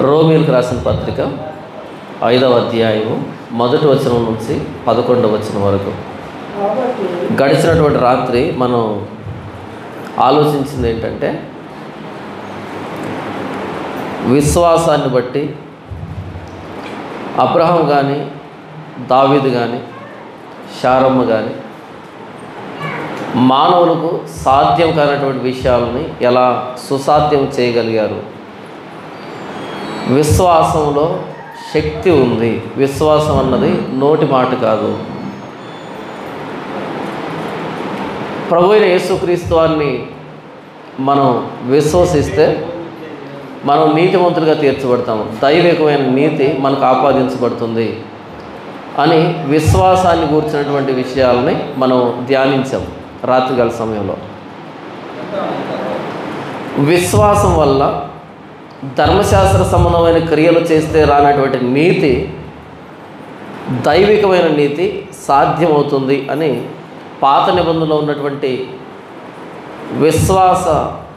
రోమిల్కి రాసిన పత్రిక ఐదవ అధ్యాయము మొదటి వచనం నుంచి పదకొండవ వచనం వరకు కాబట్టి గడిచినటువంటి రాత్రి మనం ఆలోచించింది ఏంటంటే విశ్వాసాన్ని బట్టి అబ్రహం కానీ దావీదు కానీ శారమ్మ కానీ మానవులకు సాధ్యం కానటువంటి విషయాలని ఎలా సుసాధ్యం చేయగలిగారు విశ్వాసంలో శక్తి ఉంది విశ్వాసం అన్నది నోటి మాట కాదు ప్రభు అయిన యేసుక్రీస్తు వారిని మనం విశ్వసిస్తే మనం నీతిమంతులుగా తీర్చబడతాము దైవికమైన నీతి మనకు ఆపాదించబడుతుంది అని విశ్వాసాన్ని కూర్చున్నటువంటి విషయాలని మనం ధ్యానించాం రాత్రికాల సమయంలో విశ్వాసం వల్ల ధర్మశాస్త్ర సంబంధమైన క్రియలు చేస్తే రానటువంటి నీతి దైవికమైన నీతి సాధ్యమవుతుంది అని పాత నిబంధనలో ఉన్నటువంటి విశ్వాస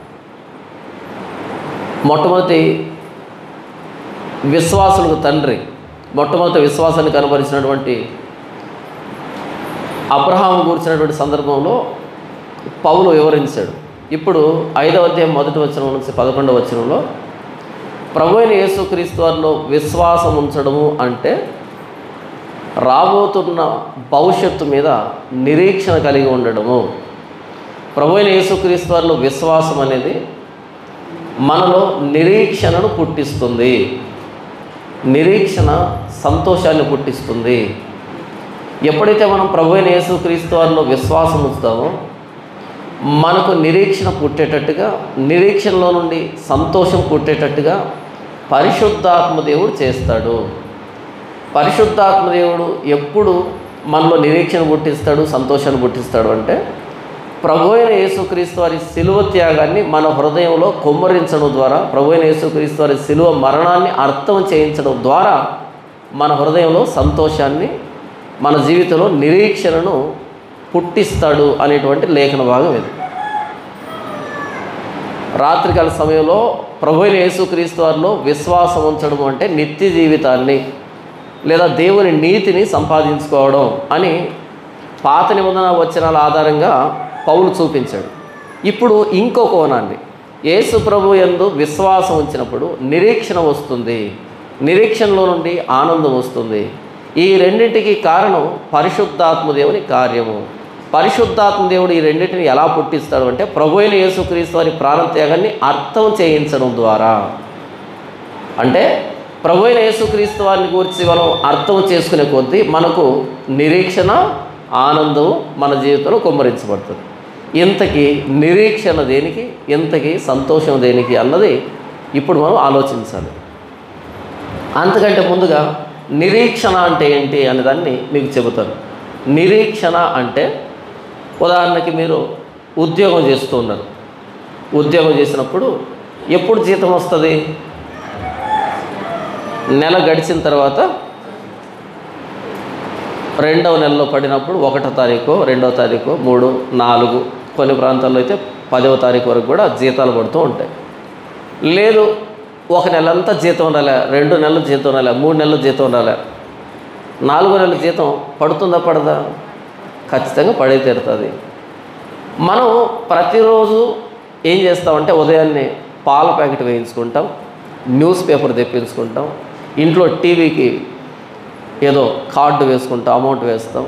మొట్టమొదటి విశ్వాసులకు తండ్రి మొట్టమొదటి విశ్వాసాన్ని కనబరిచినటువంటి అబ్రహాం కూర్చున్నటువంటి సందర్భంలో పౌలు వివరించాడు ఇప్పుడు ఐదవ అధ్యాయం మొదటి వచనం నుంచి పదకొండవ వచనంలో ప్రభు అయిన యేసుక్రీస్తు వారిలో విశ్వాసం ఉంచడము అంటే రాబోతున్న భవిష్యత్తు మీద నిరీక్షణ కలిగి ఉండడము ప్రభు అయిన యేసుక్రీస్తు వారిలో విశ్వాసం అనేది మనలో నిరీక్షణను పుట్టిస్తుంది నిరీక్షణ సంతోషాన్ని పుట్టిస్తుంది ఎప్పుడైతే మనం ప్రభు అయిన యేసుక్రీస్తు వారిలో విశ్వాసం ఉంచుతామో మనకు నిరీక్షణ పుట్టేటట్టుగా నిరీక్షణలో నుండి సంతోషం పుట్టేటట్టుగా పరిశుద్ధాత్మ దేవుడు చేస్తాడు పరిశుద్ధాత్మ దేవుడు ఎప్పుడు మనలో నిరీక్షణ పుట్టిస్తాడు సంతోషాన్ని పుట్టిస్తాడు అంటే ప్రభు అయిన యేసుక్రీస్తు వారి సిలువ త్యాగాన్ని మన హృదయంలో కుమ్మరించడం ద్వారా ప్రభు అయిన యేసుక్రీస్తు వారి సిలువ మరణాన్ని అర్థం చేయించడం ద్వారా మన హృదయంలో సంతోషాన్ని మన జీవితంలో నిరీక్షణను పుట్టిస్తాడు అనేటువంటి లేఖన భాగం ఇది రాత్రికాల సమయంలో ప్రభు అయిన యేసుక్రీస్తు వారిలో విశ్వాసం ఉంచడం అంటే నిత్య జీవితాన్ని లేదా దేవుని నీతిని సంపాదించుకోవడం అని పాత నిబంధన వచనాల ఆధారంగా పౌలు చూపించాడు ఇప్పుడు ఇంకో కోణాన్ని యేసు ప్రభు యందు విశ్వాసం ఉంచినప్పుడు నిరీక్షణ వస్తుంది నిరీక్షణలో నుండి ఆనందం వస్తుంది ఈ రెండింటికి కారణం పరిశుద్ధాత్మ దేవుని కార్యము పరిశుద్ధాత్మ దేవుడు ఈ రెండింటిని ఎలా పుట్టిస్తాడు అంటే ప్రభు అయిన యేసుక్రీస్తు వారి ప్రాణత్యాగాన్ని అర్థం చేయించడం ద్వారా అంటే ప్రభు అయిన యేసుక్రీస్తు వారిని గురించి మనం అర్థం చేసుకునే కొద్దీ మనకు నిరీక్షణ ఆనందం మన జీవితంలో కుమ్మరించబడుతుంది ఇంతకీ నిరీక్షణ దేనికి ఇంతకీ సంతోషం దేనికి అన్నది ఇప్పుడు మనం ఆలోచించాలి అంతకంటే ముందుగా నిరీక్షణ అంటే ఏంటి అనేదాన్ని మీకు చెబుతాను నిరీక్షణ అంటే ఉదాహరణకి మీరు ఉద్యోగం చేస్తూ ఉన్నారు ఉద్యోగం చేసినప్పుడు ఎప్పుడు జీతం వస్తుంది నెల గడిచిన తర్వాత రెండవ నెలలో పడినప్పుడు ఒకటో తారీఖు రెండవ తారీఖు మూడు నాలుగు కొన్ని ప్రాంతాల్లో అయితే పదవ తారీఖు వరకు కూడా జీతాలు పడుతూ ఉంటాయి లేదు ఒక నెలంతా జీతం రాలే రెండు నెలలు జీతం రాలే మూడు నెలలు జీతం రాలే నాలుగో నెలల జీతం పడుతుందా పడదా ఖచ్చితంగా పడే తీరుతుంది మనం ప్రతిరోజు ఏం చేస్తామంటే ఉదయాన్నే పాల ప్యాకెట్ వేయించుకుంటాం న్యూస్ పేపర్ తెప్పించుకుంటాం ఇంట్లో టీవీకి ఏదో కార్డు వేసుకుంటాం అమౌంట్ వేస్తాం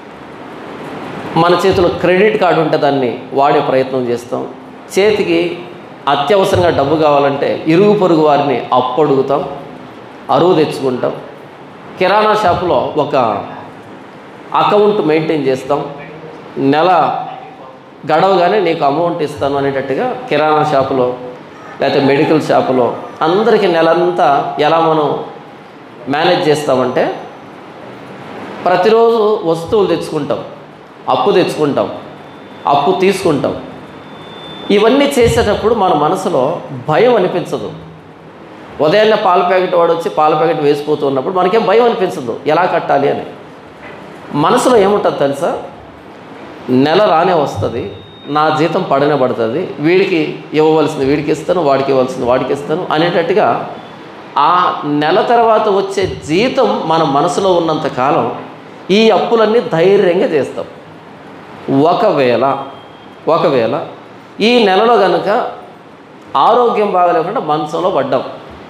మన చేతిలో క్రెడిట్ కార్డు ఉంటే దాన్ని వాడే ప్రయత్నం చేస్తాం చేతికి అత్యవసరంగా డబ్బు కావాలంటే ఇరుగు పొరుగు వారిని అప్పు అడుగుతాం అరువు తెచ్చుకుంటాం కిరాణా షాపులో ఒక అకౌంట్ మెయింటైన్ చేస్తాం నెల గడవగానే నీకు అమౌంట్ ఇస్తాను అనేటట్టుగా కిరాణా షాపులో లేకపోతే మెడికల్ షాపులో అందరికీ నెలంతా ఎలా మనం మేనేజ్ చేస్తామంటే ప్రతిరోజు వస్తువులు తెచ్చుకుంటాం అప్పు తెచ్చుకుంటాం అప్పు తీసుకుంటాం ఇవన్నీ చేసేటప్పుడు మన మనసులో భయం అనిపించదు ఉదయాన్నే పాల ప్యాకెట్ వాడు వచ్చి పాల ప్యాకెట్ వేసిపోతూ ఉన్నప్పుడు మనకేం భయం అనిపించదు ఎలా కట్టాలి అని మనసులో ఏముంటుంది తెలుసా నెల రానే వస్తుంది నా జీతం పడనే పడుతుంది వీడికి ఇవ్వవలసింది వీడికి ఇస్తాను వాడికి ఇవ్వాల్సింది వాడికి ఇస్తాను అనేటట్టుగా ఆ నెల తర్వాత వచ్చే జీతం మన మనసులో ఉన్నంత కాలం ఈ అప్పులన్నీ ధైర్యంగా చేస్తాం ఒకవేళ ఒకవేళ ఈ నెలలో కనుక ఆరోగ్యం బాగలేకుండా మంచంలో పడ్డాం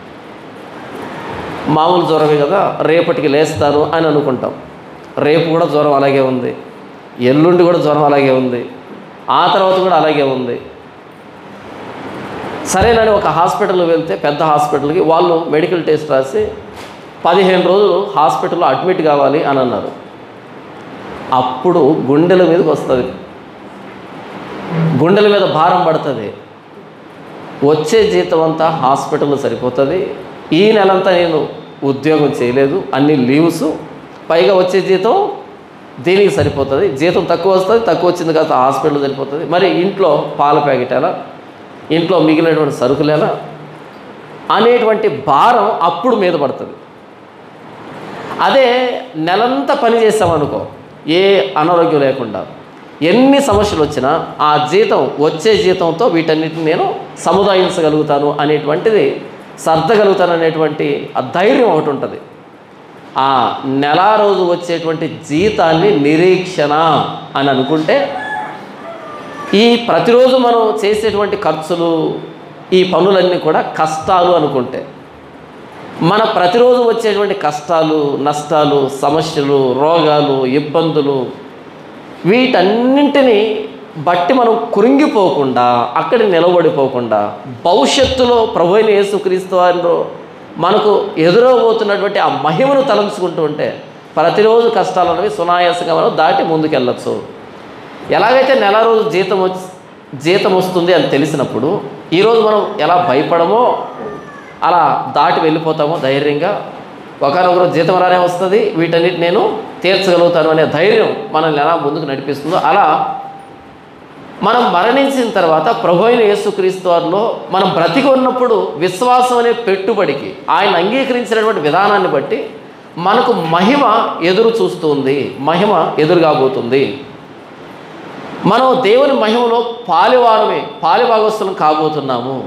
మామూలు జ్వరమే కదా రేపటికి లేస్తాను అని అనుకుంటాం రేపు కూడా జ్వరం అలాగే ఉంది ఎల్లుండి కూడా జ్వరం అలాగే ఉంది ఆ తర్వాత కూడా అలాగే ఉంది సరేనని ఒక హాస్పిటల్కి వెళ్తే పెద్ద హాస్పిటల్కి వాళ్ళు మెడికల్ టెస్ట్ రాసి పదిహేను రోజులు హాస్పిటల్లో అడ్మిట్ కావాలి అని అన్నారు అప్పుడు గుండెల మీదకి వస్తుంది గుండెల మీద భారం పడుతుంది వచ్చే జీతం అంతా హాస్పిటల్లో సరిపోతుంది ఈ నెలంతా నేను ఉద్యోగం చేయలేదు అన్ని లీవ్స్ పైగా వచ్చే జీతం దీనికి సరిపోతుంది జీతం తక్కువ వస్తుంది తక్కువ వచ్చింది కాస్త హాస్పిటల్ సరిపోతుంది మరి ఇంట్లో పాల ప్యాకెట్ ఎలా ఇంట్లో మిగిలినటువంటి సరుకులు ఎలా అనేటువంటి భారం అప్పుడు మీద పడుతుంది అదే నెలంతా పని చేస్తామనుకో ఏ అనారోగ్యం లేకుండా ఎన్ని సమస్యలు వచ్చినా ఆ జీతం వచ్చే జీతంతో వీటన్నిటిని నేను సముదాయించగలుగుతాను అనేటువంటిది సర్దగలుగుతాను అనేటువంటి ఆ ధైర్యం ఒకటి ఉంటుంది ఆ నెల రోజు వచ్చేటువంటి జీతాన్ని నిరీక్షణ అని అనుకుంటే ఈ ప్రతిరోజు మనం చేసేటువంటి ఖర్చులు ఈ పనులన్నీ కూడా కష్టాలు అనుకుంటే మన ప్రతిరోజు వచ్చేటువంటి కష్టాలు నష్టాలు సమస్యలు రోగాలు ఇబ్బందులు వీటన్నింటినీ బట్టి మనం కురింగిపోకుండా అక్కడ నిలబడిపోకుండా భవిష్యత్తులో ప్రభు అయిన యేసుక్రీస్తు వారిలో మనకు ఎదురవబోతున్నటువంటి ఆ మహిమను తలంచుకుంటూ ఉంటే ప్రతిరోజు కష్టాలు అనేవి సునాయాసంగా మనం దాటి ముందుకెళ్ళచ్చు ఎలాగైతే నెల రోజు జీతం వచ్చి జీతం వస్తుంది అని తెలిసినప్పుడు ఈరోజు మనం ఎలా భయపడమో అలా దాటి వెళ్ళిపోతామో ధైర్యంగా ఒకనొకరు జీతం రానే వస్తుంది వీటన్నిటి నేను తీర్చగలుగుతాను అనే ధైర్యం మనల్ని ఎలా ముందుకు నడిపిస్తుందో అలా మనం మరణించిన తర్వాత ప్రభు అయిన యేసుక్రీస్తు వారిలో మనం బ్రతికి ఉన్నప్పుడు విశ్వాసం అనే పెట్టుబడికి ఆయన అంగీకరించినటువంటి విధానాన్ని బట్టి మనకు మహిమ ఎదురు చూస్తుంది మహిమ ఎదురుగాబోతుంది మనం దేవుని మహిమలో పాలివారమే పాలిభాగస్తులం కాబోతున్నాము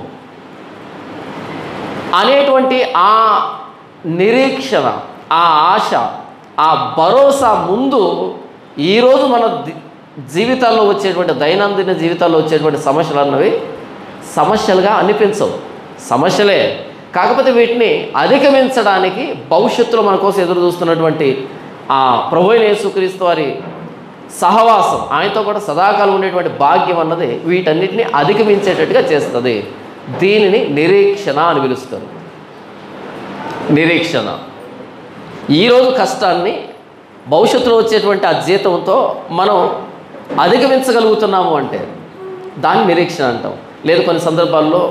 అనేటువంటి ఆ నిరీక్షణ ఆ ఆశ ఆ భరోసా ముందు ఈరోజు మన ది- జీవితాల్లో వచ్చేటువంటి దైనందిన జీవితాల్లో వచ్చేటువంటి సమస్యలు అన్నవి సమస్యలుగా అనిపించవు సమస్యలే కాకపోతే వీటిని అధిగమించడానికి భవిష్యత్తులో మన కోసం ఎదురు చూస్తున్నటువంటి ఆ ప్రభు అయిన యేసుక్రీస్తు వారి సహవాసం ఆయనతో కూడా సదాకాలం ఉండేటువంటి భాగ్యం అన్నది వీటన్నిటిని అధిగమించేటట్టుగా చేస్తుంది దీనిని నిరీక్షణ అని పిలుస్తారు నిరీక్షణ ఈరోజు కష్టాన్ని భవిష్యత్తులో వచ్చేటువంటి ఆ జీతంతో మనం అధిగమించగలుగుతున్నాము అంటే దాన్ని నిరీక్షణ అంటాం లేదు కొన్ని సందర్భాల్లో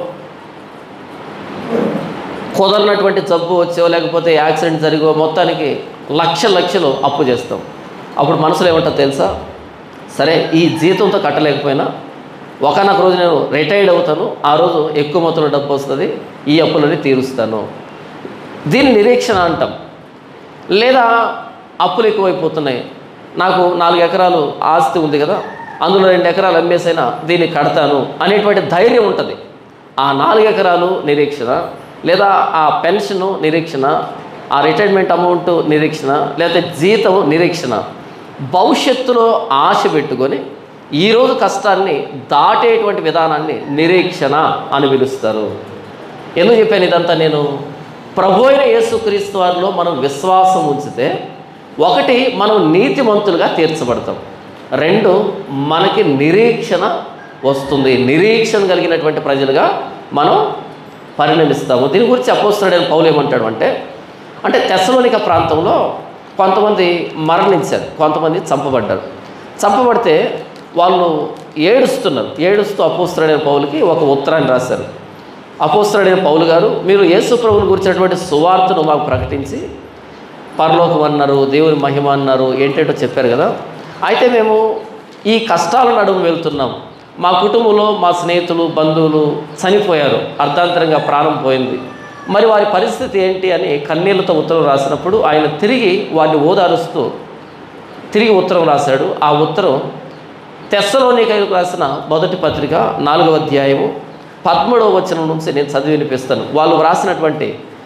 కుదరనటువంటి జబ్బు వచ్చో లేకపోతే యాక్సిడెంట్ జరిగో మొత్తానికి లక్ష లక్షలు అప్పు చేస్తాం అప్పుడు మనసులో ఏమంటుంది తెలుసా సరే ఈ జీతంతో కట్టలేకపోయినా ఒకనొక రోజు నేను రిటైర్డ్ అవుతాను ఆ రోజు ఎక్కువ మొత్తంలో డబ్బు వస్తుంది ఈ అప్పులని తీరుస్తాను దీన్ని నిరీక్షణ అంటాం లేదా అప్పులు ఎక్కువైపోతున్నాయి నాకు నాలుగు ఎకరాలు ఆస్తి ఉంది కదా అందులో రెండు ఎకరాలు అమ్మేసైనా దీన్ని కడతాను అనేటువంటి ధైర్యం ఉంటుంది ఆ నాలుగు ఎకరాలు నిరీక్షణ లేదా ఆ పెన్షను నిరీక్షణ ఆ రిటైర్మెంట్ అమౌంట్ నిరీక్షణ లేకపోతే జీతం నిరీక్షణ భవిష్యత్తులో ఆశ పెట్టుకొని ఈరోజు కష్టాన్ని దాటేటువంటి విధానాన్ని నిరీక్షణ అని పిలుస్తారు ఎందుకు చెప్పాను ఇదంతా నేను ప్రభు అయిన యేసుక్రీస్తు వారిలో మనం విశ్వాసం ఉంచితే ఒకటి మనం నీతిమంతులుగా తీర్చబడతాం రెండు మనకి నిరీక్షణ వస్తుంది నిరీక్షణ కలిగినటువంటి ప్రజలుగా మనం పరిణమిస్తాము దీని గురించి అపోస్తున్నాడని పౌలు ఏమంటాడు అంటే అంటే తెసలోనిక ప్రాంతంలో కొంతమంది మరణించారు కొంతమంది చంపబడ్డారు చంపబడితే వాళ్ళు ఏడుస్తున్నారు ఏడుస్తూ అపోస్తున్నాడైన పౌలకి ఒక ఉత్తరాన్ని రాశారు అపోస్తున్నాడైన పౌలు గారు మీరు యేసు ప్రభుని గురించినటువంటి సువార్తను మాకు ప్రకటించి పరలోకం అన్నారు దేవుని మహిమ అన్నారు ఏంటంటో చెప్పారు కదా అయితే మేము ఈ కష్టాల నడుము వెళ్తున్నాం మా కుటుంబంలో మా స్నేహితులు బంధువులు చనిపోయారు అర్ధాంతరంగా ప్రాణం పోయింది మరి వారి పరిస్థితి ఏంటి అని కన్నీళ్లతో ఉత్తరం రాసినప్పుడు ఆయన తిరిగి వారిని ఓదారుస్తూ తిరిగి ఉత్తరం రాశాడు ఆ ఉత్తరం తెస్సలోనికైలకు రాసిన మొదటి పత్రిక నాలుగవ అధ్యాయము పదమూడవ వచనం నుంచి నేను చదివి వినిపిస్తాను వాళ్ళు రాసినటువంటి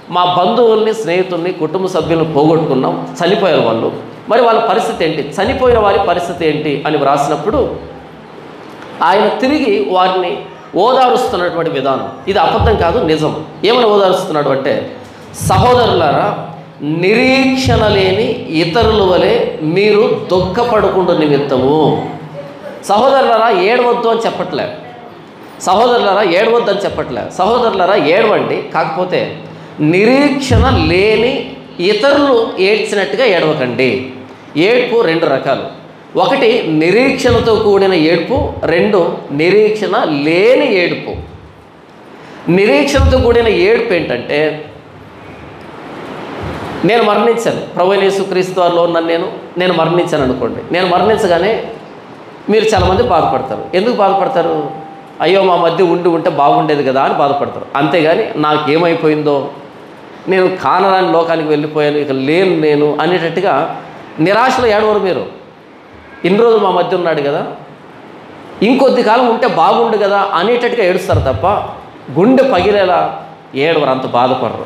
మా బంధువుల్ని స్నేహితుల్ని కుటుంబ సభ్యులను పోగొట్టుకున్నాం చనిపోయారు వాళ్ళు మరి వాళ్ళ పరిస్థితి ఏంటి చనిపోయిన వారి పరిస్థితి ఏంటి అని వ్రాసినప్పుడు ఆయన తిరిగి వారిని ఓదారుస్తున్నటువంటి విధానం ఇది అబద్ధం కాదు నిజం ఏమని ఓదారుస్తున్నాడు అంటే సహోదరులారా నిరీక్షణ లేని ఇతరుల వలె మీరు దుఃఖపడకుండా నిమిత్తము సహోదరులారా ఏడవద్దు అని చెప్పట్లే సహోదరులారా ఏడవద్దు అని చెప్పట్లే సహోదరులారా ఏడవండి కాకపోతే నిరీక్షణ లేని ఇతరులు ఏడ్చినట్టుగా ఏడవకండి ఏడ్పు రెండు రకాలు ఒకటి నిరీక్షణతో కూడిన ఏడుపు రెండు నిరీక్షణ లేని ఏడుపు నిరీక్షణతో కూడిన ఏడుపు ఏంటంటే నేను మరణించాను ప్రభు యేసుక్రీస్తు వారిలో ఉన్నాను నేను నేను మరణించాను అనుకోండి నేను మరణించగానే మీరు చాలామంది బాధపడతారు ఎందుకు బాధపడతారు అయ్యో మా మధ్య ఉండి ఉంటే బాగుండేది కదా అని బాధపడతారు అంతేగాని నాకు ఏమైపోయిందో నేను కానరాని లోకానికి వెళ్ళిపోయాను ఇక లేను నేను అనేటట్టుగా నిరాశలో ఏడవరు మీరు ఇన్ని రోజులు మా మధ్య ఉన్నాడు కదా ఇంకొద్ది కాలం ఉంటే బాగుండు కదా అనేటట్టుగా ఏడుస్తారు తప్ప గుండె పగిలేలా ఏడవరు అంత బాధపడరు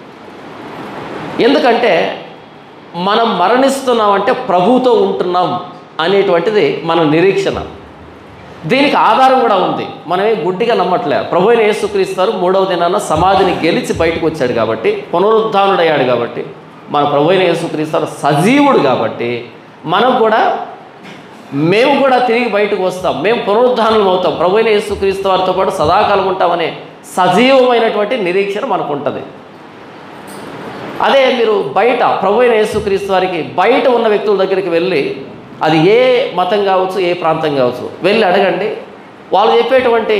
ఎందుకంటే మనం మరణిస్తున్నామంటే ప్రభుతో ఉంటున్నాం అనేటువంటిది మన నిరీక్షణ దీనికి ఆధారం కూడా ఉంది మనమే గుడ్డిగా నమ్మట్లే ప్రభు అయిన యేసుక్రీస్తారు మూడవ దినాన సమాధిని గెలిచి బయటకు వచ్చాడు కాబట్టి పునరుద్ధానుడయ్యాడు కాబట్టి మన ప్రభు అయిన యేసుక్రీస్తారు సజీవుడు కాబట్టి మనం కూడా మేము కూడా తిరిగి బయటకు వస్తాం మేము పునరుద్ధానం అవుతాం ప్రభు అయిన యేసుక్రీస్తు వారితో పాటు సదాకాలం ఉంటామనే సజీవమైనటువంటి నిరీక్షణ మనకు ఉంటుంది అదే మీరు బయట ప్రభు అయిన యేసుక్రీస్తు వారికి బయట ఉన్న వ్యక్తుల దగ్గరికి వెళ్ళి అది ఏ మతం కావచ్చు ఏ ప్రాంతం కావచ్చు వెళ్ళి అడగండి వాళ్ళు చెప్పేటువంటి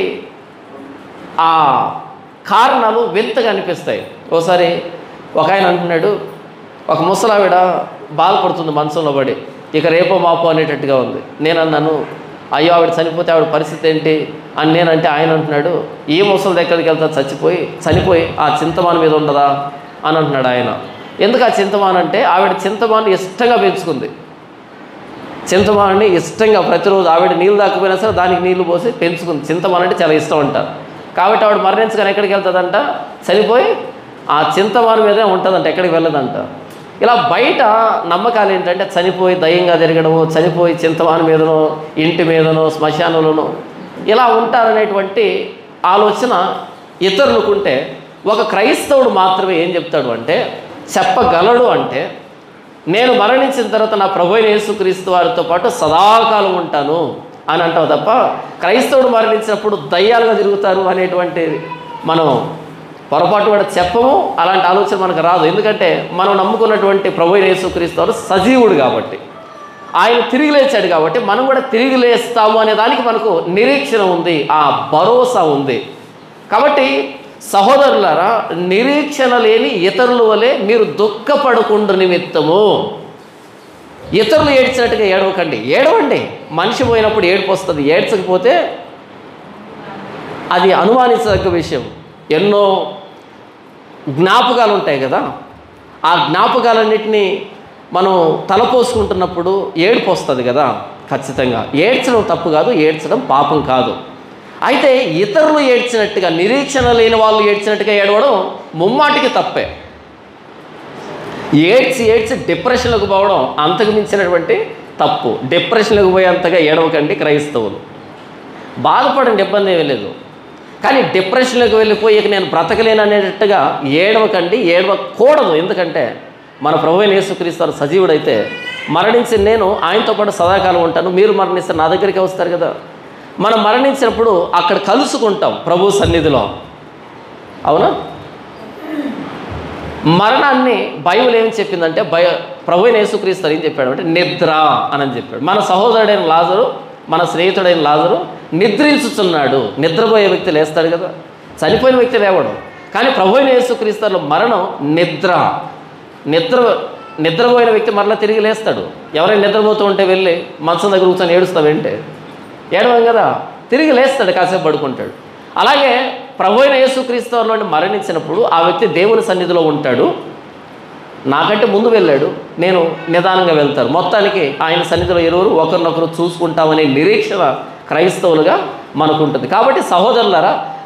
ఆ కారణాలు వింతగా అనిపిస్తాయి ఒకసారి ఒక ఆయన అంటున్నాడు ఒక ముసలావిడ బాధపడుతుంది మనసులో పడి ఇక రేపో మాపో అనేటట్టుగా ఉంది నేను అన్నాను అయ్యో ఆవిడ చనిపోతే ఆవిడ పరిస్థితి ఏంటి అని నేనంటే ఆయన అంటున్నాడు ఈ ముసలి దగ్గరికి వెళ్తా చచ్చిపోయి చనిపోయి ఆ చింతమాన మీద ఉండదా అని అంటున్నాడు ఆయన ఎందుకు ఆ చింతమాన అంటే ఆవిడ చింతమాను ఇష్టంగా పెంచుకుంది చింతమాన్ని ఇష్టంగా ప్రతిరోజు ఆవిడ నీళ్ళు దాకపోయినా సరే దానికి నీళ్లు పోసి పెంచుకుంది చింతమాన్ అంటే చాలా ఇష్టం అంట కాబట్టి ఆవిడ మరణించగానే ఎక్కడికి వెళ్తుందంట చనిపోయి ఆ చింతమాను మీదే ఉంటుందంట ఎక్కడికి వెళ్ళదంట ఇలా బయట నమ్మకాలు ఏంటంటే చనిపోయి దయ్యంగా తిరగడము చనిపోయి చింతమాను మీదనో ఇంటి మీదనో శ్మశానంలోనో ఇలా ఉంటారనేటువంటి ఆలోచన ఇతరులకుంటే ఒక క్రైస్తవుడు మాత్రమే ఏం చెప్తాడు అంటే చెప్పగలడు అంటే నేను మరణించిన తర్వాత నా ప్రభు అయిన యేసుక్రీస్తు వారితో పాటు సదాకాలం ఉంటాను అని అంటావు తప్ప క్రైస్తవుడు మరణించినప్పుడు దయ్యాలుగా తిరుగుతారు అనేటువంటి మనం పొరపాటు కూడా చెప్పము అలాంటి ఆలోచన మనకు రాదు ఎందుకంటే మనం నమ్ముకున్నటువంటి ప్రభు అయిన యేసుక్రీస్తు వారు సజీవుడు కాబట్టి ఆయన తిరిగి లేచాడు కాబట్టి మనం కూడా తిరిగి లేస్తాము అనే దానికి మనకు నిరీక్షణ ఉంది ఆ భరోసా ఉంది కాబట్టి సహోదరులారా నిరీక్షణ లేని ఇతరుల వలె మీరు దుఃఖపడకుండా నిమిత్తము ఇతరులు ఏడ్చినట్టుగా ఏడవకండి ఏడవండి మనిషి పోయినప్పుడు ఏడుపు వస్తుంది ఏడ్చకపోతే అది అనుమానించదగ్గ విషయం ఎన్నో జ్ఞాపకాలు ఉంటాయి కదా ఆ జ్ఞాపకాలన్నింటినీ మనం తలపోసుకుంటున్నప్పుడు ఏడుపు వస్తుంది కదా ఖచ్చితంగా ఏడ్చడం తప్పు కాదు ఏడ్చడం పాపం కాదు అయితే ఇతరులు ఏడ్చినట్టుగా నిరీక్షణ లేని వాళ్ళు ఏడ్చినట్టుగా ఏడవడం ముమ్మాటికి తప్పే ఏడ్చి ఏడ్చి డిప్రెషన్లకు పోవడం అంతకు మించినటువంటి తప్పు డిప్రెషన్లకు పోయేంతగా ఏడవకండి క్రైస్తవులు బాధపడండి ఇబ్బంది ఏమీ లేదు కానీ డిప్రెషన్లోకి వెళ్ళిపోయి ఇక నేను బ్రతకలేను అనేటట్టుగా ఏడవకండి ఏడవకూడదు ఎందుకంటే మన ప్రభు అయిన యేసుక్రీస్తు సజీవుడైతే మరణించి నేను ఆయనతో పాటు సదాకాలం ఉంటాను మీరు మరణిస్తే నా దగ్గరికి వస్తారు కదా మనం మరణించినప్పుడు అక్కడ కలుసుకుంటాం ప్రభు సన్నిధిలో అవునా మరణాన్ని బైబిల్ ఏం చెప్పిందంటే భయ ప్రభు అయిన యేసుక్రీస్తు ఏం చెప్పాడు అంటే నిద్ర అని చెప్పాడు మన సహోదరుడైన లాజరు మన స్నేహితుడైన లాజరు నిద్రించుచున్నాడు నిద్రపోయే వ్యక్తి లేస్తాడు కదా చనిపోయిన వ్యక్తి లేవడం కానీ ప్రభు అయిన యేసుక్రీస్తులో మరణం నిద్ర నిద్ర నిద్రపోయిన వ్యక్తి మరలా తిరిగి లేస్తాడు ఎవరైనా నిద్రపోతూ ఉంటే వెళ్ళి మంచం దగ్గర కూర్చొని ఏడుస్తావేంటే ఏడవం కదా తిరిగి లేస్తాడు కాసేపు పడుకుంటాడు అలాగే ప్రభు అయిన యేసుక్రీస్తులోని మరణించినప్పుడు ఆ వ్యక్తి దేవుని సన్నిధిలో ఉంటాడు నాకంటే ముందు వెళ్ళాడు నేను నిదానంగా వెళ్తాను మొత్తానికి ఆయన సన్నిధిలో ఇరువురు ఒకరినొకరు చూసుకుంటామనే నిరీక్షణ క్రైస్తవులుగా మనకు ఉంటుంది కాబట్టి సహోదరులారా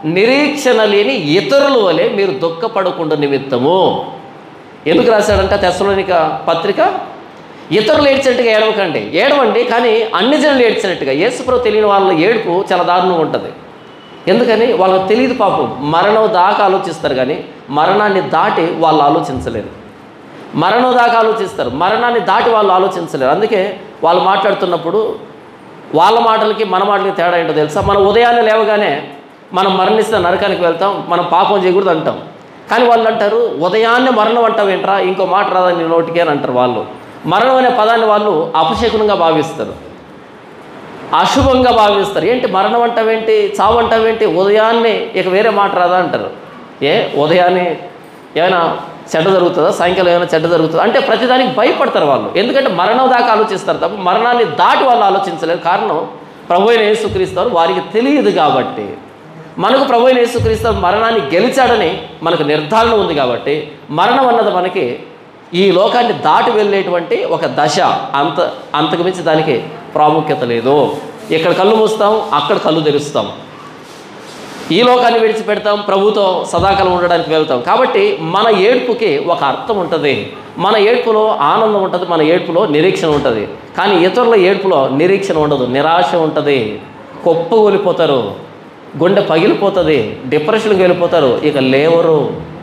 నిరీక్షణ లేని ఇతరుల వలె మీరు దుఃఖపడకుండా నిమిత్తము ఎందుకు రాశాడంటే తెసలోనిక పత్రిక ఇతరులు ఏడ్చినట్టుగా ఏడవకండి ఏడవండి కానీ అన్ని జనులు ఏడ్చినట్టుగా యేసుప్రభు తెలియని వాళ్ళ ఏడుపు చాలా దారుణంగా ఉంటుంది ఎందుకని వాళ్ళకి తెలియదు పాపం మరణం దాకా ఆలోచిస్తారు కానీ మరణాన్ని దాటి వాళ్ళు ఆలోచించలేరు మరణం దాకా ఆలోచిస్తారు మరణాన్ని దాటి వాళ్ళు ఆలోచించలేరు అందుకే వాళ్ళు మాట్లాడుతున్నప్పుడు వాళ్ళ మాటలకి మన మాటలకి తేడా ఏంటో తెలుసా మనం ఉదయాన్నే లేవగానే మనం మరణిస్తే నరకానికి వెళ్తాం మనం పాపం చేయకూడదు అంటాం కానీ వాళ్ళు అంటారు ఉదయాన్నే మరణం అంటావు ఏంట్రా ఇంకో మాట రాదా నీ నోటికి అని అంటారు వాళ్ళు మరణం అనే పదాన్ని వాళ్ళు అపశకునంగా భావిస్తారు అశుభంగా భావిస్తారు ఏంటి మరణం అంటావేంటి చావు అంటావేంటి ఉదయాన్నే ఇక వేరే మాట రాదా అంటారు ఏ ఉదయాన్నే ఏమైనా చెడ్డ జరుగుతుందా సాయంకాలం ఏమైనా చెడ్డ జరుగుతుందా అంటే ప్రతిదానికి భయపడతారు వాళ్ళు ఎందుకంటే మరణం దాకా ఆలోచిస్తారు తప్ప మరణాన్ని దాటి వాళ్ళు ఆలోచించలేరు కారణం ప్రభు అయిన యేసుక్రీస్తారు వారికి తెలియదు కాబట్టి మనకు ప్రభు అయిన యేసుక్రీస్తు మరణాన్ని గెలిచాడని మనకు నిర్ధారణ ఉంది కాబట్టి మరణం అన్నది మనకి ఈ లోకాన్ని దాటి వెళ్ళేటువంటి ఒక దశ అంత అంతకు మించి దానికి ప్రాముఖ్యత లేదు ఇక్కడ కళ్ళు మూస్తాం అక్కడ కళ్ళు తెరుస్తాం ఈ లోకాన్ని విడిచిపెడతాం ప్రభుతో సదాకాలం ఉండడానికి వెళ్తాం కాబట్టి మన ఏడ్పుకి ఒక అర్థం ఉంటుంది మన ఏడ్పులో ఆనందం ఉంటుంది మన ఏడ్పులో నిరీక్షణ ఉంటుంది కానీ ఇతరుల ఏడ్పులో నిరీక్షణ ఉండదు నిరాశ ఉంటుంది కొప్పగొలిపోతారు గుండె పగిలిపోతుంది డిప్రెషన్కి వెళ్ళిపోతారు ఇక లేవరు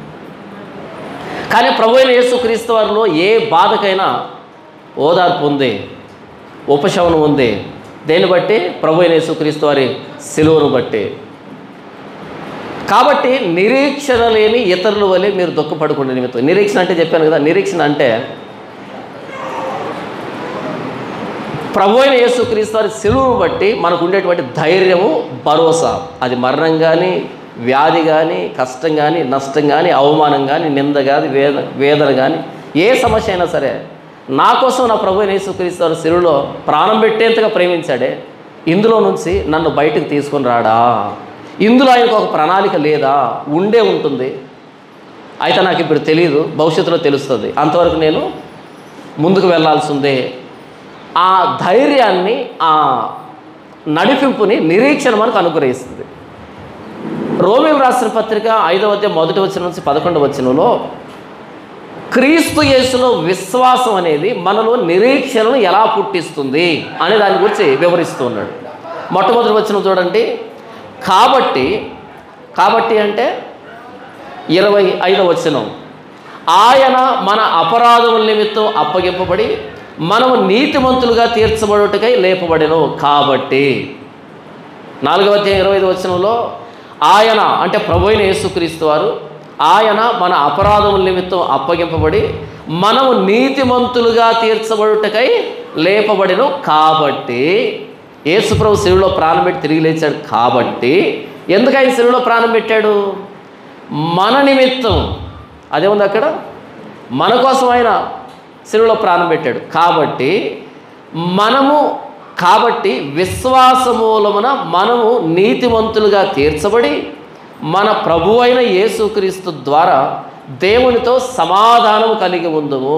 కానీ ప్రభు అయిన యేసుక్రీస్తు వారిలో ఏ బాధకైనా ఓదార్పు ఉంది ఉపశమనం ఉంది దేన్ని బట్టి ప్రభు అయిన యేసుక్రీస్తు వారి సిలువను బట్టి కాబట్టి నిరీక్షణ లేని ఇతరుల వలె మీరు దుఃఖపడకుండా నిమిత్తం నిరీక్షణ అంటే చెప్పాను కదా నిరీక్షణ అంటే ప్రభు అయిన యేసుక్రీస్తు వారి సెలువును బట్టి మనకు ఉండేటువంటి ధైర్యము భరోసా అది మరణం కానీ వ్యాధి కానీ కష్టం కానీ నష్టం కానీ అవమానం కానీ నింద కానీ వేద వేదన కానీ ఏ సమస్య అయినా సరే నా కోసం నా ప్రభు అయిన యేసుక్రీస్తు వారి సెలువులో ప్రాణం పెట్టేంతగా ప్రేమించాడే ఇందులో నుంచి నన్ను బయటకు తీసుకొని రాడా ఇందులో ఆయనకు ఒక ప్రణాళిక లేదా ఉండే ఉంటుంది అయితే నాకు ఇప్పుడు తెలియదు భవిష్యత్తులో తెలుస్తుంది అంతవరకు నేను ముందుకు వెళ్ళాల్సిందే ఆ ధైర్యాన్ని ఆ నడిపింపుని నిరీక్షణ మనకు అనుగ్రహిస్తుంది రోమిం రాసిన పత్రిక ఐదవ అధ్యాయం మొదటి వచ్చిన నుంచి పదకొండవ వచనంలో క్రీస్తు యేసులో విశ్వాసం అనేది మనలో నిరీక్షణను ఎలా పుట్టిస్తుంది అనే దాని గురించి వివరిస్తూ ఉన్నాడు మొట్టమొదటి వచ్చిన చూడండి కాబట్టి కాబట్టి అంటే ఇరవై ఐదవ వచనం ఆయన మన అపరాధముల నిమిత్తం అప్పగింపబడి మనము నీతిమంతులుగా తీర్చబడుటకై లేపబడెను కాబట్టి నాలుగవ అధ్యాయం ఇరవై ఐదు వచనంలో ఆయన అంటే ప్రభు అయిన యేసుక్రీస్తు వారు ఆయన మన అపరాధముల నిమిత్తం అప్పగింపబడి మనము నీతిమంతులుగా తీర్చబడుటకై లేపబడిను కాబట్టి యేసుప్రభు శిలువలో ప్రాణం పెట్టి తిరిగి లేచాడు కాబట్టి ఎందుకు ఆయన శిలువలో ప్రాణం పెట్టాడు మన నిమిత్తం అదేముంది అక్కడ మన కోసం ఆయన శిలువలో ప్రాణం పెట్టాడు కాబట్టి మనము కాబట్టి విశ్వాసమూలమున మనము నీతిమంతులుగా తీర్చబడి మన ప్రభు అయిన యేసుక్రీస్తు ద్వారా దేవునితో సమాధానం కలిగి ఉందము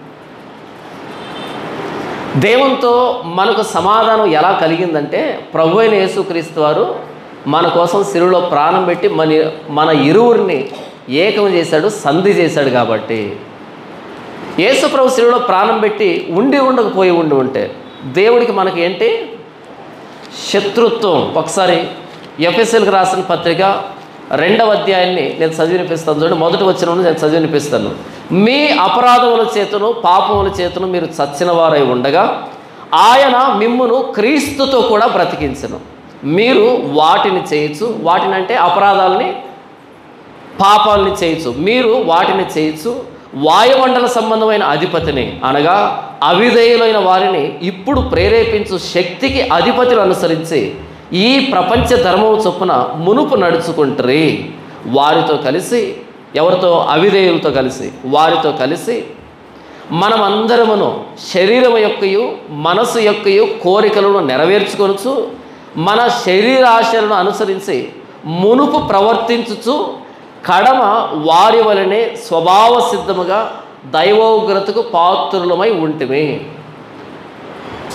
దేవునితో మనకు సమాధానం ఎలా కలిగిందంటే ప్రభు అయిన యేసుక్రీస్తు వారు మన కోసం సిరులో ప్రాణం పెట్టి మన మన ఇరువురిని ఏకం చేశాడు సంధి చేశాడు కాబట్టి యేసు ప్రభు సిరులో ప్రాణం పెట్టి ఉండి ఉండకపోయి ఉండి ఉంటే దేవుడికి మనకి ఏంటి శత్రుత్వం ఒకసారి ఎఫ్ఎస్ఎల్కి రాసిన పత్రిక రెండవ అధ్యాయాన్ని నేను చదివినిపిస్తాను చూడండి మొదటి వచ్చిన నేను చదివినిపిస్తాను మీ అపరాధముల చేతును పాపముల చేతును మీరు చచ్చిన వారై ఉండగా ఆయన మిమ్మును క్రీస్తుతో కూడా బ్రతికించను మీరు వాటిని చేయొచ్చు వాటిని అంటే అపరాధాలని పాపాలని చేయొచ్చు మీరు వాటిని చేయొచ్చు వాయుమండల సంబంధమైన అధిపతిని అనగా అవిధేయులైన వారిని ఇప్పుడు ప్రేరేపించు శక్తికి అధిపతిని అనుసరించి ఈ ప్రపంచ ధర్మం చొప్పున మునుపు నడుచుకుంటారు వారితో కలిసి ఎవరితో అవిధేయులతో కలిసి వారితో కలిసి మనమందరమును శరీరం యొక్కయు మనసు యొక్కయు కోరికలను నెరవేర్చుకొనుచు మన శరీరాశలను అనుసరించి మునుపు ప్రవర్తించుచు కడమ వారి వలనే స్వభావ సిద్ధముగా దైవోగ్రతకు పాత్రులమై ఉంటిమి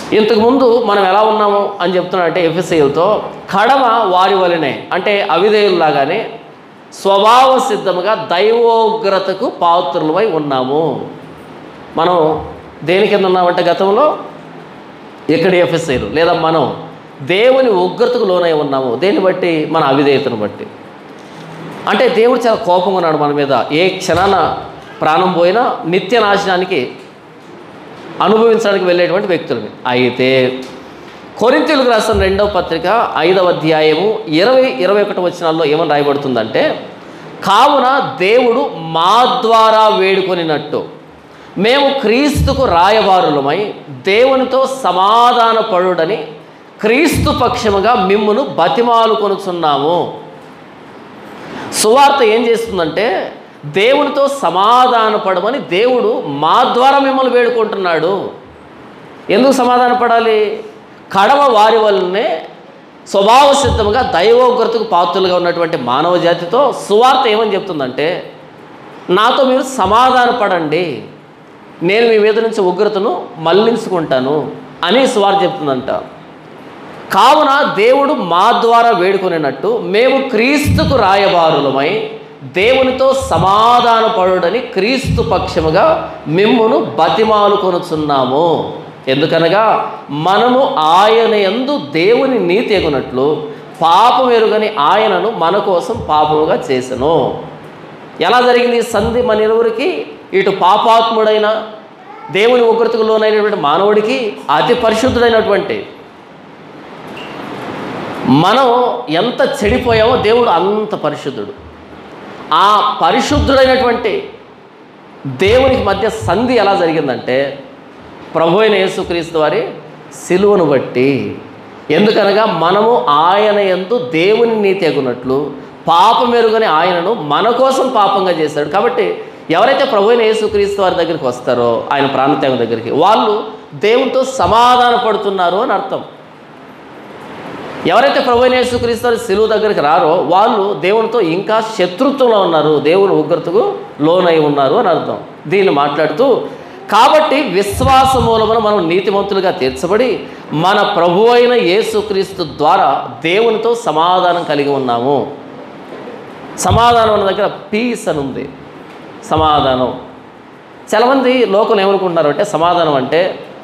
ఇంతకుముందు మనం ఎలా ఉన్నాము అని చెప్తున్నాడంటే ఎఫ్ఎస్ఐలతో కడమ వారి వలనే అంటే అవిధేయుల్లాగానే స్వభావ సిద్ధముగా దైవోగ్రతకు పాత్రులమై ఉన్నాము మనం దేని కింద ఉన్నామంటే గతంలో ఇక్కడ ఎఫ్ఎస్ఐలు లేదా మనం దేవుని ఉగ్రతకు లోనై ఉన్నాము దేన్ని బట్టి మన అవిధేయతను బట్టి అంటే దేవుడు చాలా కోపంగా ఉన్నాడు మన మీద ఏ క్షణాన ప్రాణం పోయినా నిత్య నాశనానికి అనుభవించడానికి వెళ్ళేటువంటి వ్యక్తులవి అయితే కొరింతీలకు రాసిన రెండవ పత్రిక ఐదవ అధ్యాయము ఇరవై ఇరవై ఒకటి వచనాల్లో ఏమని రాయబడుతుందంటే కావున దేవుడు మా ద్వారా వేడుకొనినట్టు మేము క్రీస్తుకు రాయబారులమై దేవునితో సమాధాన పడుడని క్రీస్తు పక్షముగా మిమ్మును బతిమాలు కొనుచున్నాము సువార్త ఏం చేస్తుందంటే దేవునితో సమాధాన పడమని దేవుడు మా ద్వారా మిమ్మల్ని వేడుకుంటున్నాడు ఎందుకు సమాధాన పడాలి కడమ వారి వల్లనే స్వభావ సిద్ధంగా దైవోగ్రతకు పాత్రలుగా ఉన్నటువంటి మానవ జాతితో సువార్త ఏమని చెప్తుందంటే నాతో మీరు సమాధాన పడండి నేను మీ మీద నుంచి ఉగ్రతను మళ్లించుకుంటాను అని సువార్త చెప్తుందంట కావున దేవుడు మా ద్వారా వేడుకొనినట్టు మేము క్రీస్తుకు రాయబారులమై దేవునితో సమాధాన పడుడని క్రీస్తు పక్షముగా మిమ్మును బతిమాలు కొనుచున్నాము ఎందుకనగా మనము ఆయన యందు దేవుని నీతి ఎగునట్లు పాపం ఎరుగని ఆయనను మన కోసం పాపముగా చేసెను ఎలా జరిగింది ఈ సంధి మన ఇరువురికి ఇటు పాపాత్ముడైన దేవుని ఉగ్రతకు లోనైనటువంటి మానవుడికి అతి పరిశుద్ధుడైనటువంటి మనం ఎంత చెడిపోయామో దేవుడు అంత పరిశుద్ధుడు ఆ పరిశుద్ధుడైనటువంటి దేవునికి మధ్య సంధి ఎలా జరిగిందంటే ప్రభు అయిన యేసుక్రీస్తు వారి సిలువను బట్టి ఎందుకనగా మనము ఆయన ఎందు దేవుని నీతి ఎగునట్లు పాపం ఎరుగని ఆయనను మన కోసం పాపంగా చేశాడు కాబట్టి ఎవరైతే ప్రభు అయిన యేసుక్రీస్తు వారి దగ్గరికి వస్తారో ఆయన ప్రాణత్యాగం దగ్గరికి వాళ్ళు దేవునితో సమాధాన పడుతున్నారు అని అర్థం ఎవరైతే ప్రభు అయిన యేసుక్రీస్తు వారి సిలువ దగ్గరికి రారో వాళ్ళు దేవునితో ఇంకా శత్రుత్వంలో ఉన్నారు దేవుని ఉగ్రతకు లోనై ఉన్నారు అని అర్థం దీన్ని మాట్లాడుతూ కాబట్టి విశ్వాస మూలమున మనం నీతిమంతులుగా తీర్చబడి మన ప్రభు అయిన యేసుక్రీస్తు ద్వారా దేవునితో సమాధానం కలిగి ఉన్నాము సమాధానం అన్న దగ్గర పీస్ అని ఉంది సమాధానం చాలామంది లోకంలో ఏమనుకుంటున్నారు అంటే సమాధానం అంటే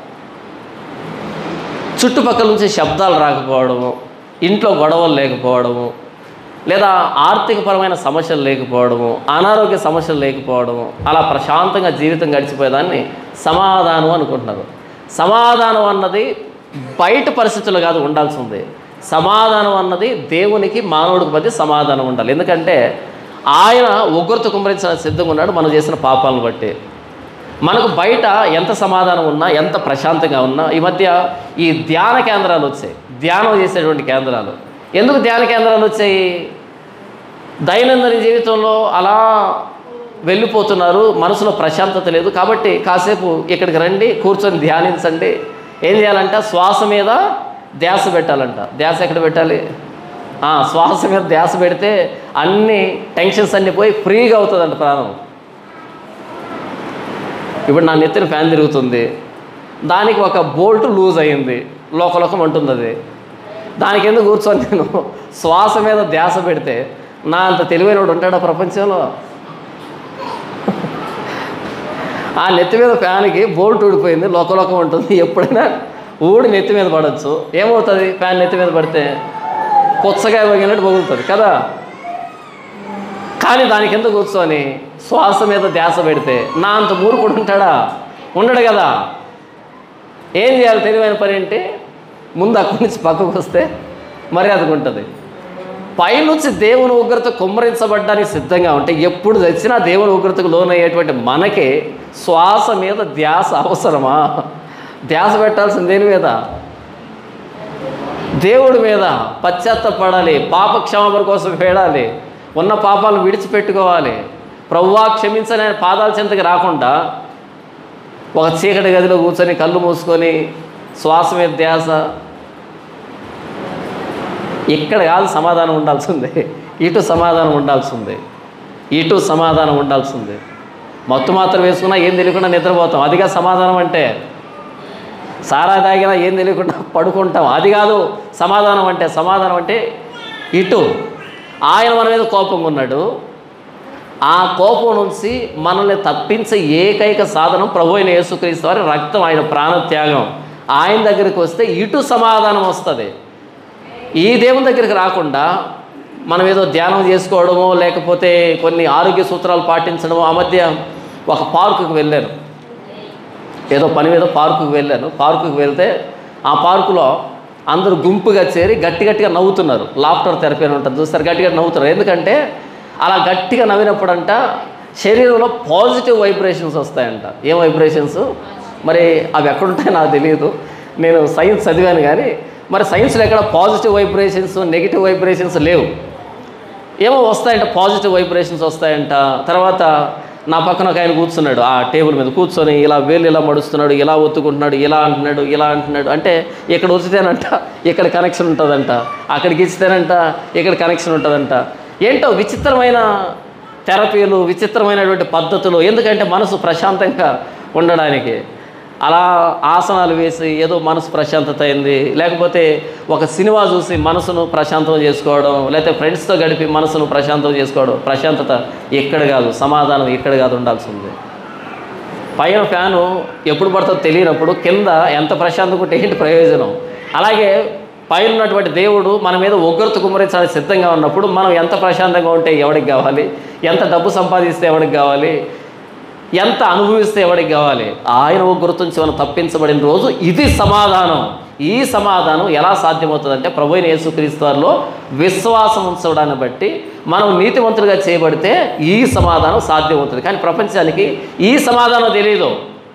చుట్టుపక్కల నుంచి శబ్దాలు రాకపోవడము ఇంట్లో గొడవలు లేకపోవడము లేదా ఆర్థికపరమైన సమస్యలు లేకపోవడము అనారోగ్య సమస్యలు లేకపోవడము అలా ప్రశాంతంగా జీవితం గడిచిపోయేదాన్ని సమాధానం అనుకుంటున్నారు సమాధానం అన్నది బయట పరిస్థితులు కాదు ఉండాల్సి ఉంది సమాధానం అన్నది దేవునికి మానవుడికి మధ్య సమాధానం ఉండాలి ఎందుకంటే ఆయన ఉగ్రత కుమరించడానికి సిద్ధంగా ఉన్నాడు మనం చేసిన పాపాలను బట్టి మనకు బయట ఎంత సమాధానం ఉన్నా ఎంత ప్రశాంతంగా ఉన్నా ఈ మధ్య ఈ ధ్యాన కేంద్రాలు వచ్చాయి ధ్యానం చేసేటువంటి కేంద్రాలు ఎందుకు ధ్యాన కేంద్రాలు వచ్చాయి దైనందిన జీవితంలో అలా వెళ్ళిపోతున్నారు మనసులో ప్రశాంతత లేదు కాబట్టి కాసేపు ఇక్కడికి రండి కూర్చొని ధ్యానించండి ఏం చేయాలంట శ్వాస మీద ధ్యాస పెట్టాలంట ధ్యాస ఎక్కడ పెట్టాలి ఆ, శ్వాస మీద ధ్యాస పెడితే అన్ని టెన్షన్స్ అన్నీ పోయి ఫ్రీగా అవుతుందంట ప్రాణం ఇప్పుడు నా నెత్తిన ఫ్యాన్ తిరుగుతుంది దానికి ఒక బోల్ట్ లూజ్ అయ్యింది లోకలోకం అంటుంది అది దానికి ఎందుకు కూర్చొని నేను శ్వాస మీద ధ్యాస పెడితే నా అంత తెలివైనవాడు ఉంటాడా ప్రపంచంలో ఆ నెత్తి మీద ఫ్యాన్కి బోల్ట్ ఊడిపోయింది లోకలోకం ఉంటుంది ఎప్పుడైనా ఊడి నెత్తి మీద పడవచ్చు ఏమవుతుంది ఫ్యాన్ నెత్తి మీద పడితే కొచ్చగా పగిలినట్టు పగులుతుంది కదా కానీ దానికి ఎందుకు కూర్చొని శ్వాస మీద ధ్యాస పెడితే నా అంత మూరుకుడు ఉంటాడా ఉండడు కదా ఏం చేయాలి తెలివైన పని ఏంటి ముందు అక్కడి నుంచి పక్కకు వస్తే మర్యాదగా ఉంటుంది పైనుంచి దేవుని ఉగ్రత కుమ్మరించబడ్డానికి సిద్ధంగా ఉంటే ఎప్పుడు తెచ్చినా దేవుని ఉగ్రతకు లోనయ్యేటువంటి మనకి శ్వాస మీద ధ్యాస అవసరమా ధ్యాస పెట్టాల్సింది దేని మీద దేవుడి మీద పశ్చాత్తపడాలి పాప క్షమాపణ కోసం వేడాలి ఉన్న పాపాలను విడిచిపెట్టుకోవాలి ప్రవ్వా క్షమించని ఆయన పాదాల చెంతకి రాకుండా ఒక చీకటి గదిలో కూర్చొని కళ్ళు మూసుకొని శ్వాస మీద ధ్యాస ఇక్కడ కాదు సమాధానం ఉండాల్సిందే ఇటు సమాధానం ఉండాల్సిందే ఇటు సమాధానం ఉండాల్సిందే మత్తు మాత్రం వేసుకున్నా ఏం తెలియకుండా నిద్రపోతాం అదిగా సమాధానం అంటే సారా తాగినా ఏం తెలియకుండా పడుకుంటాం అది కాదు సమాధానం అంటే సమాధానం అంటే ఇటు ఆయన మన మీద కోపంగా ఉన్నాడు ఆ కోపం నుంచి మనల్ని తప్పించే ఏకైక సాధనం ప్రభు అయిన యేసుక్రీస్తు వారి రక్తం ఆయన ప్రాణత్యాగం ఆయన దగ్గరికి వస్తే ఇటు సమాధానం వస్తుంది ఈ దేవుని దగ్గరికి రాకుండా మనం ఏదో ధ్యానం చేసుకోవడమో లేకపోతే కొన్ని ఆరోగ్య సూత్రాలు పాటించడమో ఆ మధ్య ఒక పార్కుకి వెళ్ళాను ఏదో పని మీద పార్కుకి వెళ్ళాను పార్కుకి వెళ్తే ఆ పార్కులో అందరూ గుంపుగా చేరి గట్టి గట్టిగా నవ్వుతున్నారు లాఫ్టర్ థెరపీ అని ఉంటుంది చూస్తారు గట్టిగా నవ్వుతున్నారు ఎందుకంటే అలా గట్టిగా నవ్వినప్పుడంట శరీరంలో పాజిటివ్ వైబ్రేషన్స్ వస్తాయంట ఏం వైబ్రేషన్స్ మరి అవి ఎక్కడుంటాయో నాకు తెలియదు నేను సైన్స్ చదివాను కానీ మరి సైన్స్లో ఎక్కడ పాజిటివ్ వైబ్రేషన్స్ నెగిటివ్ వైబ్రేషన్స్ లేవు ఏమో వస్తాయంట పాజిటివ్ వైబ్రేషన్స్ వస్తాయంట తర్వాత నా పక్కన ఒక ఆయన కూర్చున్నాడు ఆ టేబుల్ మీద కూర్చొని ఇలా వేలు ఇలా మడుస్తున్నాడు ఇలా ఒత్తుకుంటున్నాడు ఇలా అంటున్నాడు ఇలా అంటున్నాడు అంటే ఇక్కడ వచ్చితేనంట ఇక్కడ కనెక్షన్ ఉంటుందంట అక్కడికి ఇచ్చితేనంట ఇక్కడ కనెక్షన్ ఉంటుందంట ఏంటో విచిత్రమైన థెరపీలు విచిత్రమైనటువంటి పద్ధతులు ఎందుకంటే మనసు ప్రశాంతంగా ఉండడానికి అలా ఆసనాలు వేసి ఏదో మనసు ప్రశాంతత అయింది లేకపోతే ఒక సినిమా చూసి మనసును ప్రశాంతం చేసుకోవడం లేకపోతే ఫ్రెండ్స్తో గడిపి మనసును ప్రశాంతం చేసుకోవడం ప్రశాంతత ఎక్కడ కాదు సమాధానం ఎక్కడ కాదు ఉండాల్సింది పైన ఫ్యాను ఎప్పుడు పడుతుందో తెలియనప్పుడు కింద ఎంత ప్రశాంతంగా ఉంటే ఏంటి ప్రయోజనం అలాగే పైన ఉన్నటువంటి దేవుడు మన మీద ఉగ్రత కుమ్మరించాలని సిద్ధంగా ఉన్నప్పుడు మనం ఎంత ప్రశాంతంగా ఉంటే ఎవరికి కావాలి ఎంత డబ్బు సంపాదిస్తే ఎవరికి కావాలి ఎంత అనుభవిస్తే ఎవరికి కావాలి ఆయన ఉగ్రత నుంచి మనం తప్పించబడిన రోజు ఇది సమాధానం ఈ సమాధానం ఎలా సాధ్యమవుతుందంటే ప్రభు అయిన యేసుక్రీస్తు వారిలో విశ్వాసం ఉంచడాన్ని బట్టి మనం నీతివంతులుగా చేయబడితే ఈ సమాధానం సాధ్యమవుతుంది కానీ ప్రపంచానికి ఈ సమాధానం తెలియదు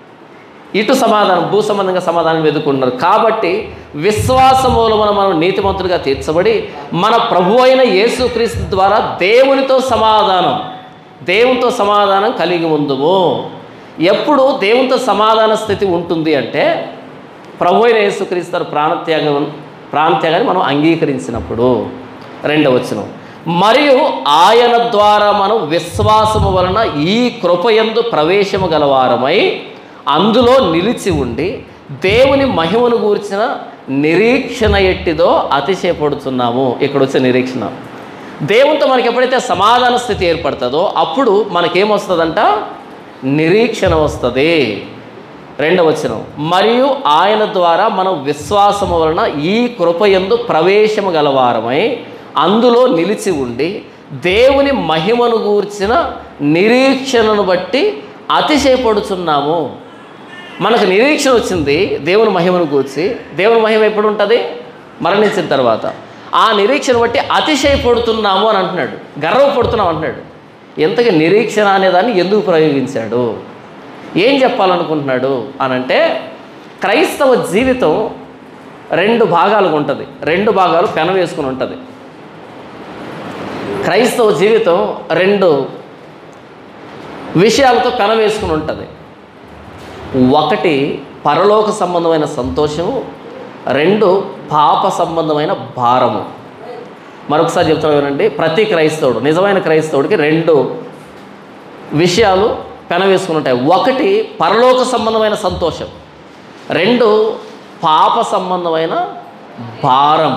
ఇటు సమాధానం భూ సంబంధంగా సమాధానం వెతుకుంటున్నారు కాబట్టి విశ్వాస మూలమున మనం నీతిమంతులుగా తీర్చబడి మన ప్రభు అయిన యేసుక్రీస్తు ద్వారా దేవునితో సమాధానం దేవునితో సమాధానం కలిగి ఉందుము ఎప్పుడు దేవునితో సమాధాన స్థితి ఉంటుంది అంటే ప్రభు అయిన యేసుక్రీస్తు వారి ప్రాణత్యాగం ప్రాణత్యాగాన్ని మనం అంగీకరించినప్పుడు రెండవ వచనం మరియు ఆయన ద్వారా మనం విశ్వాసము వలన ఈ కృపయందు ప్రవేశము గలవారమై అందులో నిలిచి ఉండి దేవుని మహిమను గూర్చిన నిరీక్షణ ఎట్టిదో అతిశయపడుతున్నాము ఇక్కడ వచ్చే నిరీక్షణ దేవునితో మనకి ఎప్పుడైతే సమాధాన స్థితి ఏర్పడుతుందో అప్పుడు మనకేమొస్తుందంట నిరీక్షణ వస్తుంది రెండవ వచనం మరియు ఆయన ద్వారా మనం విశ్వాసము వలన ఈ కృపయందు ప్రవేశము గలవారమై అందులో నిలిచి ఉండి దేవుని మహిమను గూర్చిన నిరీక్షణను బట్టి అతిశయపడుచున్నాము మనకు నిరీక్షణ వచ్చింది దేవుని మహిమను గూర్చి దేవుని మహిమ ఎప్పుడు ఉంటుంది మరణించిన తర్వాత ఆ నిరీక్షణ బట్టి అతిశయపడుతున్నాము అని అంటున్నాడు గర్వపడుతున్నాం అంటున్నాడు ఎంతగా నిరీక్షణ అనేదాన్ని ఎందుకు ప్రయోగించాడు ఏం చెప్పాలనుకుంటున్నాడు అని అంటే క్రైస్తవ జీవితం రెండు భాగాలుగా ఉంటుంది రెండు భాగాలు పెన వేసుకుని ఉంటుంది క్రైస్తవ జీవితం రెండు విషయాలతో పెన వేసుకుని ఉంటుంది ఒకటి పరలోక సంబంధమైన సంతోషము రెండు పాప సంబంధమైన భారము మరొకసారి చెప్తాను వినండి ప్రతి క్రైస్తవుడు నిజమైన క్రైస్తవుడికి రెండు విషయాలు పెనవేసుకుని ఉంటాయి ఒకటి పరలోక సంబంధమైన సంతోషం రెండు పాప సంబంధమైన భారం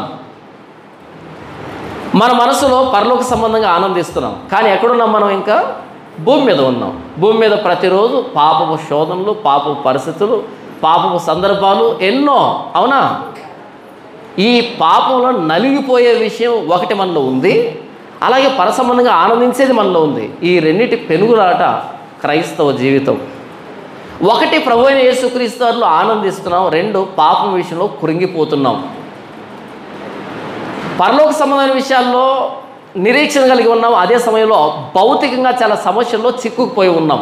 మన మనసులో పరలోక సంబంధంగా ఆనందిస్తున్నాం కానీ ఎక్కడున్నాం మనం ఇంకా భూమి మీద ఉన్నాం భూమి మీద ప్రతిరోజు పాపపు శోధనలు పాపపు పరిస్థితులు పాపపు సందర్భాలు ఎన్నో అవునా ఈ పాపంలో నలిగిపోయే విషయం ఒకటి మనలో ఉంది అలాగే పరసంబంధంగా ఆనందించేది మనలో ఉంది ఈ రెండిటి పెనుగులాట క్రైస్తవ జీవితం ఒకటి ప్రభు అయిన యేసుక్రీస్తులో ఆనందిస్తున్నాం రెండు పాపం విషయంలో కురింగిపోతున్నాం పరలోక సంబంధమైన విషయాల్లో నిరీక్షణ కలిగి ఉన్నాం అదే సమయంలో భౌతికంగా చాలా సమస్యల్లో చిక్కుకుపోయి ఉన్నాం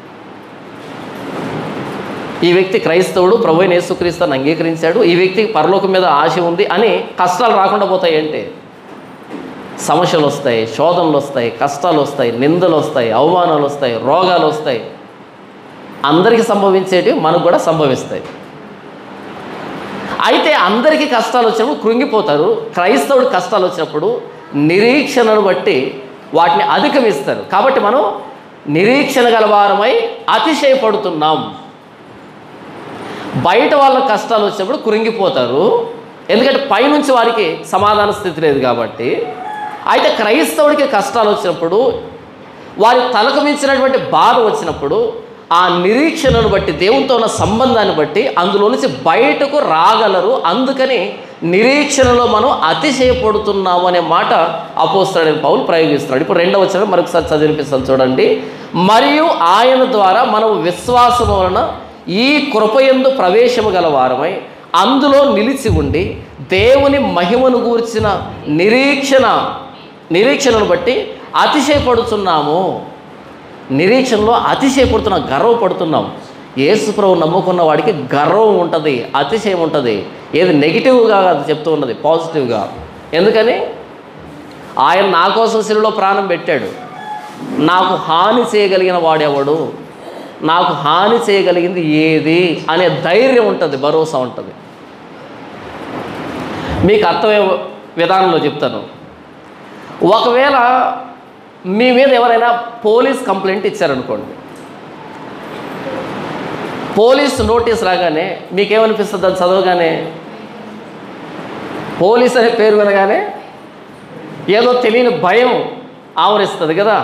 ఈ వ్యక్తి క్రైస్తవుడు ప్రభు అయిన యేసుక్రీస్తుని అంగీకరించాడు ఈ వ్యక్తికి పరలోకం మీద ఆశ ఉంది అని కష్టాలు రాకుండా పోతాయి అంటే సమస్యలు వస్తాయి శోధనలు వస్తాయి కష్టాలు వస్తాయి నిందలు వస్తాయి అవమానాలు వస్తాయి రోగాలు వస్తాయి అందరికీ సంభవించేటివి మనకు కూడా సంభవిస్తాయి అయితే అందరికీ కష్టాలు వచ్చినప్పుడు కృంగిపోతారు క్రైస్తవుడు కష్టాలు వచ్చినప్పుడు నిరీక్షణను బట్టి వాటిని అధిగమిస్తారు కాబట్టి మనం నిరీక్షణ గలవారమై అతిశయపడుతున్నాం బయట వాళ్ళ కష్టాలు వచ్చినప్పుడు కురింగిపోతారు ఎందుకంటే పైనుంచి వారికి సమాధాన స్థితి లేదు కాబట్టి అయితే క్రైస్తవుడికి కష్టాలు వచ్చినప్పుడు వారి తలకు మించినటువంటి బాధ వచ్చినప్పుడు ఆ నిరీక్షణను బట్టి దేవునితో ఉన్న సంబంధాన్ని బట్టి అందులో నుంచి బయటకు రాగలరు అందుకని నిరీక్షణలో మనం అతిశయపడుతున్నాము అనే మాట అపోస్తాడని పౌలు ప్రయోగిస్తున్నాడు ఇప్పుడు రెండవ వచ్చిన మరొకసారి చదివినిపిస్తాను చూడండి మరియు ఆయన ద్వారా మనం విశ్వాసం వలన ఈ కృపయందు ప్రవేశము గల వారమై అందులో నిలిచి ఉండి దేవుని మహిమను గూర్చిన నిరీక్షణ నిరీక్షణను బట్టి అతిశయపడుతున్నాము నిరీక్షణలో అతిశయపడుతున్నాం గర్వపడుతున్నాం యేసు ప్రభు నమ్ముకున్న వాడికి గర్వం ఉంటుంది అతిశయం ఉంటుంది ఏది నెగిటివ్గా కాదు చెప్తూ ఉన్నది పాజిటివ్గా ఎందుకని ఆయన నా కోసం శిలువలో ప్రాణం పెట్టాడు నాకు హాని చేయగలిగిన వాడెవడు నాకు హాని చేయగలిగింది ఏది అనే ధైర్యం ఉంటుంది భరోసా ఉంటుంది మీకు అర్థమయ్యే విధానంలో చెప్తాను ఒకవేళ మీ మీద ఎవరైనా పోలీస్ కంప్లైంట్ ఇచ్చారనుకోండి పోలీస్ నోటీస్ రాగానే మీకేమనిపిస్తుంది అది చదవగానే పోలీస్ అనే పేరు వినగానే ఏదో తెలియని భయం ఆవరిస్తుంది కదా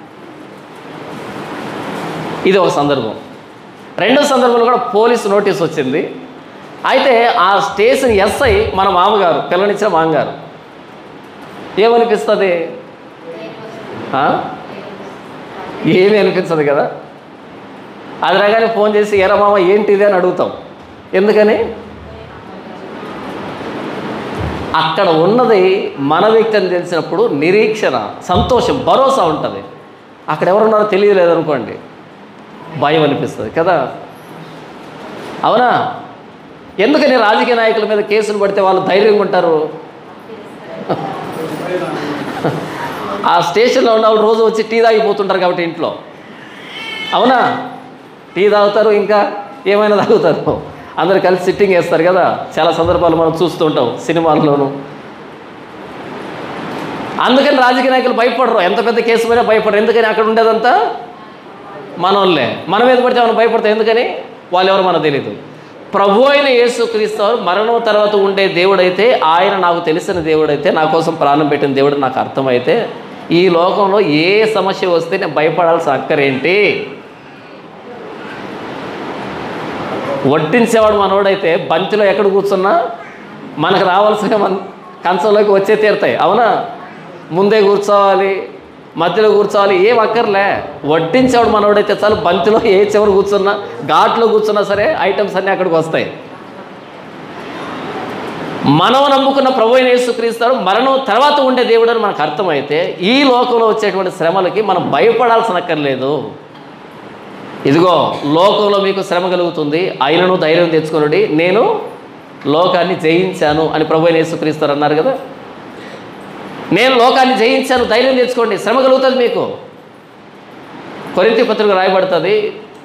ఇది ఒక సందర్భం రెండో సందర్భంలో కూడా పోలీసు నోటీస్ వచ్చింది అయితే ఆ స్టేషన్ ఎస్ఐ మన మామగారు పిల్లనిచ్చిన మామగారు ఏమనిపిస్తుంది ఆ? ఏమీ అనిపించదు కదా అది రాగానే ఫోన్ చేసి ఎరా మామ ఏంటిది అని అడుగుతాం ఎందుకని అక్కడ ఉన్నది మన వ్యక్తి అని తెలిసినప్పుడు నిరీక్షణ సంతోషం భరోసా ఉంటుంది అక్కడ ఎవరున్నారో తెలియలేదు అనుకోండి భయం అనిపిస్తుంది కదా అవునా ఎందుకని రాజకీయ నాయకుల మీద కేసులు పడితే వాళ్ళు ధైర్యంగా ఉంటారు ఆ స్టేషన్లో ఉన్న వాళ్ళు రోజు వచ్చి టీ తాగిపోతుంటారు కాబట్టి ఇంట్లో అవునా టీ తాగుతారు ఇంకా ఏమైనా తాగుతారు అందరు కలిసి సిట్టింగ్ వేస్తారు కదా చాలా సందర్భాలు మనం చూస్తూ ఉంటాం సినిమాల్లోనూ అందుకని రాజకీయ నాయకులు భయపడరు ఎంత పెద్ద కేసు పైన భయపడరు ఎందుకని అక్కడ ఉండేదంతా మనోళ్ళే మన మీద పడితే మనం భయపడతాం ఎందుకని వాళ్ళు ఎవరు మనకు తెలియదు ప్రభు అయిన యేసుక్రీస్తు వారు మరణం తర్వాత ఉండే దేవుడైతే ఆయన నాకు తెలిసిన దేవుడైతే నా కోసం ప్రాణం పెట్టిన దేవుడు నాకు అర్థమైతే ఈ లోకంలో ఏ సమస్య వస్తే నేను భయపడాల్సిన అక్కరేంటి వడ్డించేవాడు మనోడైతే బంతిలో ఎక్కడ కూర్చున్నా మనకు రావాల్సిన మన కంచంలోకి వచ్చే తీరుతాయి అవునా ముందే కూర్చోవాలి మధ్యలో కూర్చోవాలి ఏం అక్కర్లే వడ్డించేవాడు మనోడైతే చాలు బంతిలో ఏ చివరి కూర్చున్నా ఘాట్లో కూర్చున్నా సరే ఐటమ్స్ అన్నీ అక్కడికి వస్తాయి మనం నమ్ముకున్న ప్రభు అయిన యేసుక్రీస్తారు మరణం తర్వాత ఉండే దేవుడు అని మనకు అర్థమైతే ఈ లోకంలో వచ్చేటువంటి శ్రమలకి మనం భయపడాల్సిన అక్కర్లేదు ఇదిగో లోకంలో మీకు శ్రమ కలుగుతుంది అయినను ధైర్యం తెచ్చుకునుడి నేను లోకాన్ని జయించాను అని ప్రభు అయిన యేసుక్రీస్తారు అన్నారు కదా నేను లోకాన్ని జయించాను ధైర్యం తెచ్చుకోండి శ్రమ కలుగుతుంది మీకు కొరింతి పత్రిక రాయబడుతుంది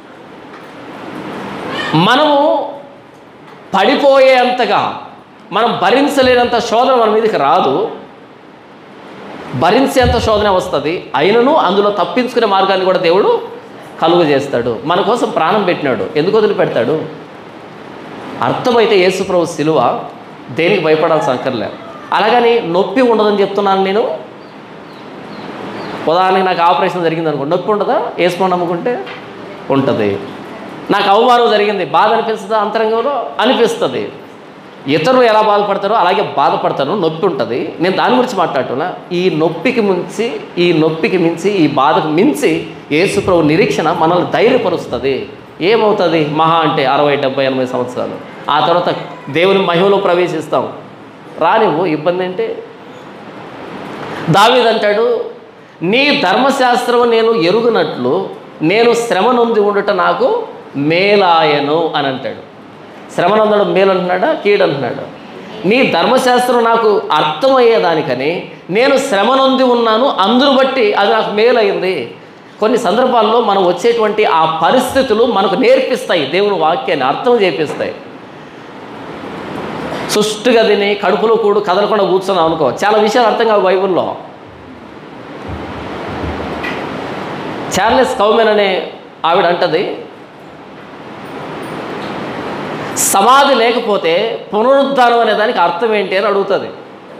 మనము పడిపోయేంతగా మనం భరించలేనంత శోధన మన మీదకి రాదు భరించేంత శోధన వస్తుంది అయినను అందులో తప్పించుకునే మార్గాన్ని కూడా దేవుడు కలుగు చేస్తాడు మన కోసం ప్రాణం పెట్టినాడు ఎందుకు వదిలిపెడతాడు అర్థమైతే యేసుప్రభు శిలువ దేనికి భయపడాల్సిన అక్కర్లే అలాగని నొప్పి ఉండదని చెప్తున్నాను నేను ఉదాహరణకి నాకు ఆపరేషన్ జరిగింది అనుకో నొప్పి ఉండదా వేసుకొని నమ్ముకుంటే ఉంటుంది నాకు అవమానం జరిగింది బాధ అనిపిస్తుందా అంతరంగంలో అనిపిస్తుంది ఇతరులు ఎలా బాధపడతారో అలాగే బాధపడతాను నొప్పి ఉంటుంది నేను దాని గురించి మాట్లాడుతున్నా ఈ నొప్పికి మించి ఈ నొప్పికి మించి ఈ బాధకు మించి యేసుప్రభు నిరీక్షణ మనల్ని ధైర్యపరుస్తుంది ఏమవుతుంది మహా అంటే అరవై డెబ్బై ఎనభై సంవత్సరాలు ఆ తర్వాత దేవుని మహిమలో ప్రవేశిస్తాం రానివ్వు ఇబ్బంది అంటే దావీదంటాడు నీ ధర్మశాస్త్రం నేను ఎరుగునట్లు నేను శ్రమ నొంది ఉండుట నాకు మేలాయను అని అంటాడు శ్రమ నొందడం మేలు అంటున్నాడా కీడు అంటున్నాడు నీ ధర్మశాస్త్రం నాకు అర్థమయ్యేదానికని నేను శ్రమ నొంది ఉన్నాను అందును బట్టి అది నాకు మేలైంది కొన్ని సందర్భాల్లో మనం వచ్చేటువంటి ఆ పరిస్థితులు మనకు నేర్పిస్తాయి దేవుని వాక్యాన్ని అర్థం చేపిస్తాయి సుష్టుగా తిని కడుపులో కూడు కదలకుండా కూర్చున్నాం అనుకో చాలా విషయాలు అర్థం కావు బైబిల్లో చార్లెస్ కౌమెన్ అనే ఆవిడ అంటది సమాధి లేకపోతే పునరుద్ధానం అనే దానికి అర్థం ఏంటి అని అడుగుతుంది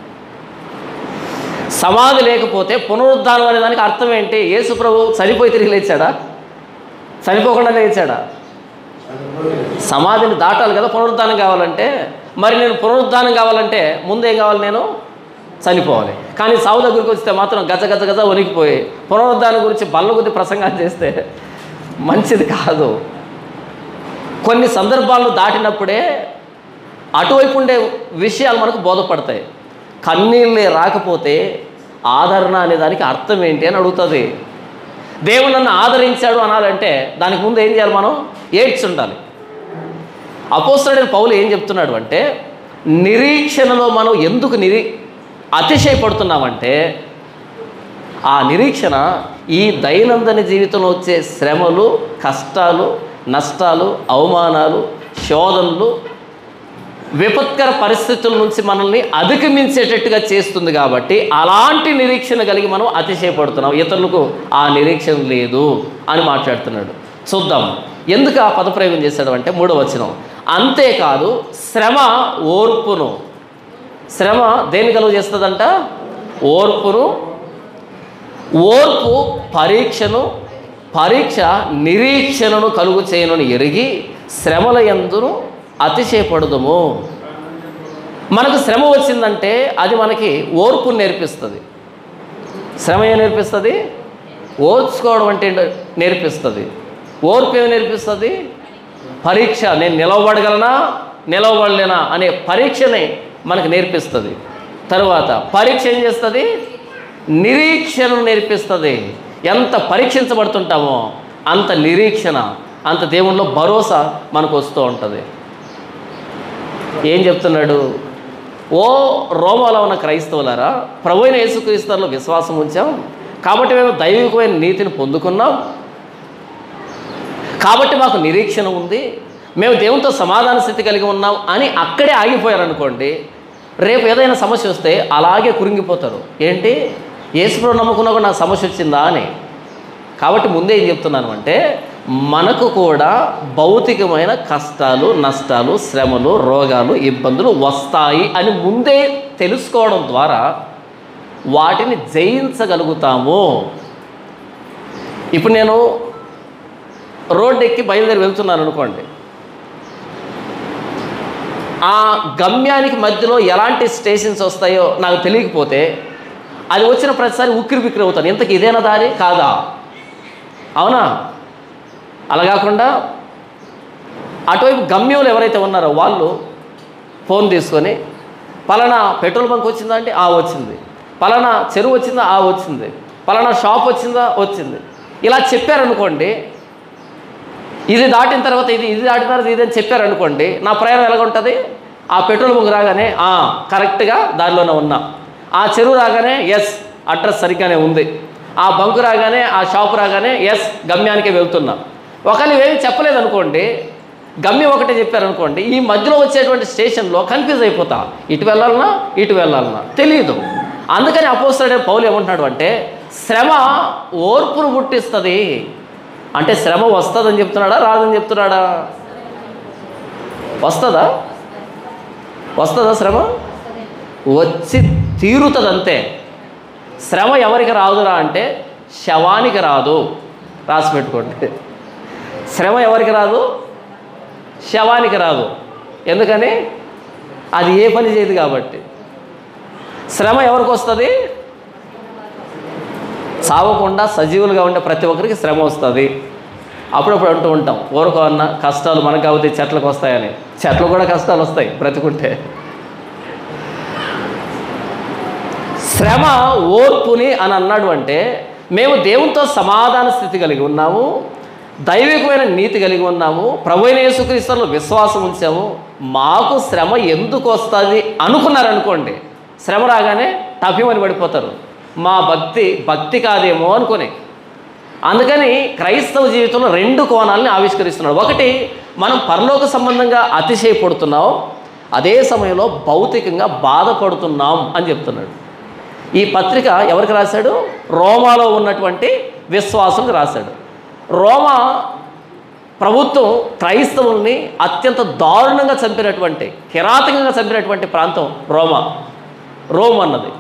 సమాధి లేకపోతే పునరుద్ధానం అనే దానికి అర్థం ఏంటి యేసు ప్రభు చనిపోయి తిరిగి లేచాడా చనిపోకుండా లేచాడా సమాధిని దాటాలి కదా పునరుద్ధానం కావాలంటే మరి నేను పునరుద్ధానం కావాలంటే ముందేం కావాలి నేను చనిపోవాలి కానీ సావు దగ్గరికి వస్తే మాత్రం గజ గజ గజ వణికిపోయి పునరుద్ధానం గురించి బల్ల కొద్ది ప్రసంగాలు చేస్తే మంచిది కాదు కొన్ని సందర్భాలను దాటినప్పుడే అటువైపు ఉండే విషయాలు మనకు బోధపడతాయి కన్నీళ్ళే రాకపోతే ఆదరణ అనే దానికి అర్థం ఏంటి అని అడుగుతుంది దేవుడు నన్ను ఆదరించాడు అనాలంటే దానికి ముందు ఏం చేయాలి మనం ఏడ్చి ఉండాలి అపోస్తలుడైన పౌలు ఏం చెప్తున్నాడు అంటే నిరీక్షణలో మనం ఎందుకు నిరీ అతిశయపడుతున్నామంటే ఆ నిరీక్షణ ఈ దైనందిన జీవితంలో వచ్చే శ్రమలు కష్టాలు నష్టాలు అవమానాలు శోధనలు విపత్కర పరిస్థితుల నుంచి మనల్ని అధిగమించేటట్టుగా చేస్తుంది కాబట్టి అలాంటి నిరీక్షణ కలిగి మనం అతిశయపడుతున్నాం ఇతరులకు ఆ నిరీక్షణ లేదు అని మాట్లాడుతున్నాడు చూద్దాం ఎందుకు ఆ పదప్రయోగం చేశాడు అంటే మూడో వచనం అంతేకాదు శ్రమ ఓర్పును శ్రమ దేని కలుగు చేస్తుందంట ఓర్పును ఓర్పు పరీక్షను పరీక్ష నిరీక్షణను కలుగు చేయనని ఎరిగి శ్రమల ఎందును అతిశయపడదుము మనకు శ్రమ వచ్చిందంటే అది మనకి ఓర్పు నేర్పిస్తుంది శ్రమ ఏం నేర్పిస్తుంది ఓర్చుకోవడం అంటే ఏంటో నేర్పిస్తుంది ఓర్పు ఏమి నేర్పిస్తుంది పరీక్ష నేను నిలవబడగలనా నిలవబడలేనా అనే పరీక్షని మనకు నేర్పిస్తుంది తరువాత పరీక్ష ఏం చేస్తుంది నిరీక్షణను నేర్పిస్తుంది ఎంత పరీక్షించబడుతుంటామో అంత నిరీక్షణ అంత దేవునిలో భరోసా మనకు వస్తూ ఉంటుంది ఏం చెప్తున్నాడు ఓ రోమాలో ఉన్న క్రైస్తవులారా ప్రభు అయిన యేసుక్రీస్తులో విశ్వాసం ఉంచాం కాబట్టి మేము దైవికమైన నీతిని పొందుకున్నాం కాబట్టి మాకు నిరీక్షణ ఉంది మేము దేవునితో సమాధాన స్థితి కలిగి ఉన్నాం అని అక్కడే ఆగిపోయారనుకోండి రేపు ఏదైనా సమస్య వస్తే అలాగే కురింగిపోతారు ఏంటి యేసుప్రభు నమ్ముకున్నా కూడా నాకు సమస్య వచ్చిందా అని కాబట్టి ముందే ఏం చెప్తున్నాను అంటే మనకు కూడా భౌతికమైన కష్టాలు నష్టాలు శ్రమలు రోగాలు ఇబ్బందులు వస్తాయి అని ముందే తెలుసుకోవడం ద్వారా వాటిని జయించగలుగుతాము ఇప్పుడు నేను రోడ్డు ఎక్కి బయలుదేరి వెళ్తున్నాను అనుకోండి ఆ గమ్యానికి మధ్యలో ఎలాంటి స్టేషన్స్ వస్తాయో నాకు తెలియకపోతే అది వచ్చిన ప్రతిసారి ఉక్కిరి బిక్కిరి అవుతాను ఇంతకు ఇదేనా దారి కాదా అవునా అలా కాకుండా అటువైపు గమ్యంలో ఎవరైతే ఉన్నారో వాళ్ళు ఫోన్ తీసుకొని పలానా పెట్రోల్ బంక్ వచ్చిందా అంటే ఆ వచ్చింది పలానా చెరువు వచ్చిందా ఆ వచ్చింది పలానా షాప్ వచ్చిందా వచ్చింది ఇలా చెప్పారనుకోండి ఇది దాటిన తర్వాత ఇది ఇది దాటిన తర్వాత ఇది అని చెప్పారనుకోండి నా ప్రయాణం ఎలాగ ఉంటుంది ఆ పెట్రోల్ బంక్ రాగానే ఆ, కరెక్ట్గా దారిలోనే ఉన్నా ఆ చెరువు రాగానే ఎస్ అడ్రస్ సరిగ్గానే ఉంది ఆ బంకు రాగానే ఆ షాప్ రాగానే ఎస్ గమ్యానికి వెళ్తున్నా ఒకవేళ ఇవేమి చెప్పలేదు అనుకోండి గమ్యం ఒకటే చెప్పారనుకోండి ఈ మధ్యలో వచ్చేటువంటి స్టేషన్లో కన్ఫ్యూజ్ అయిపోతా ఇటు వెళ్ళాలన్నా ఇటు వెళ్ళాలన్నా తెలియదు అందుకని అపోస్తాడే పౌలు ఏమంటున్నాడు అంటే శ్రమ ఓర్పును పుట్టిస్తుంది అంటే శ్రమ వస్తుందని చెప్తున్నాడా రాదని చెప్తున్నాడా వస్తుందా వస్తుందా శ్రమ వచ్చి తీరుతుంది అంతే శ్రమ ఎవరికి రాదురా అంటే శవానికి రాదు రాసి పెట్టుకోండి శ్రమ ఎవరికి రాదు శవానికి రాదు ఎందుకని అది ఏ పని చేయదు కాబట్టి శ్రమ ఎవరికి వస్తుంది చావకుండా సజీవులుగా ఉండే ప్రతి ఒక్కరికి శ్రమ వస్తుంది అప్పుడప్పుడు అంటూ ఉంటాం ఊరుకో అన్న కష్టాలు మనకు కాబట్టి చెట్లకు వస్తాయని చెట్లు కూడా కష్టాలు వస్తాయి బ్రతుకుంటే శ్రమ ఓర్పుని అని అన్నాడు అంటే మేము దేవునితో సమాధాన స్థితి కలిగి ఉన్నాము దైవికమైన నీతి కలిగి ఉన్నాము ప్రభు అయిన యేసుక్రీస్తులో విశ్వాసం ఉంచాము మాకు శ్రమ ఎందుకు వస్తుంది అనుకున్నారనుకోండి శ్రమ రాగానే టపిమని పడిపోతారు మా భక్తి భక్తి కాదేమో అనుకుని అందుకని క్రైస్తవ జీవితంలో రెండు కోణాలని ఆవిష్కరిస్తున్నాడు ఒకటి మనం పరలోక సంబంధంగా అతిశయపడుతున్నాం అదే సమయంలో భౌతికంగా బాధపడుతున్నాం అని చెప్తున్నాడు ఈ పత్రిక ఎవరికి రాశాడు రోమాలో ఉన్నటువంటి విశ్వాసులకు రాశాడు రోమా ప్రభుత్వం క్రైస్తవుల్ని అత్యంత దారుణంగా చంపినటువంటి కిరాతకంగా చంపినటువంటి ప్రాంతం రోమా రోమ్ అన్నది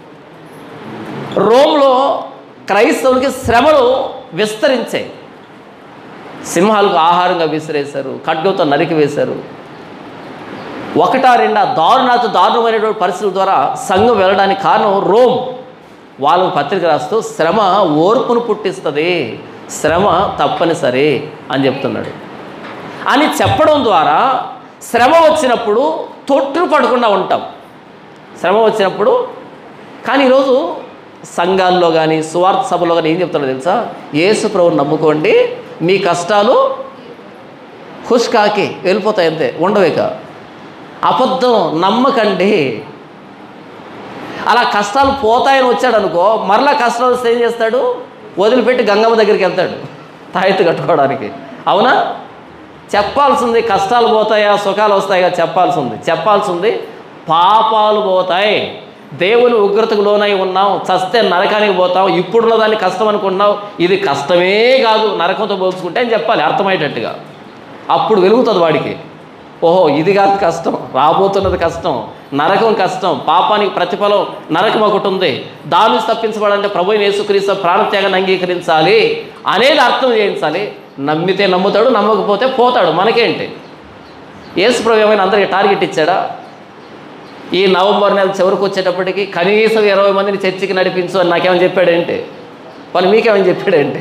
రోమ్లో క్రైస్తవులకి శ్రమలు విస్తరించాయి సింహాలకు ఆహారంగా విసిరేశారు ఖడ్గంతో నరికి వేశారు ఒకటా రెండా దారుణాత దారుణమైనటువంటి పరిస్థితుల ద్వారా సంఘం వెళ్ళడానికి కారణం రోమ్ వాళ్ళకు పత్రిక రాస్తూ శ్రమ ఓర్పును పుట్టిస్తుంది శ్రమ తప్పనిసరి అని చెప్తున్నాడు అని చెప్పడం ద్వారా శ్రమ వచ్చినప్పుడు తొట్టు పడకుండా ఉంటాం శ్రమ వచ్చినప్పుడు కానీ ఈరోజు సంఘాల్లో కానీ సువార్త సభలో కానీ ఏం చెప్తారో తెలుసా యేసు ప్రభువుని నమ్ముకోండి మీ కష్టాలు హుష్కాకి వెళ్ళిపోతాయి అంతే ఉండవేక అబద్ధం నమ్మకండి అలా కష్టాలు పోతాయని వచ్చాడు అనుకో మరలా కష్టాలు వస్తే ఏం చేస్తాడు వదిలిపెట్టి గంగమ్మ దగ్గరికి వెళ్తాడు తాయెత్తు కట్టుకోవడానికి అవునా చెప్పాల్సింది కష్టాలు పోతాయా సుఖాలు వస్తాయా చెప్పాల్సింది చెప్పాల్సింది పాపాలు పోతాయి దేవుని ఉగ్రతకు లోనై ఉన్నాం చస్తే నరకానికి పోతాం ఇప్పుడున్న దాన్ని కష్టం అనుకుంటున్నావు ఇది కష్టమే కాదు నరకంతో పోల్చుకుంటే అని చెప్పాలి అర్థమయ్యేటట్టుగా అప్పుడు వెలుగుతుంది వాడికి ఓహో ఇది కాదు కష్టం రాబోతున్నది కష్టం నరకం కష్టం పాపానికి ప్రతిఫలం నరకం ఒకటి ఉంది దాని నుంచి తప్పించబడాలంటే ప్రభు యేసుక్రీస్తు ప్రాణత్యాగాన్ని అంగీకరించాలి అనేది అర్థం చేయించాలి నమ్మితే నమ్ముతాడు నమ్మకపోతే పోతాడు మనకేంటి యేసు ప్రభు ఏమైనా అందరికీ టార్గెట్ ఇచ్చాడా ఈ నవంబర్ నెల చివరికి వచ్చేటప్పటికి కనీసం ఇరవై మందిని చర్చికి నడిపించు అని నాకేమని చెప్పాడేంటి వాళ్ళు మీకేమని చెప్పాడేంటి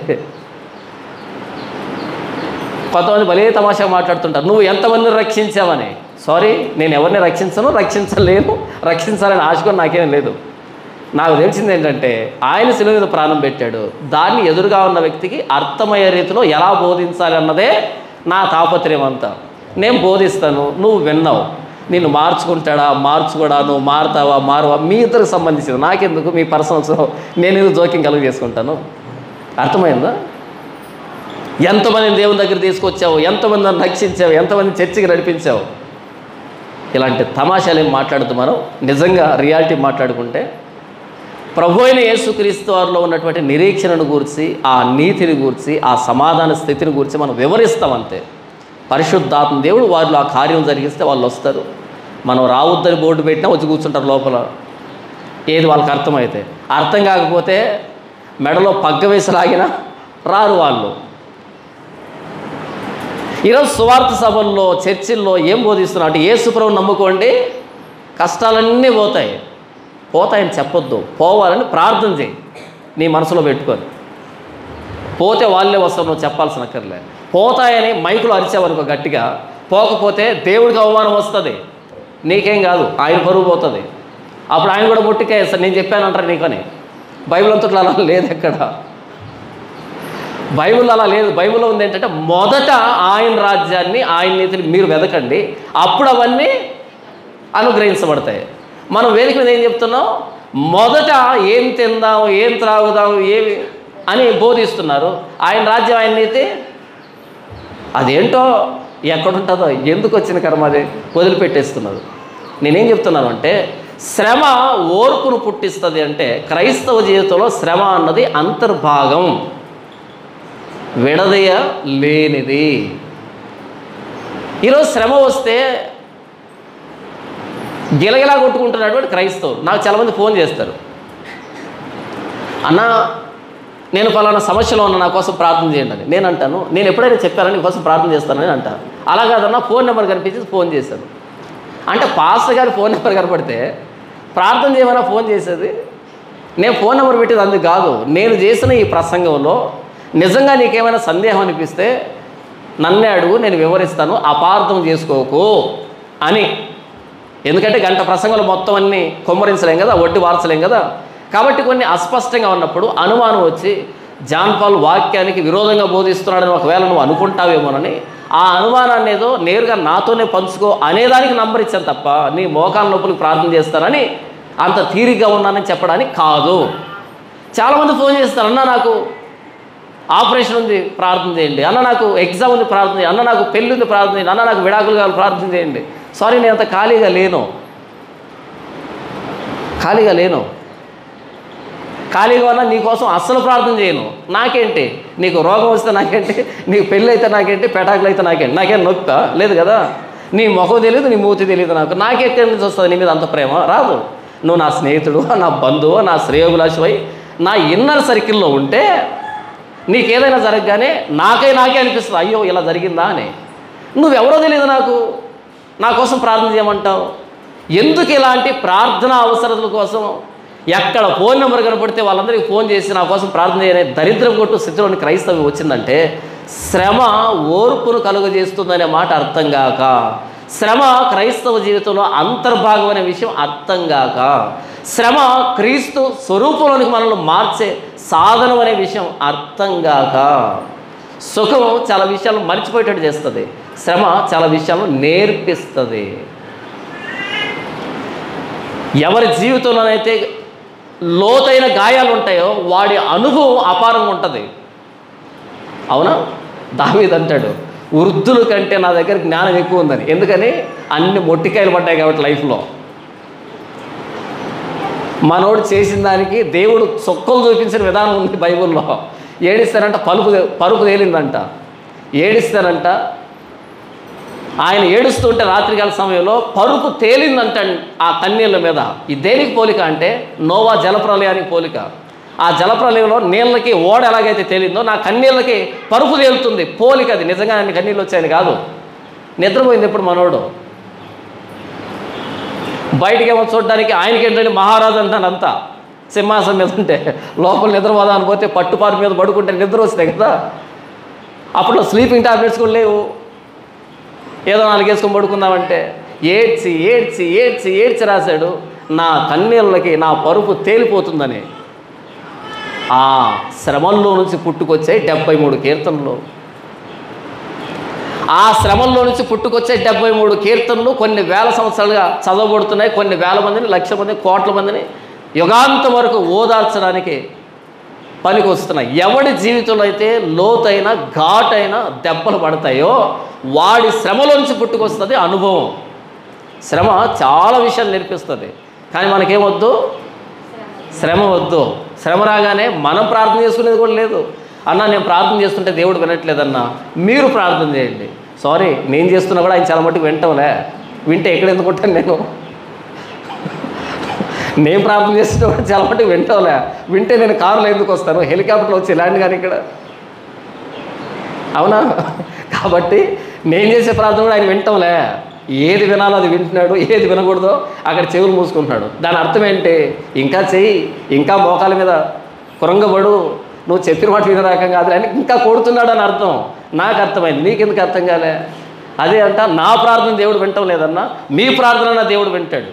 కొంతమంది భలే తమాషా మాట్లాడుతుంటారు నువ్వు ఎంతమందిని రక్షించావని సారీ నేను ఎవరిని రక్షించను రక్షించలేను రక్షించాలని ఆశ కూడా నాకేం లేదు నాకు తెలిసింది ఏంటంటే ఆయన శిలువ మీద ప్రాణం పెట్టాడు దాన్ని ఎదురుగా ఉన్న వ్యక్తికి అర్థమయ్యే రీతిలో ఎలా బోధించాలి అన్నదే నా తాపత్రయం అంతా నేను బోధిస్తాను నువ్వు విన్నావు నిన్ను మార్చుకుంటాడా మార్చుకోడా నువ్వు మారుతావా మారువా మీ ఇద్దరికి సంబంధించింది నాకెందుకు మీ పర్సనల్స్ నేను ఎందుకు జోక్యం కలుగు చేసుకుంటాను అర్థమైందా ఎంతమందిని దేవుని దగ్గర తీసుకొచ్చావు ఎంతమందిని రక్షించావు ఎంతమంది చర్చికి నడిపించావు ఇలాంటి తమాషాలు ఏం మాట్లాడుతూ మనం నిజంగా రియాలిటీ మాట్లాడుకుంటే ప్రభు అయిన యేసుక్రీస్తు వారిలో ఉన్నటువంటి నిరీక్షణను గూర్చి ఆ నీతిని గూర్చి ఆ సమాధాన స్థితిని గూర్చి మనం వివరిస్తాం అంతే పరిశుద్ధాత్మ దేవుడు వారిలో ఆ కార్యం జరిగిస్తే వాళ్ళు వస్తారు మనం రావద్దని బోర్డు పెట్టినా వచ్చి కూర్చుంటారు లోపల ఏది వాళ్ళకి అర్థమైతే అర్థం కాకపోతే మెడలో పగ్గ వేసి లాగినా రారు వాళ్ళు ఈరోజు సువార్త సభల్లో చర్చిల్లో ఏం బోధిస్తున్నా అంటే ఏసుప్రభు నమ్ముకోండి కష్టాలన్నీ పోతాయి పోతాయని చెప్పొద్దు పోవాలని ప్రార్థన చేయి నీ మనసులో పెట్టుకొని పోతే వాళ్ళే వస్తారు నువ్వు చెప్పాల్సిన అక్కర్లే పోతాయని మైకులో అరిచేవనుకో గట్టిగా పోకపోతే దేవుడికి అవమానం వస్తుంది నీకేం కాదు ఆయన పరువు పోతుంది అప్పుడు ఆయన కూడా ముట్టికే సార్ నేను చెప్పానంటారు నీకని బైబిల్ అంతట్లో అలా లేదు ఎక్కడ బైబిల్ అలా లేదు బైబిల్లో ఉంది ఏంటంటే మొదట ఆయన రాజ్యాన్ని ఆయన నీతిని మీరు వెదకండి అప్పుడు అవన్నీ అనుగ్రహించబడతాయి మనం వేదిక మీద ఏం చెప్తున్నాం మొదట ఏం తిందాం ఏం త్రాగుదాం ఏమి అని బోధిస్తున్నారు ఆయన రాజ్యం ఆయన నీతి అదేంటో ఎక్కడుంటుందో ఎందుకు వచ్చిన కర్మ అది వదిలిపెట్టేస్తున్నారు నేనేం చెప్తున్నాను అంటే శ్రమ ఓర్పును పుట్టిస్తుంది అంటే క్రైస్తవ జీవితంలో శ్రమ అన్నది అంతర్భాగం విడదీయ లేనిది ఈరోజు శ్రమ వస్తే గిలగిలా కొట్టుకుంటున్నటువంటి క్రైస్తవులు నాకు చాలామంది ఫోన్ చేస్తారు అన్న నేను ఫలానా సమస్యలో ఉన్న నా కోసం ప్రార్థన చేయండి అని నేను అంటాను నేను ఎప్పుడైనా చెప్పానని నీ కోసం ప్రార్థన చేస్తానని అంటాను అలా కాదన్నా ఫోన్ నెంబర్ కనిపించి ఫోన్ చేశాను అంటే పాస్టర్ గారి ఫోన్ నెంబర్ కనపడితే ప్రార్థన చేయమన్నా ఫోన్ చేసేది నేను ఫోన్ నెంబర్ పెట్టేది అందుకు కాదు నేను చేసిన ఈ ప్రసంగంలో నిజంగా నీకేమైనా సందేహం అనిపిస్తే నన్నే అడుగు నేను వివరిస్తాను అపార్థం చేసుకోకు అని ఎందుకంటే గంట ప్రసంగంలో మొత్తం అన్ని కొమ్మరించలేం కదా వడ్డీ వార్చలేం కదా కాబట్టి కొన్ని అస్పష్టంగా ఉన్నప్పుడు అనుమానం వచ్చి జాన్ పాల్ వాక్యానికి విరోధంగా బోధిస్తున్నాడని ఒకవేళ నువ్వు అనుకుంటావేమోనని ఆ అనుమానాన్ని ఏదో నేరుగా నాతోనే పంచుకో అనేదానికి నంబర్ ఇచ్చాను తప్ప నీ మోకాల నొప్పులకు ప్రార్థన చేస్తానని అంత తీరిగ్గా ఉన్నానని చెప్పడానికి కాదు చాలామంది ఫోన్ చేస్తారు అన్న నాకు ఆపరేషన్ ఉంది ప్రార్థన చేయండి అన్న నాకు ఎగ్జామ్ ఉంది ప్రార్థన చేయండి అన్న నాకు పెళ్ళి ఉంది ప్రార్థన చేయండి అన్న నాకు విడాకులు కావాలి ప్రార్థన చేయండి సారీ నేను అంత ఖాళీగా లేను ఖాళీగా లేను ఖాళీగా ఉన్నా నీకోసం అస్సలు ప్రార్థన చేయను నాకేంటి నీకు రోగం వస్తే నాకేంటి నీకు పెళ్ళి అయితే నాకేంటి పెటాకులు అయితే నాకేంటి నాకేం నొప్పా లేదు కదా నీ ముఖం తెలియదు నీ మూతి తెలియదు నాకు నాకెక్కడి నుంచి వస్తుంది నీ మీద అంత ప్రేమ రాదు నువ్వు నా స్నేహితుడు నా బంధువు నా శ్రేయోభిలాషివై నా ఇన్నర్ సర్కిల్లో ఉంటే నీకేదైనా జరగగానే నాకై నాకే అనిపిస్తుంది అయ్యో ఇలా జరిగిందా అని నువ్వెవరో తెలియదు నాకు నా కోసం ప్రార్థన చేయమంటావు ఎందుకు ఇలాంటి ప్రార్థన అవసరతల కోసం ఎక్కడ ఫోన్ నెంబర్ కనపడితే వాళ్ళందరికీ ఫోన్ చేసి నా కోసం ప్రార్థన చేయనే దరిద్రం కొట్టు స్థితిలోని క్రైస్తవం వచ్చిందంటే శ్రమ ఓర్పును కలుగజేస్తుందనే మాట అర్థం కాక శ్రమ క్రైస్తవ జీవితంలో అంతర్భాగం అనే విషయం అర్థం కాక శ్రమ క్రీస్తు స్వరూపంలోనికి మనల్ని మార్చే సాధనం అనే విషయం అర్థం కాక సుఖం చాలా విషయాలు మర్చిపోయేటట్టు చేస్తుంది శ్రమ చాలా విషయాలు నేర్పిస్తుంది ఎవరి జీవితంలోనైతే లోతైన గాయాలు ఉంటాయో వాడి అనుభవం అపారంగా ఉంటుంది అవునా దావీద్ అంటాడు వృద్ధుల కంటే నా దగ్గర జ్ఞానం ఎక్కువ ఉందని ఎందుకని అన్ని మొట్టికాయలు పడ్డాయి కాబట్టి లైఫ్లో మనోడు చేసిన దానికి దేవుడు చొక్కలు చూపించిన విధానం ఉంది బైబిల్లో ఏడిస్తానంట పలుపు పరుపు తేలిందంట ఏడిస్తానంట ఆయన ఏడుస్తుంటే రాత్రికాల సమయంలో పరుపు తేలిందంట ఆ కన్నీళ్ళ మీద ఈ దేనికి పోలిక అంటే నోవా జలప్రలయానికి పోలిక ఆ జలప్రలయంలో నీళ్ళకి ఓడ ఎలాగైతే తేలిందో నా కన్నీళ్ళకి పరుపు తేలుతుంది పోలిక అది నిజంగా ఆయన కన్నీళ్ళు వచ్చాయని కాదు నిద్రపోయింది ఎప్పుడు మనోడు బయటికి ఏమో చూడడానికి ఆయనకి ఏంటంటే మహారాజు అంటాను అంతా సింహాసనం మీద ఉంటే లోపల నిద్రపోదా అని పోతే పట్టుపారు మీద పడుకుంటే నిద్ర వస్తాయి కదా అప్పట్లో స్లీపింగ్ టాబ్లెట్స్ కూడా లేవు ఏదో నాలుగు వేసుకొని పడుకుందామంటే ఏడ్చి ఏడ్చి ఏడ్చి ఏడ్చి రాశాడు నా కన్నీళ్ళకి నా పరుపు తేలిపోతుందని ఆ శ్రమల్లో నుంచి పుట్టుకొచ్చే డెబ్బై మూడు కీర్తనలు ఆ శ్రమల్లో నుంచి పుట్టుకొచ్చే డెబ్బై మూడు కీర్తనలు కొన్ని వేల సంవత్సరాలుగా చదవబడుతున్నాయి కొన్ని వేల మందిని లక్ష మంది కోట్ల మందిని యుగాంతం వరకు ఓదార్చడానికి పనికి వస్తున్నాయి ఎవడి జీవితంలో అయితే లోతైన ఘాటైన దెబ్బలు పడతాయో వాడి శ్రమలోంచి పుట్టుకొస్తుంది అనుభవం శ్రమ చాలా విషయాలు నేర్పిస్తుంది కానీ మనకేమొద్దు శ్రమ వద్దు శ్రమ రాగానే మనం ప్రార్థన చేసుకునేది కూడా లేదు అన్న నేను ప్రార్థన చేస్తుంటే దేవుడు వినట్లేదన్నా మీరు ప్రార్థన చేయండి సారీ నేను చేస్తున్నా కూడా ఆయన చాలా మట్టుకు వింటాంలే వింటే ఎక్కడ ఎందుకు ఉంటాను నేను నేను ప్రార్థన చేస్తుంటే కూడా చాలా మట్టుకు వింటాంలే వింటే నేను కారులో ఎందుకు వస్తాను హెలికాప్టర్లో వచ్చి ల్యాండ్ కానీ ఇక్కడ అవునా కాబట్టి నేను చేసే ప్రార్థన కూడా ఆయన వింటాంలే ఏది వినాలో అది వింటున్నాడు ఏది వినకూడదో అక్కడ చెవులు మూసుకుంటున్నాడు దాని అర్థం ఏంటి ఇంకా చెయ్యి ఇంకా మోకాల మీద కురంగబడు నువ్వు చెప్పిన మాట వినే రకం కాదు అని ఇంకా కొడుతున్నాడు అని అర్థం నాకు అర్థమైంది నీకెందుకు అర్థం కాలే అదే అంట నా ప్రార్థన దేవుడు వింటం లేదన్నా మీ ప్రార్థన నా దేవుడు వింటాడు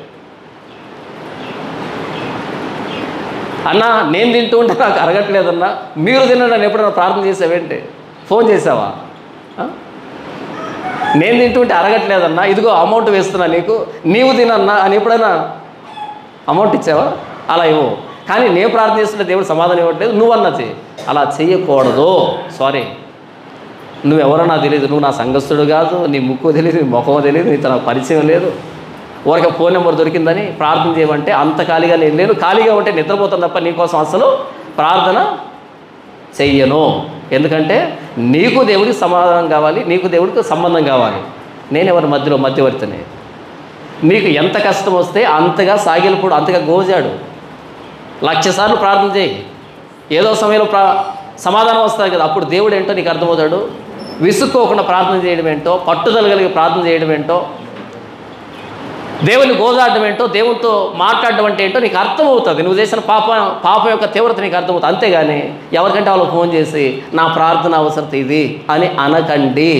అన్నా నేను తింటూ ఉంటే నాకు అరగట్లేదన్నా మీరు తినండి అని ఎప్పుడైనా ప్రార్థన చేసావేంటి ఫోన్ చేసావా ఆ? నేను తింటుంటే అరగట్లేదన్నా ఇదిగో అమౌంట్ వేస్తున్నా నీకు నీవు తినన్నా అని ఎప్పుడైనా అమౌంట్ ఇచ్చావా అలా ఇవ్వు కానీ నేను ప్రార్థన చేస్తుంటే దేవుడు సమాధానం ఇవ్వట్లేదు నువ్వు అన్నా చెయ్యి అలా చెయ్యకూడదు సారీ నువ్వెవరో నాకు తెలియదు నువ్వు నా సంఘస్థుడు కాదు నీ ముక్కు తెలియదు నీ ముఖం తెలియదు నీతో నాకు పరిచయం లేదు ఊరికే ఫోన్ నెంబర్ దొరికిందని ప్రార్థన చేయమంటే అంత ఖాళీగా నేను లేను ఖాళీగా ఉంటే నిద్రపోతాను తప్ప నీకోసం అసలు ప్రార్థన చెయ్యను ఎందుకంటే నీకు దేవుడికి సమాధానం కావాలి నీకు దేవుడికి సంబంధం కావాలి నేను ఎవరి మధ్యలో మధ్యవర్తిని నీకు ఎంత కష్టం వస్తే అంతగా సాగిలప్పుడు అంతగా గోజాడు లక్ష సార్లు ప్రార్థన చేయి ఏదో సమయంలో ప్రా సమాధానం వస్తుంది కదా అప్పుడు దేవుడు ఏంటో నీకు అర్థమవుతాడు విసుక్కోకుండా ప్రార్థన చేయడం ఏంటో పట్టుదల కలిగి ప్రార్థన చేయడం ఏంటో దేవుని గోజాడడం ఏంటో దేవునితో మాట్లాడడం అంటే ఏంటో నీకు అర్థమవుతుంది నువ్వు చేసిన పాప పాపం యొక్క తీవ్రత నీకు అర్థమవుతుంది అంతేగాని ఎవరికంటే వాళ్ళకి ఫోన్ చేసి నా ప్రార్థన అవసరత ఇది అని అనకండి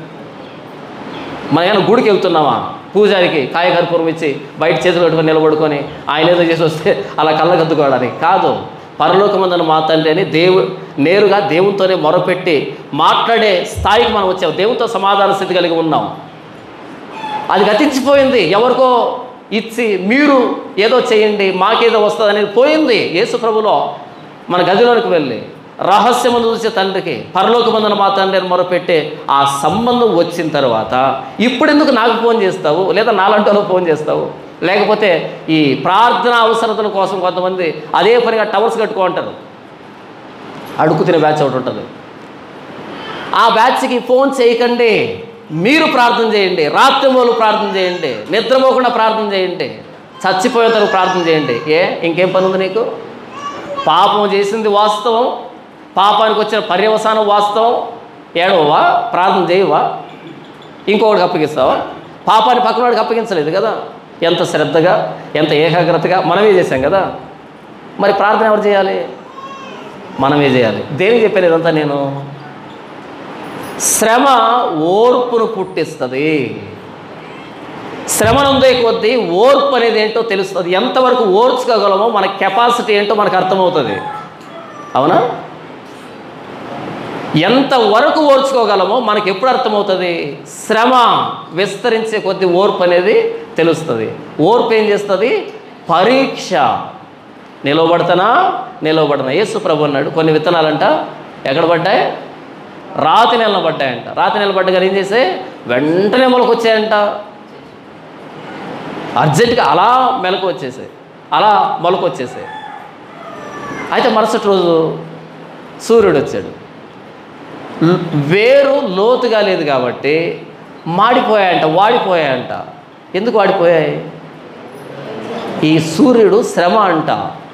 మనం ఏమైనా గుడికి వెళ్తున్నామా పూజారికి కాయకర్పూరం ఇచ్చి బయట చేతులు కట్టుకొని నిలబడుకొని ఆయన ఏదో చేసి వస్తే అలా కళ్ళకద్దుకోవడానికి కాదు పరలోకమందన మా తండ్రి అని దేవు నేరుగా దేవునితోనే మొరపెట్టి మాట్లాడే స్థాయికి మనం వచ్చాం దేవునితో సమాధాన స్థితి కలిగి ఉన్నాం అది గతించిపోయింది ఎవరికో ఇచ్చి మీరు ఏదో చేయండి మాకేదో వస్తుంది అనేది పోయింది యేసు ప్రభులో మన గదిలోనికి వెళ్ళి రహస్యమును చూసే తండ్రికి పరలోకమందున మా తండ్రి అని మొరపెట్టే ఆ సంబంధం వచ్చిన తర్వాత ఇప్పుడు ఎందుకు నాకు ఫోన్ చేస్తావు లేదా నాలంటి వాళ్ళకి ఫోన్ చేస్తావు లేకపోతే ఈ ప్రార్థన అవసరతల కోసం కొంతమంది అదే పనిగా టవర్స్ కట్టుకో ఉంటారు అడుగు తినే బ్యాచ్ ఒకటి ఉంటుంది ఆ బ్యాచ్కి ఫోన్ చేయకండి మీరు ప్రార్థన చేయండి రాత్రిమూలు ప్రార్థన చేయండి నిద్రపోకుండా ప్రార్థన చేయండి చచ్చిపోయేంత వరకు ప్రార్థన చేయండి ఏ ఇంకేం పని ఉంది నీకు పాపం చేసింది వాస్తవం పాపానికి వచ్చిన పర్యవసానం వాస్తవం ఏడవవా ప్రార్థన చేయవా ఇంకొకటికి అప్పగిస్తావా పాపాన్ని పక్కన వాడికి అప్పగించలేదు కదా ఎంత శ్రద్ధగా ఎంత ఏకాగ్రతగా మనమే చేశాం కదా మరి ప్రార్థన ఎవరు చేయాలి మనమే చేయాలి దేనికి చెప్పాను ఇదంతా నేను శ్రమ ఓర్పును పుట్టిస్తుంది శ్రమనుందే కొద్దీ ఓర్పు అనేది ఏంటో తెలుస్తుంది ఎంతవరకు ఓర్చుకోగలమో మన కెపాసిటీ ఏంటో మనకు అర్థమవుతుంది అవునా ఎంతవరకు ఓర్చుకోగలమో మనకి ఎప్పుడు అర్థమవుతుంది శ్రమ విస్తరించే కొద్ది ఓర్పు అనేది తెలుస్తుంది ఓర్పు ఏం చేస్తుంది పరీక్ష నిలవబడతానా నిలవబడనా యేసు ప్రభు అన్నాడు కొన్ని విత్తనాలంట ఎక్కడ పడ్డాయి రాతి నెల పడ్డాయంట రాతి నెల పడ్డగా ఏం చేసే వెంటనే మొలకొచ్చాయంట అర్జెంటుగా అలా మెలకు వచ్చేసాయి అలా మొలకు వచ్చేసాయి అయితే మరుసటి రోజు సూర్యుడు వచ్చాడు ల్- వేరు లోతుగా లేదు కాబట్టి మాడిపోయాయంట వాడిపోయాయంట ఎందుకు వాడిపోయాయి ఈ సూర్యుడు శ్రమ అంట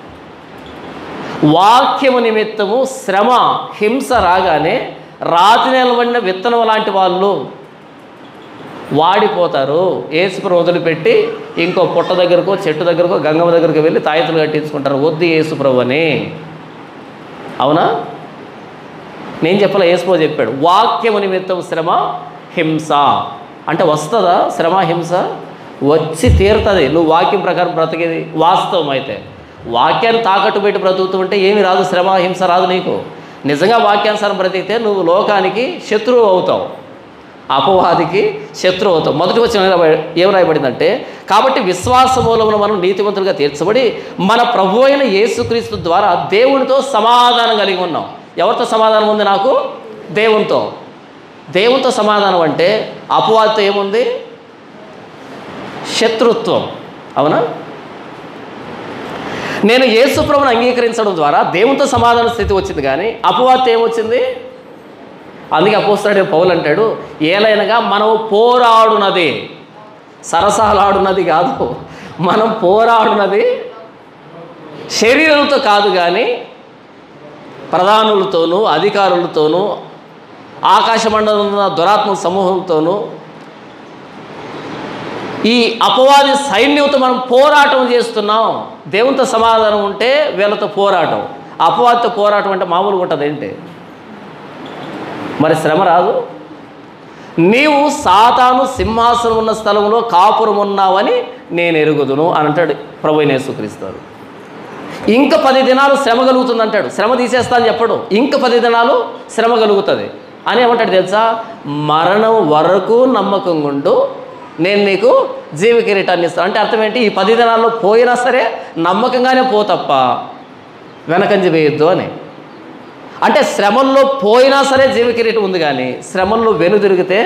వాక్యము నిమిత్తము శ్రమ హింస రాగానే రాతి నిలబడిన విత్తనం లాంటి వాళ్ళు వాడిపోతారు ఏసుకుని వదిలిపెట్టి ఇంకో పుట్ట దగ్గరకో చెట్టు దగ్గరకో గంగమ్మ దగ్గరకు వెళ్ళి తాయెత్తులు కట్టించుకుంటారు వద్దు యేసుప్రభు అని అవునా నేను చెప్పలే యేసుప్రభు చెప్పాడు వాక్యము నిమిత్తం శ్రమ హింస అంటే వస్తుందా శ్రమ హింస వచ్చి తీరుతుంది నువ్వు వాక్యం ప్రకారం బ్రతికేది వాస్తవం అయితే వాక్యాన్ని తాకట్టు పెట్టి బ్రతుకుతూ ఉంటే ఏమి రాదు శ్రమ హింస రాదు నీకు నిజంగా వాక్యానుసారం బ్రతికితే నువ్వు లోకానికి శత్రువు అవుతావు అపవాదికి శత్రువు అవుతాం మొదటి వచ్చిన ఏం రాయబడిందంటే కాబట్టి విశ్వాస మూలమును మనం నీతివంతులుగా తీర్చబడి మన ప్రభు అయిన యేసుక్రీస్తు ద్వారా దేవునితో సమాధానం కలిగి ఉన్నాం ఎవరితో సమాధానం ఉంది నాకు దేవునితో దేవునితో సమాధానం అంటే అపవాదితో ఏముంది శత్రుత్వం అవునా నేను యేసుప్రభుని అంగీకరించడం ద్వారా దేవునితో సమాధాన స్థితి వచ్చింది కానీ అపవాదితో ఏమొచ్చింది అందుకే అపోస్తాడు పౌలు అంటాడు ఏలైనగా మనం పోరాడునది సరసాలాడున్నది కాదు మనం పోరాడున్నది శరీరంతో కాదు కానీ ప్రధానులతోనూ అధికారులతోనూ ఆకాశమండలం ఉన్న దురాత్మ సమూహంతోనూ ఈ అపవాది సైన్యంతో మనం పోరాటం చేస్తున్నాం దేవునితో సమాధానం ఉంటే వీళ్ళతో పోరాటం అపవాదితో పోరాటం అంటే మామూలుగా ఉంటుంది ఏంటి మరి శ్రమ రాదు నీవు సాతాను సింహాసనం ఉన్న స్థలంలో కాపురం ఉన్నావని నేను ఎరుగుదును అని అంటాడు ప్రభు యేసుక్రీస్తారు ఇంకా పది దినాలు శ్రమ కలుగుతుంది అంటాడు శ్రమ తీసేస్తా అని చెప్పడు ఇంకా పది దినాలు శ్రమ కలుగుతుంది అని ఏమంటాడు తెలుసా మరణం వరకు నమ్మకం ఉండు నేను నీకు జీవ కిరీటాన్ని ఇస్తాను అంటే అర్థం ఏంటి ఈ పది దినాల్లో పోయినా సరే నమ్మకంగానే పో తప్ప వెనకంజి వేయొద్దు అని అంటే శ్రమల్లో పోయినా సరే జీవ కిరీటం ఉంది కానీ శ్రమల్లో వెనుదిరిగితే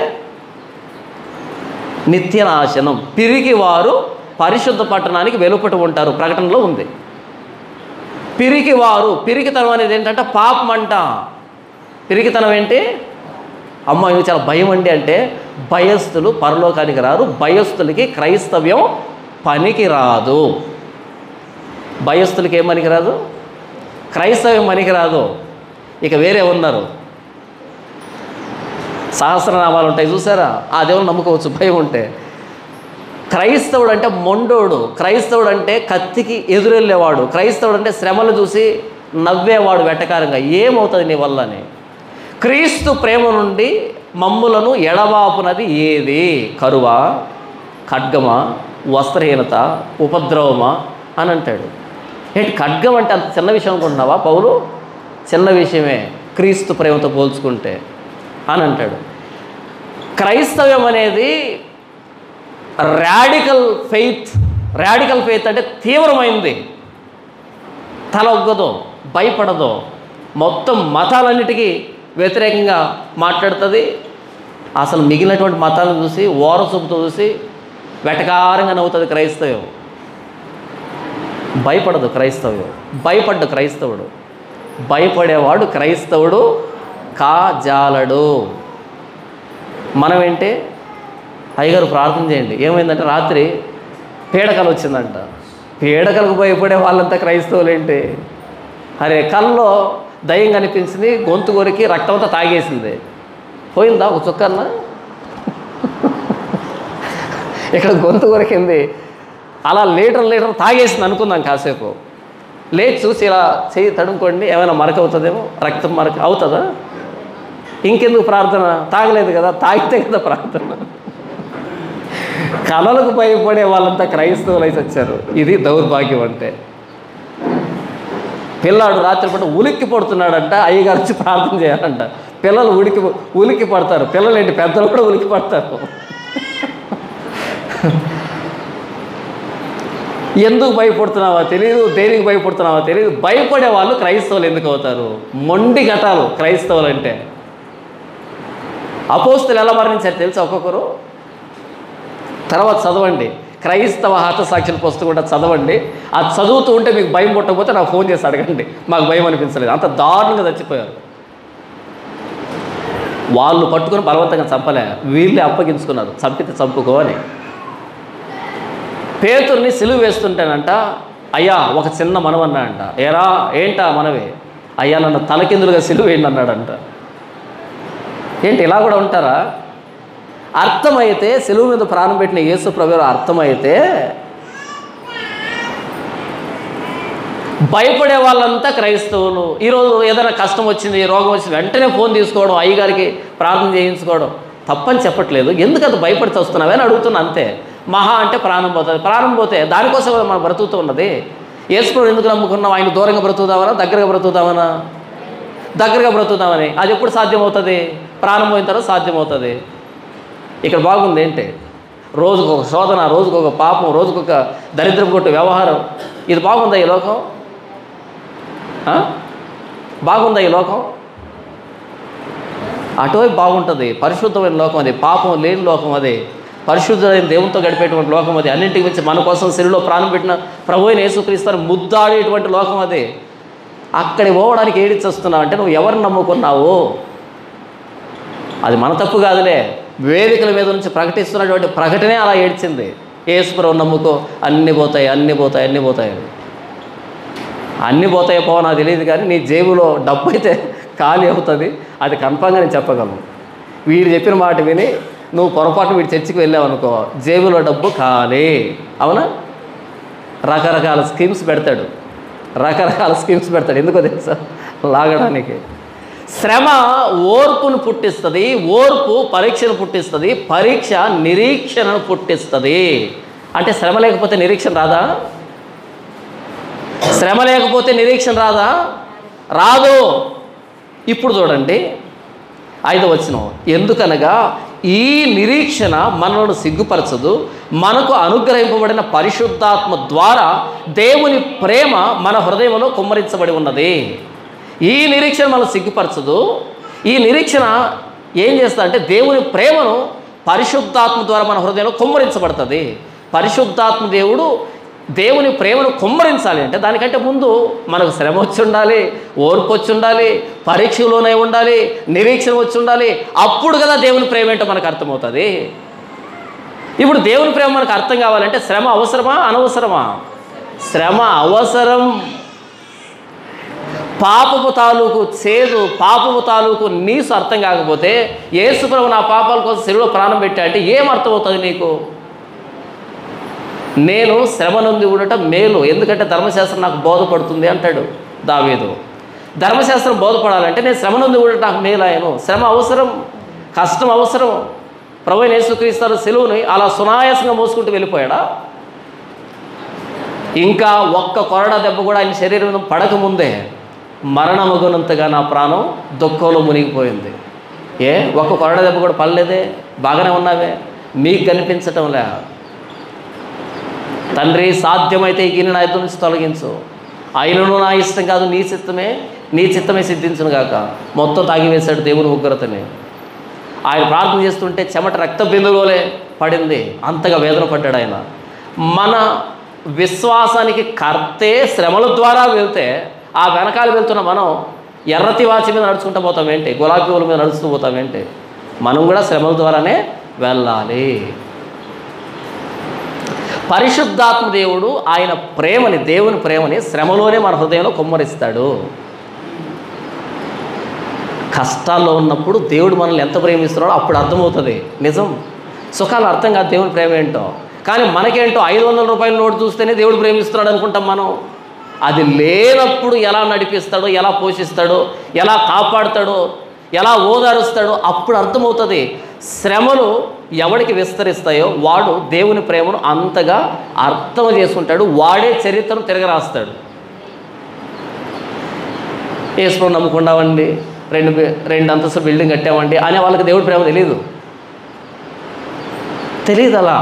నిత్య నాశనం పిరికి వారు పరిశుద్ధ పట్టణానికి వెలుపట ఉంటారు ప్రకటనలో ఉంది పిరికి వారు పిరికితనం అనేది ఏంటంటే పాపం అంట పిరికితనం ఏంటి అమ్మ ఇవి చాలా భయం అండి అంటే భయస్థులు పరలోకానికి రారు భయస్థులకి క్రైస్తవ్యం పనికి రాదు భయస్థులకి ఏం పనికి రాదు క్రైస్తవ్యం పనికి రాదు ఇక వేరే ఉన్నారు సహస్రనామాలు ఉంటాయి చూసారా ఆ దేవుని నమ్ముకోవచ్చు భయం ఉంటే క్రైస్తవుడు అంటే మొండోడు క్రైస్తవుడు అంటే కత్తికి ఎదురెళ్ళేవాడు క్రైస్తవుడు అంటే శ్రమలు చూసి నవ్వేవాడు వెటకారంగా ఏమవుతుంది నీ వల్లని క్రీస్తు ప్రేమ నుండి మమ్ములను ఎడబాపునది ఏది కరువా ఖడ్గమా వస్త్రహీనత ఉపద్రవమా అని అంటాడు ఏంటి ఖడ్గం అంటే అంత చిన్న విషయం అనుకుంటున్నావా పౌలు చిన్న విషయమే క్రీస్తు ప్రేమతో పోల్చుకుంటే అని అంటాడు క్రైస్తవ్యం అనేది రాడికల్ ఫెయిత్ రాడికల్ ఫెయిత్ అంటే తీవ్రమైంది తల ఒగ్గదు భయపడదు మొత్తం మతాలన్నిటికీ వ్యతిరేకంగా మాట్లాడుతుంది అసలు మిగిలినటువంటి మతాలను చూసి ఓరసూపుతో చూసి వెటకారంగా నవ్వుతుంది క్రైస్తవం భయపడదు క్రైస్తవ్యం భయపడ్డు క్రైస్తవుడు భయపడేవాడు క్రైస్తవుడు కాజాలడు మనం ఏంటి అయ్యగారు ప్రార్థన చేయండి ఏమైందంటే రాత్రి పీడకలు వచ్చిందంట పీడకలకు భయపడే వాళ్ళంతా క్రైస్తవులు ఏంటి అరే కల్లో దయ్యం కనిపించింది గొంతు కొరికి రక్తంతో తాగేసింది పోయిందా ఒక చుక్కన్నా ఇక్కడ గొంతు కొరికింది అలా లీటర్ లీటర్ తాగేసింది అనుకుందాం కాసేపు లేచి చూసి ఇలా చెయ్యి తడుముకోండి ఏమైనా మరక అవుతుందేమో రక్తం మరక అవుతుందా ఇంకెందుకు ప్రార్థన తాగలేదు కదా తాగితే కదా ప్రార్థన కళలకు భయపడే వాళ్ళంతా క్రైస్తవులు అయితే వచ్చారు ఇది దౌర్భాగ్యం అంటే పిల్లాడు రాత్రిపూట ఉలిక్కి పడుతున్నాడంట అయ్యగారు వచ్చి ప్రార్థన చేయాలంట పిల్లలు ఉడికి ఉలిక్కి పడతారు పిల్లలు ఏంటి పెద్దలు కూడా ఉలిక్కి పడతారు ఎందుకు భయపడుతున్నావా తెలియదు దేనికి భయపడుతున్నావా తెలియదు భయపడే వాళ్ళు క్రైస్తవులు ఎందుకు అవుతారు మొండి ఘటాలు క్రైస్తవులు అంటే అపోస్తులు ఎలా మరణించారు తెలుసా ఒక్కొక్కరు తర్వాత చదవండి క్రైస్తవ హతసాక్షుల పుస్తకం కూడా చదవండి అది చదువుతూ ఉంటే మీకు భయం పుట్టకపోతే నాకు ఫోన్ చేసి అడగండి మాకు భయం అనిపించలేదు అంత దారుణంగా చచ్చిపోయారు వాళ్ళు పట్టుకొని బలవంతంగా చంపలే వీళ్ళే అప్పగించుకున్నారు చంపితే చంపుకో అని పేతుర్ని సిలువ వేస్తుంటేనంట అయ్యా ఒక చిన్న మనవన్నా అంట ఏరా ఏంటా మనవే అయ్యా నన్ను తలకిందులుగా సిలువ వేయండి అన్నాడంట ఏంటి ఇలా కూడా ఉంటారా అర్థమైతే సెలువు మీద ప్రాణం పెట్టిన యేసు ప్రభు అర్థమైతే భయపడే వాళ్ళంతా క్రైస్తవులు ఈరోజు ఏదైనా కష్టం వచ్చింది రోగం వచ్చింది వెంటనే ఫోన్ తీసుకోవడం అయ్యగారికి ప్రార్థన చేయించుకోవడం తప్పని చెప్పట్లేదు ఎందుకు అది భయపడి వస్తున్నావే అని అడుగుతున్నా అంతే మహా అంటే ప్రాణం పోతుంది ప్రాణం పోతే దానికోసం కదా మనం బ్రతుకుతూ ఉన్నది యేసుప్రభు ఎందుకు నమ్ముకున్నాం ఆయన దూరంగా బ్రతుకుదామనా దగ్గరగా బ్రతుకుదామనా దగ్గరగా బ్రతుకుదామని అది ఎప్పుడు సాధ్యమవుతుంది ప్రాణం పోయిన తర్వాత సాధ్యమవుతుంది ఇక్కడ బాగుంది ఏంటి రోజుకు ఒక శోధన రోజుకు ఒక పాపం రోజుకొక దరిద్రం కొట్టు వ్యవహారం ఇది బాగుందా ఈ లోకం ఆ? బాగుందా ఈ లోకం అటువైపు బాగుంటుంది పరిశుద్ధమైన లోకం అది పాపం లేని లోకం అది పరిశుద్ధమైన దేవునితో గడిపేటువంటి లోకం అది అన్నింటికి మించి మన కోసం శరీరంలో ప్రాణం పెట్టిన ప్రభు అయిన యేసుక్రీస్తుని ముద్దాడేటువంటి లోకం అది అక్కడికి పోవడానికి ఏడిచి వస్తున్నావు అంటే నువ్వు ఎవరిని నమ్ముకున్నావు అది మన తప్పు కాదులే వేదికల మీద నుంచి ప్రకటిస్తున్నటువంటి ప్రకటనే అలా ఏడ్చింది యేసుప్రభు నమ్ముకో అన్నీ పోతాయి అన్నీ పోతాయి అన్నీ పోతాయి అని. అన్నీ పోతాయి పో నాకు తెలియదు కానీ నీ జేబులో డబ్బు అయితే ఖాళీ అవుతుంది అది కన్ఫామ్గా నేను చెప్పగలను వీడు చెప్పిన మాట విని నువ్వు పొరపాటు వీడి చర్చికి వెళ్ళావు అనుకో జేబులో డబ్బు ఖాళీ అవునా రకరకాల స్కీమ్స్ పెడతాడు రకరకాల స్కీమ్స్ పెడతాడు ఎందుకో తెలుసా లాగడానికి శ్రమ ఓర్పును పుట్టిస్తుంది ఓర్పు పరీక్షను పుట్టిస్తుంది పరీక్ష నిరీక్షణను పుట్టిస్తుంది అంటే శ్రమ లేకపోతే నిరీక్షణ రాదా శ్రమ లేకపోతే నిరీక్షణ రాదా రాదు ఇప్పుడు చూడండి ఐదో వచనం ఎందుకనగా ఈ నిరీక్షణ మనలను సిగ్గుపరచదు మనకు అనుగ్రహింపబడిన పరిశుద్ధాత్మ ద్వారా దేవుని ప్రేమ మన హృదయంలో కుమ్మరించబడి ఉన్నది ఈ నిరీక్షణ మనం సిగ్గుపరచదు ఈ నిరీక్షణ ఏం చేస్తా అంటే దేవుని ప్రేమను పరిశుద్ధాత్మ ద్వారా మన హృదయంలో కుమ్మరించబడుతుంది పరిశుద్ధాత్మ దేవుడు దేవుని ప్రేమను కుమ్మరించాలి అంటే దానికంటే ముందు మనకు శ్రమ వచ్చి ఉండాలి ఓర్పు వచ్చి ఉండాలి పరీక్షలోనే ఉండాలి నిరీక్షణ వచ్చి ఉండాలి అప్పుడు కదా దేవుని ప్రేమ ఏంటో మనకు అర్థమవుతుంది ఇప్పుడు దేవుని ప్రేమ మనకు అర్థం కావాలంటే శ్రమ అవసరమా అనవసరమా శ్రమ అవసరం పాపపు తాలూకు చేదు పాపపు తాలూకు నీసు అర్థం కాకపోతే యేసుప్రభు నా పాపాల కోసం శరీరంలో ప్రాణం పెట్టా అంటే ఏం అర్థమవుతుంది నీకు నేను శ్రమ నుండి ఉండటం మేలు ఎందుకంటే ధర్మశాస్త్రం నాకు బోధపడుతుంది అంటాడు దావేదు ధర్మశాస్త్రం బోధపడాలంటే నేను శ్రమ నుండి ఉండటం నాకు మేలు ఆయను శ్రమ అవసరం కష్టం అవసరం ప్రభు యేసుక్రీస్తారు సెలువుని అలా సునాయాసంగా మోసుకుంటూ వెళ్ళిపోయాడా ఇంకా ఒక్క కొరడ దెబ్బ కూడా ఆయన శరీరం మీద పడకముందే మరణమగునంతగా నా ప్రాణం దుఃఖంలో మునిగిపోయింది ఏ ఒక్క కొరడ దెబ్బ కూడా పడలేదే బాగానే ఉన్నావే మీకు కనిపించటం లే తండ్రి సాధ్యమైతే ఈ గిన్నె నా ఎదురు నుంచి తొలగించు అయినను నా ఇష్టం కాదు నీ చిత్తమే నీ చిత్తమే సిద్ధించును గాక మొత్తం తాగివేశాడు దేవుని ఉగ్రతని ఆయన ప్రార్థన చేస్తుంటే చెమట రక్త బిందువులే పడింది అంతగా వేదన పడ్డాడు ఆయన మన విశ్వాసానికి కర్తే శ్రమల ద్వారా వెళ్తే ఆ వెనకాల వెళ్తున్న మనం ఎర్రతి వాచి మీద నడుచుకుంటూ పోతాం ఏంటి గులాబీ పువ్వుల మీద నడుస్తూ పోతాం ఏంటి మనం కూడా శ్రమల ద్వారానే వెళ్ళాలి పరిశుద్ధాత్మ దేవుడు ఆయన ప్రేమని దేవుని ప్రేమని శ్రమలోనే మన హృదయంలో కుమ్మరిస్తాడు కష్టాల్లో ఉన్నప్పుడు దేవుడు మనల్ని ఎంత ప్రేమిస్తున్నాడో అప్పుడు అర్థమవుతుంది నిజం సుఖాలు అర్థం కాదు దేవుని ప్రేమ ఏంటో కానీ మనకేంటో ఐదు వందల రూపాయల నోటు చూస్తేనే దేవుడు ప్రేమిస్తున్నాడు అనుకుంటాం మనం అది లేనప్పుడు ఎలా నడిపిస్తాడో ఎలా పోషిస్తాడో ఎలా కాపాడుతాడో ఎలా ఓదారుస్తాడో అప్పుడు అర్థమవుతుంది శ్రమలు ఎవడికి విస్తరిస్తాయో వాడు దేవుని ప్రేమను అంతగా అర్థం చేసుకుంటాడు వాడే చరిత్రను తిరగరాస్తాడు ఏసుప్రభు నమ్ముకున్నామండి రెండు బి- రెండు అంతస్తు బిల్డింగ్ కట్టామండి అనే వాళ్ళకి దేవుడి ప్రేమ తెలియదు తెలియదు అలా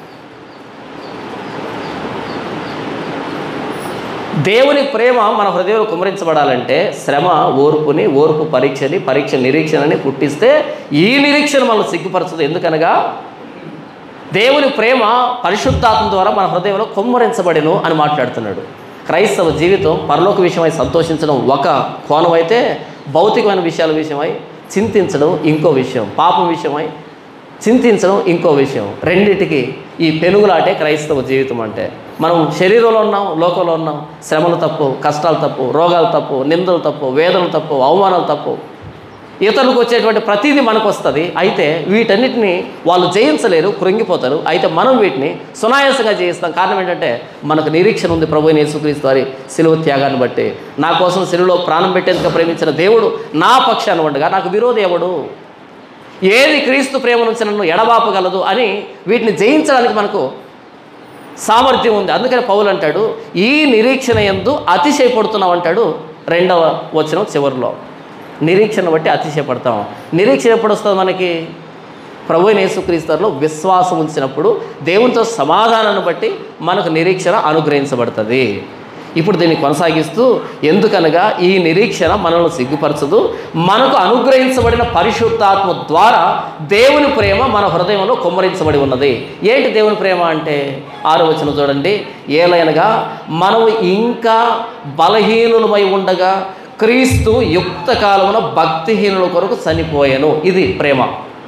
దేవుని ప్రేమ మన హృదయంలో కుమరించబడాలంటే శ్రమ ఓర్పుని ఓర్పు పరీక్షని పరీక్ష నిరీక్షణని పుట్టిస్తే ఈ నిరీక్షణ మనం సిగ్గుపరచదు ఎందుకనగా దేవుని ప్రేమ పరిశుద్ధాత్మ ద్వారా మన హృదయంలో కుమ్మరించబడిను అని మాట్లాడుతున్నాడు క్రైస్తవ జీవితం పరలోక విషయమై సంతోషించడం ఒక కోణం అయితే భౌతికమైన విషయాల విషయమై చింతించడం ఇంకో విషయం పాపం విషయమై చింతించడం ఇంకో విషయం రెండిటికి ఈ పెనుగులాటే క్రైస్తవ జీవితం అంటే మనం శరీరంలో ఉన్నాం లోకంలో ఉన్నాం శ్రమలు తప్పు కష్టాలు తప్పు రోగాలు తప్పు నిందలు తప్పు వేదనలు తప్పు అవమానాలు తప్పు ఇతరులకు వచ్చేటువంటి ప్రతిదీ మనకు వస్తుంది అయితే వీటన్నిటిని వాళ్ళు జయించలేరు కృంగిపోతారు అయితే మనం వీటిని సునాయాసంగా జయిస్తాం కారణం ఏంటంటే మనకు నిరీక్షణ ఉంది ప్రభు యేసుక్రీస్తు వారి సిలువ త్యాగాన్ని బట్టి నా కోసం సిలువలో ప్రాణం పెట్టేందుకు ప్రేమించిన దేవుడు నా పక్షాన్ని ఉండగా నాకు విరోధి ఎవడు ఏది క్రీస్తు ప్రేమ నుంచి నన్ను ఎడబాపగలదు అని వీటిని జయించడానికి మనకు సామర్థ్యం ఉంది అందుకని పౌలు అంటాడు ఈ నిరీక్షణ ఎందు అతిశయపడుతున్నాం అంటాడు రెండవ వచనం చివరిలో నిరీక్షణ బట్టి అతిశయపడతాం నిరీక్షణ ఎప్పుడు వస్తుంది మనకి ప్రభు యేసుక్రీస్తులో విశ్వాసం ఉంచినప్పుడు దేవునితో సమాధానాన్ని బట్టి మనకు నిరీక్షణ అనుగ్రహించబడుతుంది ఇప్పుడు దీన్ని కొనసాగిస్తూ ఎందుకనగా ఈ నిరీక్షణ మనల్ని సిగ్గుపరచదు మనకు అనుగ్రహించబడిన పరిశుద్ధాత్మ ద్వారా దేవుని ప్రేమ మన హృదయంలో కుమ్మరించబడి ఉన్నది ఏంటి దేవుని ప్రేమ అంటే ఆరో వచనం చూడండి ఏలైనగా మనం ఇంకా బలహీనులమై ఉండగా క్రీస్తు యుక్త కాలమున భక్తిహీనుల కొరకు చనిపోయాను ఇది ప్రేమ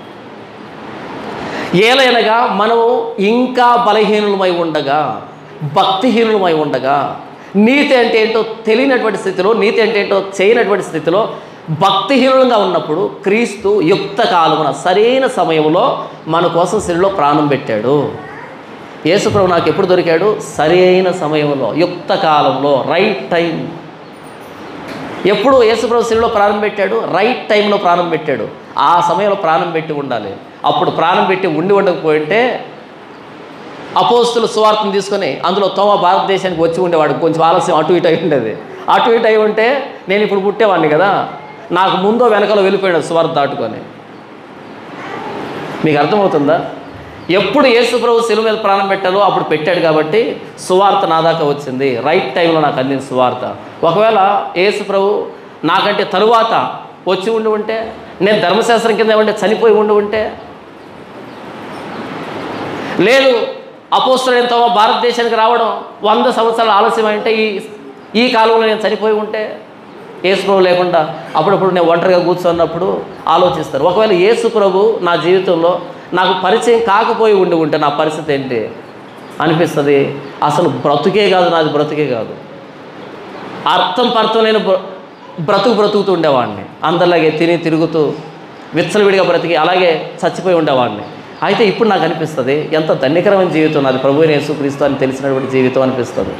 ఏలైనగా మనము ఇంకా బలహీనులమై ఉండగా భక్తిహీనులమై ఉండగా నీతి అంటే ఏంటో తెలియనటువంటి స్థితిలో నీతి అంటే ఏంటో చేయనటువంటి స్థితిలో భక్తిహీనులుగా ఉన్నప్పుడు క్రీస్తు యుక్త కాలమున సరైన సమయంలో మన కోసం శరీరంలో ప్రాణం పెట్టాడు యేసుప్రభు నాకు ఎప్పుడు దొరికాడు సరైన సమయంలో యుక్త కాలంలో రైట్ టైం ఎప్పుడు యేసుప్రభు శిలువలో ప్రాణం పెట్టాడు రైట్ టైంలో ప్రాణం పెట్టాడు ఆ సమయంలో ప్రాణం పెట్టి ఉండాలి అప్పుడు ప్రాణం పెట్టి ఉండి ఉండకపోయింటే అపోస్తులు సువార్తను తీసుకొని అందులో తోమ భారతదేశానికి వచ్చి ఉండేవాడు కొంచెం ఆలస్యం అటు ఇటు అయి ఉండేది అటు ఇటు అయి ఉంటే నేను ఇప్పుడు పుట్టేవాడిని కదా నాకు ముందో వెనకలో వెళ్ళిపోయాడు సువార్త దాటుకొని మీకు అర్థమవుతుందా ఎప్పుడు యేసు ప్రభు శిలువ మీద ప్రాణం పెట్టాలో అప్పుడు పెట్టాడు కాబట్టి సువార్త నా దాకా వచ్చింది రైట్ టైంలో నాకు అందింది సువార్త ఒకవేళ యేసు ప్రభు నాకంటే తరువాత వచ్చి ఉండి ఉంటే నేను ధర్మశాస్త్రం కింద ఉంటే చనిపోయి ఉండి ఉంటే లేదు అపోస్తులైన తమ భారతదేశానికి రావడం వంద సంవత్సరాలు ఆలస్యం అంటే ఈ ఈ కాలంలో నేను చనిపోయి ఉంటే యేసు ప్రభు లేకుండా అప్పుడప్పుడు నేను ఒంటరిగా కూర్చున్నప్పుడు ఆలోచిస్తారు ఒకవేళ యేసు ప్రభు నా జీవితంలో నాకు పరిచయం కాకపోయి ఉండి ఉంటే నా పరిస్థితి ఏంటి అనిపిస్తుంది అసలు బ్రతుకే కాదు నాది బ్రతుకే కాదు అర్థం పర్థం లేని బ్ర- బ్రతుకు బ్రతుకుతూ ఉండేవాడిని అందరిలాగే తిని తిరుగుతూ విచ్చలవిడిగా బ్రతికి అలాగే చచ్చిపోయి ఉండేవాడిని అయితే ఇప్పుడు నాకు అనిపిస్తుంది ఎంత ధన్యకరమైన జీవితం నాది ప్రభు యేసుక్రీస్తు అని తెలిసినటువంటి జీవితం అనిపిస్తుంది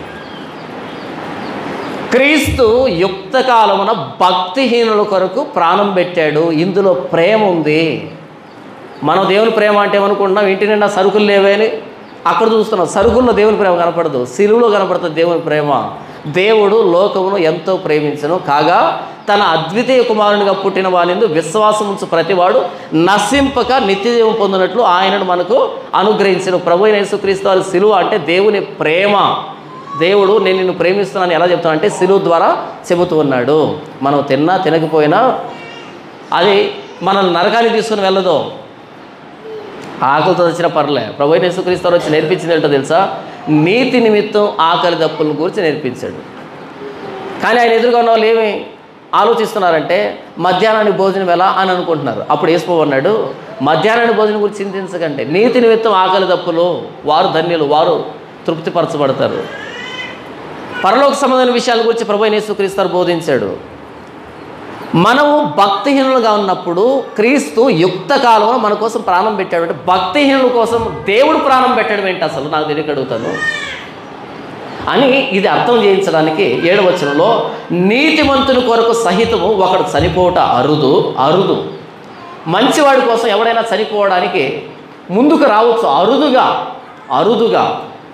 క్రీస్తు యుక్త కాలమున భక్తిహీనుల కొరకు ప్రాణం పెట్టాడు ఇందులో ప్రేమ ఉంది మనం దేవుని ప్రేమ అంటే ఏమనుకుంటున్నాం ఇంటి నిండా సరుకులు లేవే అని అక్కడ చూస్తున్నాం సరుకుల్లో దేవుని ప్రేమ కనపడదు సిలువలో కనపడుతుంది దేవుని ప్రేమ దేవుడు లోకమును ఎంతో ప్రేమించను కాగా తన అద్వితీయ కుమారునిగా పుట్టిన వానిందు విశ్వాసం ఉంచు ప్రతివాడు నశింపక నిత్యజీవం పొందినట్లు ఆయనను మనకు అనుగ్రహించిన ప్రభు అయిన యేసుక్రీస్తు వారి సిలువ అంటే దేవుని ప్రేమ దేవుడు నేను నిన్ను ప్రేమిస్తున్నాను ఎలా చెప్తాను అంటే సిలువ ద్వారా చెబుతూ ఉన్నాడు మనం తిన్నా తినకపోయినా అది మనల్ని నరకానికి తీసుకుని వెళ్ళదు ఆకలితో వచ్చిన పర్లే ప్రభు అయిన యేసుక్రీస్తు వారు వచ్చి నేర్పించింది ఏంటో తెలుసా నీతి నిమిత్తం ఆకలి దప్పుల గురించి నేర్పించాడు కానీ ఆయన ఎదురుగా ఉన్న వాళ్ళు ఏమి ఆలోచిస్తున్నారంటే మధ్యాహ్నానికి భోజనం ఎలా అని అనుకుంటున్నారు అప్పుడు యేసుప్రభు అన్నాడు మధ్యాహ్నానికి భోజనం గురించి చింతించకండి నీతి నిమిత్తం ఆకలి దప్పులు వారు ధన్యులు వారు తృప్తిపరచబడతారు పరలోక సంబంధమైన విషయాల గురించి ప్రభు అయిన యేసుక్రీస్తు బోధించాడు మనము భక్తిహీనులుగా ఉన్నప్పుడు క్రీస్తు యుక్త కాలంలో మన కోసం ప్రాణం పెట్టాడు అంటే భక్తిహీనుల కోసం దేవుడు ప్రాణం పెట్టడం ఏంటి అసలు నాకు తెలియక అడుగుతాను అని ఇది అర్థం చేయించడానికి ఏడవచనంలో నీతిమంతుని కొరకు సహితము ఒకడు చనిపోవట అరుదు అరుదు మంచివాడి కోసం ఎవడైనా చనిపోవడానికి ముందుకు రావచ్చు అరుదుగా అరుదుగా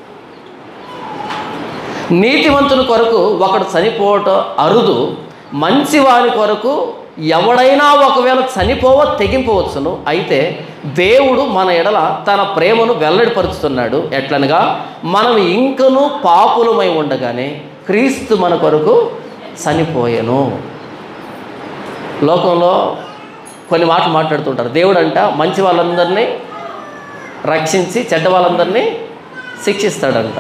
నీతివంతుని కొరకు ఒకడు చనిపోవటం అరుదు మంచివాని కొరకు ఎవడైనా ఒకవేళ చనిపోవ తెగింపవచ్చును అయితే దేవుడు మన ఎడల తన ప్రేమను వెల్లడిపరుచుతున్నాడు ఎట్లనగా మనం ఇంకను పాపులమై ఉండగానే క్రీస్తు మన కొరకు చనిపోయెను లోకంలో కొన్ని మాటలు మాట్లాడుతుంటారు దేవుడు అంట మంచి వాళ్ళందరినీ రక్షించి చెడ్డ వాళ్ళందరినీ శిక్షిస్తాడంట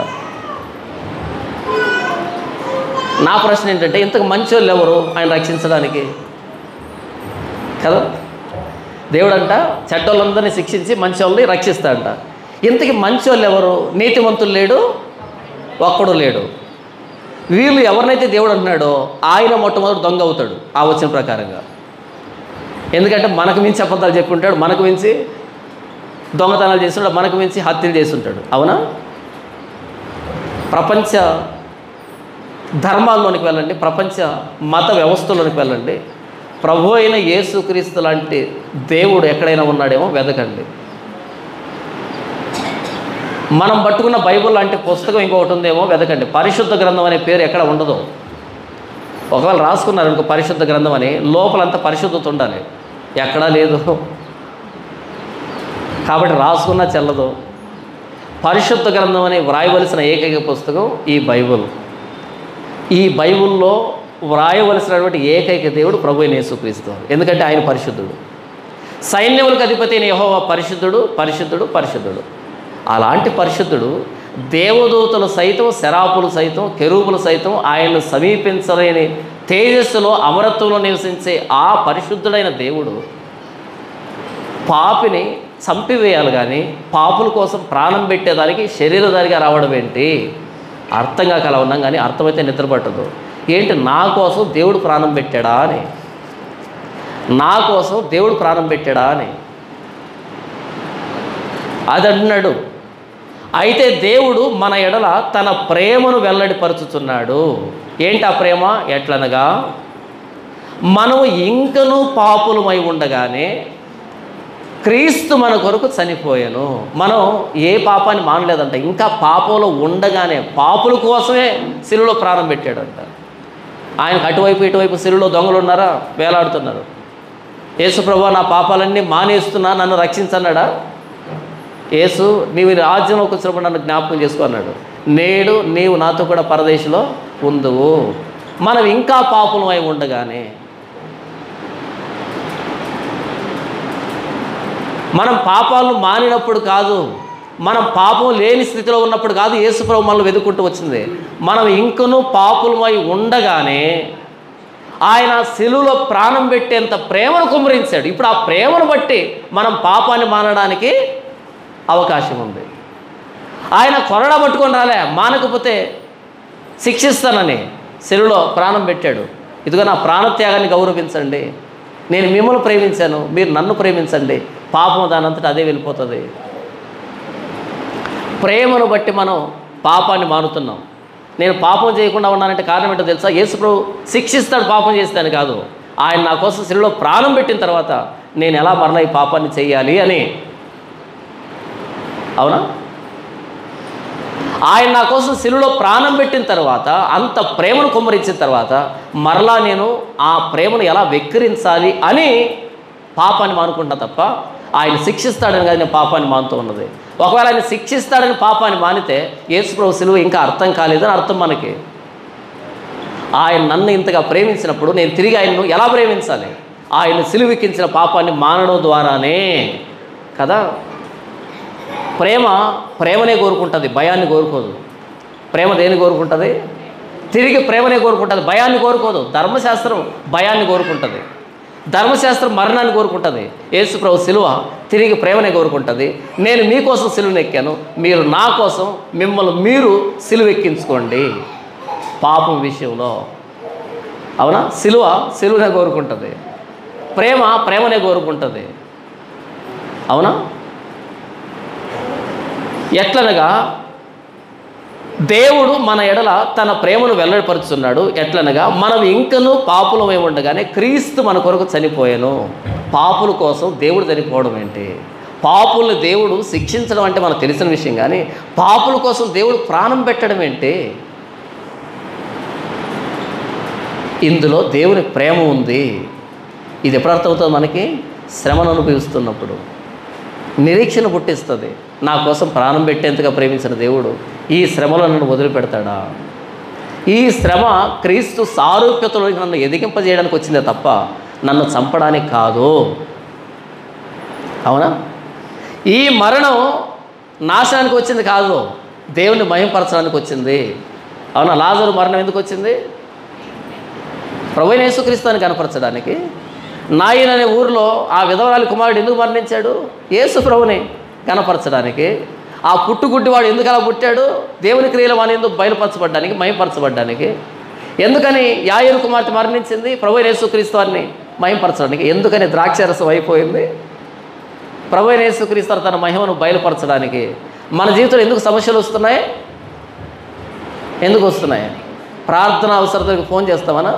నా ప్రశ్న ఏంటంటే ఇంతకు మంచి వాళ్ళు ఎవరు ఆయన రక్షించడానికి కదా దేవుడంట చెడ్డోళ్ళందరినీ శిక్షించి మంచి వాళ్ళని రక్షిస్తాడంట ఇంతకి మంచి వాళ్ళు ఎవరు నీతిమంతులు లేడు ఒక్కడు లేడు వీళ్ళు ఎవరినైతే దేవుడు అంటున్నాడో ఆయన మొట్టమొదటి దొంగ అవుతాడు ఆ వచ్చిన ప్రకారంగా ఎందుకంటే మనకు మించి అబద్ధాలు చెప్పుంటాడు మనకు మించి దొంగతనాలు చేస్తుంటాడు మనకు మించి హత్యలు చేస్తుంటాడు అవునా ప్రపంచ ధర్మాల్లోనికి వెళ్ళండి ప్రపంచ మత వ్యవస్థలోనికి వెళ్ళండి ప్రభు అయిన యేసుక్రీస్తు లాంటి దేవుడు ఎక్కడైనా ఉన్నాడేమో వెతకండి మనం పట్టుకున్న బైబుల్ లాంటి పుస్తకం ఇంకొకటి ఉందేమో వెతకండి పరిశుద్ధ గ్రంథం అనే పేరు ఎక్కడ ఉండదు ఒకవేళ రాసుకున్నారు ఇంకో పరిశుద్ధ గ్రంథం అని లోపలంతా పరిశుద్ధత ఉండాలి ఎక్కడా లేదు కాబట్టి రాసుకున్నా చెల్లదు పరిశుద్ధ గ్రంథం అని వ్రాయవలసిన ఏకైక పుస్తకం ఈ బైబుల్ ఈ బైబుల్లో వ్రాయవలసినటువంటి ఏకైక దేవుడు ప్రభు అయిన యేసుక్రీస్తు ఎందుకంటే ఆయన పరిశుద్ధుడు సైన్యములకు అధిపతి అయిన యెహోవా పరిశుద్ధుడు పరిశుద్ధుడు పరిశుద్ధుడు అలాంటి పరిశుద్ధుడు దేవదూతలు సైతం శరాపులు సైతం కెరూపులు సైతం ఆయన్ను సమీపించలేని తేజస్సులో అమరత్వంలో నివసించే ఆ పరిశుద్ధుడైన దేవుడు పాపిని చంపివేయాలి కానీ పాపుల కోసం ప్రాణం పెట్టేదానికి శరీరధారిగా రావడం ఏంటి అర్థంగా కల ఉన్నాం కానీ అర్థమైతే నిద్రపట్టదు ఏంటి నా కోసం దేవుడు ప్రాణం పెట్టాడా అని నా కోసం దేవుడు ప్రాణం పెట్టాడా అని అది అంటున్నాడు అయితే దేవుడు మన ఎడల తన ప్రేమను వెల్లడిపరుచుతున్నాడు ఏంటి ఆ ప్రేమ ఎట్లనగా మనము ఇంకనూ పాపులమై ఉండగానే క్రీస్తు మన కొరకు చనిపోయాను మనం ఏ పాపాన్ని మానలేదంట ఇంకా పాపంలో ఉండగానే పాపుల కోసమే సిలువలో ప్రాణం పెట్టాడంట ఆయనకు అటువైపు ఇటువైపు సిలువలో దొంగలు ఉన్నారా వేలాడుతున్నారు యేసు ప్రభు నా పాపాలన్నీ మానేస్తున్నా నన్ను రక్షించన్నాడా యేసు నీవు ఈ రాజ్యంలోకి వచ్చినప్పుడు నన్ను జ్ఞాపకం చేసుకో అన్నాడు నేడు నీవు నాతో కూడా పరదేశంలో ఉందువు మనం ఇంకా పాపులమై ఉండగానే మనం పాపాలను మానినప్పుడు కాదు మనం పాపం లేని స్థితిలో ఉన్నప్పుడు కాదు యేసుప్రభు మనల్ని వెతుక్కుంటూ వచ్చింది మనం ఇంకనూ పాపులమై ఉండగానే ఆయన శిలువలో ప్రాణం పెట్టేంత ప్రేమను కుమ్మరించాడు ఇప్పుడు ఆ ప్రేమను బట్టి మనం పాపాన్ని మానడానికి అవకాశం ఉంది ఆయన కొరడ పట్టుకొని రాలే మానకపోతే శిక్షిస్తానని శిలువలో ప్రాణం పెట్టాడు ఇదిగో నా ప్రాణత్యాగాన్ని గౌరవించండి నేను మిమ్మల్ని ప్రేమించాను మీరు నన్ను ప్రేమించండి పాపం దానంతటా అదే వెళ్ళిపోతుంది ప్రేమను బట్టి మనం పాపాన్ని మానుతున్నాం నేను పాపం చేయకుండా ఉన్నానంటే కారణం ఏంటో తెలుసా యేసుప్రభు శిక్షిస్తాడు పాపం చేస్తాను కాదు ఆయన నా కోసం శిలువలో ప్రాణం పెట్టిన తర్వాత నేను ఎలా మరలా ఈ పాపాన్ని చేయాలి అని అవునా ఆయన నా కోసం శిలువలో ప్రాణం పెట్టిన తర్వాత అంత ప్రేమను కుమ్మరించిన తర్వాత మరలా నేను ఆ ప్రేమను ఎలా వెక్కిరించాలి అని పాపాన్ని మానుకుంటా తప్ప ఆయన శిక్షిస్తాడని కాదు నేను పాపాన్ని మానుతూ ఉన్నది ఒకవేళ ఆయన శిక్షిస్తాడని పాపాన్ని మానితే యేసుప్రభు సిలువ ఇంకా అర్థం కాలేదని అర్థం మనకి ఆయన నన్ను ఇంతగా ప్రేమించినప్పుడు నేను తిరిగి ఆయన్ను ఎలా ప్రేమించాలి ఆయన సిలువికించిన పాపాన్ని మానడం ద్వారానే కదా ప్రేమ ప్రేమనే కోరుకుంటుంది భయాన్ని కోరుకోదు ప్రేమ దేని కోరుకుంటుంది తిరిగి ప్రేమనే కోరుకుంటుంది భయాన్ని కోరుకోదు ధర్మశాస్త్రం భయాన్ని కోరుకుంటుంది ధర్మశాస్త్రం మరణాన్ని కోరుకుంటుంది యేసు ప్రభు సిలువ తిరిగి ప్రేమనే కోరుకుంటుంది నేను మీకోసం సిలువను ఎక్కాను మీరు నా కోసం మిమ్మల్ని మీరు సిలువ ఎక్కించుకోండి పాపం విషయంలో అవునా సిలువ సిలువనే కోరుకుంటుంది ప్రేమ ప్రేమనే కోరుకుంటుంది అవునా ఎట్లనగా దేవుడు మన ఎడల తన ప్రేమను వెల్లడిపరుచున్నాడు ఎట్లనగా మనం ఇంకనూ పాపులమై ఉండగానే క్రీస్తు మన కొరకు చనిపోయాను పాపుల కోసం దేవుడు చనిపోవడం ఏంటి పాపుల్ని దేవుడు శిక్షించడం అంటే మనకు తెలిసిన విషయం కానీ పాపుల కోసం దేవుడు ప్రాణం పెట్టడం ఏంటి ఇందులో దేవుని ప్రేమ ఉంది ఇది ఎప్పుడు అర్థమవుతుంది మనకి శ్రమను అనుభవిస్తున్నప్పుడు నిరీక్షణ పుట్టిస్తుంది నా కోసం ప్రాణం పెట్టేంతగా ప్రేమించిన దేవుడు ఈ శ్రమలో నన్ను వదిలిపెడతాడా ఈ శ్రమ క్రీస్తు సారూప్యతలోకి నన్ను ఎదిగింపజేయడానికి వచ్చిందే తప్ప నన్ను చంపడానికి కాదు అవునా ఈ మరణం నాశనానికి వచ్చింది కాదు దేవుని మహింపరచడానికి వచ్చింది అవునా లాజరు మరణం ఎందుకు వచ్చింది ప్రభువైన యేసుక్రీస్తుని కనపరచడానికి నాయన్ అనే ఊరిలో ఆ విధవరాలి కుమారుడు ఎందుకు మరణించాడు యేసు ప్రభుని కనపరచడానికి ఆ పుట్టుగుడ్డివాడు ఎందుకు అలా పుట్టాడు దేవుని క్రియలు వాని ఎందుకు బయలుపరచబడ్డానికి మయంపరచబడ్డానికి ఎందుకని యాయరు కుమార్తె మరణించింది ప్రభు యేసుక్రీస్తు వారిని మయంపరచడానికి ఎందుకని ద్రాక్షరసం అయిపోయింది ప్రభు యేసుక్రీస్తు వారు తన మహిమను బయలుపరచడానికి మన జీవితంలో ఎందుకు సమస్యలు వస్తున్నాయి ఎందుకు వస్తున్నాయి ప్రార్థన అవసరతకు ఫోన్ చేస్తామనా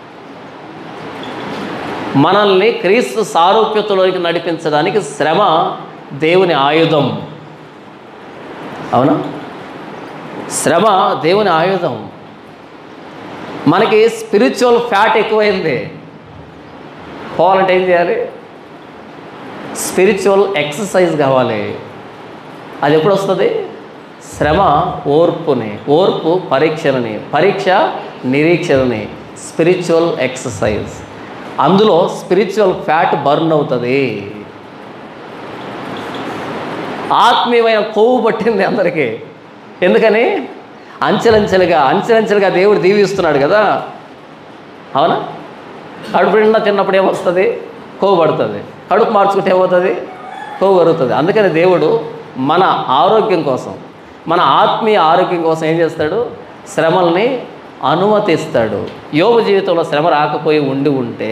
మనల్ని క్రీస్తు సారూప్యతలోకి నడిపించడానికి శ్రమ దేవుని ఆయుధం అవునా శ్రమ దేవుని ఆయుధం మనకి స్పిరిచువల్ ఫ్యాట్ ఎక్కువైంది పోవాలంటే ఏం చేయాలి స్పిరిచువల్ ఎక్సర్సైజ్ కావాలి అది ఎప్పుడు వస్తుంది శ్రమ ఓర్పుని ఓర్పు పరీక్షలని పరీక్ష నిరీక్షణని స్పిరిచువల్ ఎక్సర్సైజ్ అందులో స్పిరిచువల్ ఫ్యాట్ బర్న్ అవుతుంది ఆత్మీయమైన కొవ్వు పట్టింది అందరికీ ఎందుకని అంచెలంచెలుగా అంచెలంచెలుగా దేవుడు దీవిస్తున్నాడు కదా అవునా కడుపు నిండా తిన్నప్పుడు ఏమొస్తుంది కొవ్వు పడుతుంది కడుపు మార్చుకుంటే ఏమవుతుంది కొవ్వు కరుగుతుంది అందుకని దేవుడు మన ఆరోగ్యం కోసం మన ఆత్మీయ ఆరోగ్యం కోసం ఏం చేస్తాడు శ్రమల్ని అనుమతిస్తాడు యోగ జీవితంలో శ్రమ రాకపోయి ఉండి ఉంటే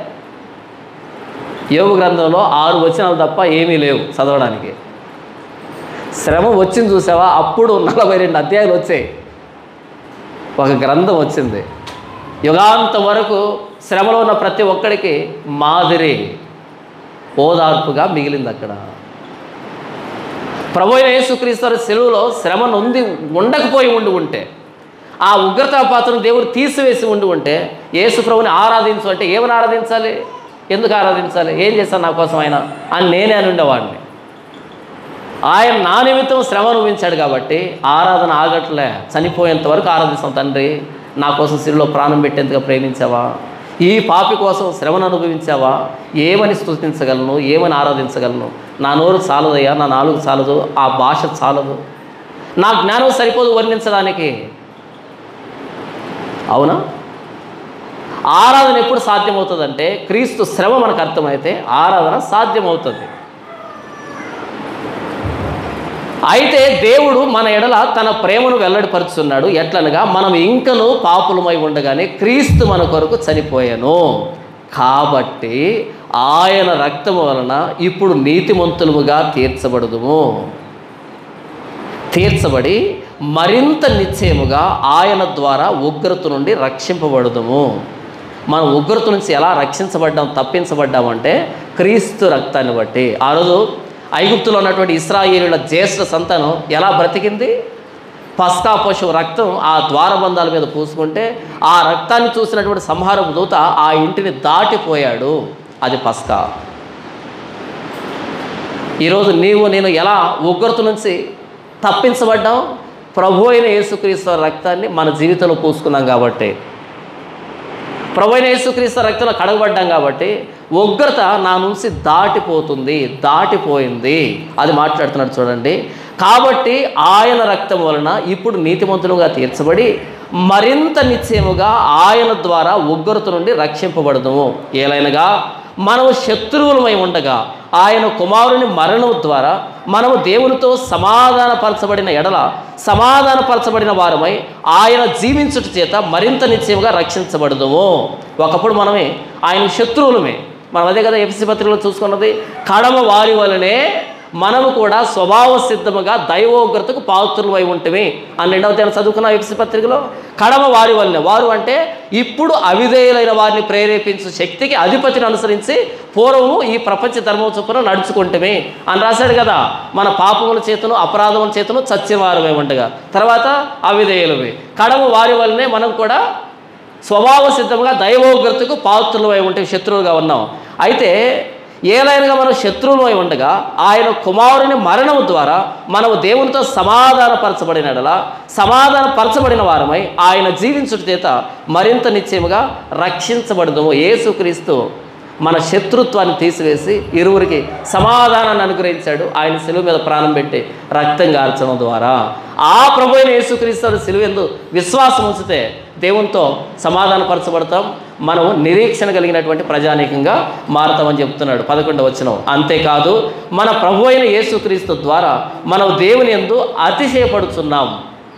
యోగ గ్రంథంలో ఆరు వచనాలు తప్ప ఏమీ లేవు చదవడానికి శ్రమ వచ్చింది చూసావా అప్పుడు నలభై రెండు అధ్యాయులు వచ్చాయి ఒక గ్రంథం వచ్చింది యుగాంతం వరకు శ్రమలో ఉన్న ప్రతి ఒక్కడికి మాదిరి ఓదార్పుగా మిగిలింది అక్కడ ప్రభు అయిన యేసుక్రీస్తు సెలువులో శ్రమ నొంది ఉండకపోయి ఉండి ఉంటే ఆ ఉగ్రతా పాత్రను దేవుడు తీసివేసి ఉండి ఉంటే యేసు ప్రభుని ఆరాధించు అంటే ఏమని ఆరాధించాలి ఎందుకు ఆరాధించాలి ఏం చేస్తాను నా కోసం ఆయన అని నేనే అని ఉండేవాడిని ఆయన నా నిమిత్తం శ్రమ అనుభవించాడు కాబట్టి ఆరాధన ఆగట్లే చనిపోయేంత వరకు ఆరాధిస్తాం తండ్రి నా కోసం సిరిలో ప్రాణం పెట్టేంతగా ప్రేమించావా ఈ పాపి కోసం శ్రమను అనుభవించావా ఏమని స్తుతించగలను ఏమని ఆరాధించగలను నా నోరు చాలదయ్యా నా నాలుగు చాలదు ఆ భాష చాలదు నా జ్ఞానం సరిపోదు వర్ణించడానికి అవునా ఆరాధన ఎప్పుడు సాధ్యమవుతుందంటే క్రీస్తు శ్రమ మనకు అర్థమైతే ఆరాధన సాధ్యమవుతుంది అయితే దేవుడు మన ఎడల తన ప్రేమను వెల్లడిపరుచున్నాడు ఎట్లనగా మనం ఇంకను పాపులమై ఉండగానే క్రీస్తు మన కొరకు చనిపోయాను కాబట్టి ఆయన రక్తము వలన ఇప్పుడు నీతిమంతులముగా తీర్చబడదుము తీర్చబడి మరింత నిశ్చయముగా ఆయన ద్వారా ఉగ్రత నుండి రక్షింపబడదుము మనం ఉగ్రత నుంచి ఎలా రక్షించబడ్డాం తప్పించబడ్డామంటే క్రీస్తు రక్తాన్ని బట్టి ఆ రోజు ఐగుప్తులో ఉన్నటువంటి ఇస్రాయేలుల జ్యేష్ఠ సంతానం ఎలా బ్రతికింది పస్కా పశువు రక్తం ఆ ద్వారబంధాల మీద పూసుకుంటే ఆ రక్తాన్ని చూసినటువంటి సంహారపు దూత ఆ ఇంటిని దాటిపోయాడు అది పస్కా ఈరోజు నీవు నేను ఎలా ఉగ్రత నుంచి తప్పించబడ్డాం ప్రభు అయిన యేసుక్రీస్తు వారి రక్తాన్ని మన జీవితంలో పూసుకున్నాం కాబట్టి ప్రభు అయిన యేసుక్రీస్తు రక్తంలో కడగబడ్డాం కాబట్టి ఉగ్రత నా నుంచి దాటిపోతుంది దాటిపోయింది అది మాట్లాడుతున్నాడు చూడండి కాబట్టి ఆయన రక్తం వలన ఇప్పుడు నీతిమంతులుగా తీర్చబడి మరింత నిశ్చయముగా ఆయన ద్వారా ఉగ్రత నుండి రక్షింపబడదుము ఏలైనగా మనము శత్రువులమై ఉండగా ఆయన కుమారుని మరణం ద్వారా మనము దేవునితో సమాధానపరచబడిన ఎడల సమాధానపరచబడిన వారమై ఆయన జీవించుట చేత మరింత నిశ్చయముగా రక్షించబడదుము ఒకప్పుడు మనమే ఆయన శత్రువులమే మనం అదే కదా ఎఫ్సి పత్రికలో చూసుకున్నది కడమ వారి వలనే మనము కూడా స్వభావ సిద్ధముగా దైవోగ్రతకు పాత్రులమై ఉంటమే అని రెండవ తేదీ చదువుకున్న ఎఫ్సి పత్రికలో కడమ వారి వల్లనే వారు అంటే ఇప్పుడు అవిధేయులైన వారిని ప్రేరేపించు శక్తికి అధిపతిని అనుసరించి పూర్వము ఈ ప్రపంచ ధర్మం చొప్పున నడుచుకుంటమే అని రాశాడు కదా మన పాపముల చేతను అపరాధముల చేతను చచ్చిన వారమే ఉండగా తర్వాత అవిధేయులమే కడమ వారి వల్లనే మనం కూడా స్వభావ సిద్ధంగా దైవోగ్రతకు పాత్రులమై ఉంటే శత్రువులుగా ఉన్నాం అయితే ఏలైనగా మనం శత్రువులమై ఉండగా ఆయన కుమారుని మరణం ద్వారా మనము దేవునితో సమాధానపరచబడినడలా సమాధానపరచబడిన వారమై ఆయన జీవించుట చేత మరింత నిశ్చయముగా రక్షించబడదుము యేసుక్రీస్తు మన శత్రుత్వాన్ని తీసివేసి ఇరువురికి సమాధానాన్ని అనుగ్రహించాడు ఆయన సిలువ మీద ప్రాణం పెట్టి రక్తం గార్చడం ద్వారా ఆ ప్రభు అయిన యేసుక్రీస్తు సిలువ ఎందు విశ్వాసం ఉంచితే దేవునితో సమాధానపరచబడతాం మనం నిరీక్షణ కలిగినటువంటి ప్రజానీకంగా మారతామని చెప్తున్నాడు పదకొండవ వచనం అంతేకాదు మన ప్రభు అయిన యేసుక్రీస్తు ద్వారా మనం దేవుని ఎందు అతిశయపడుతున్నాం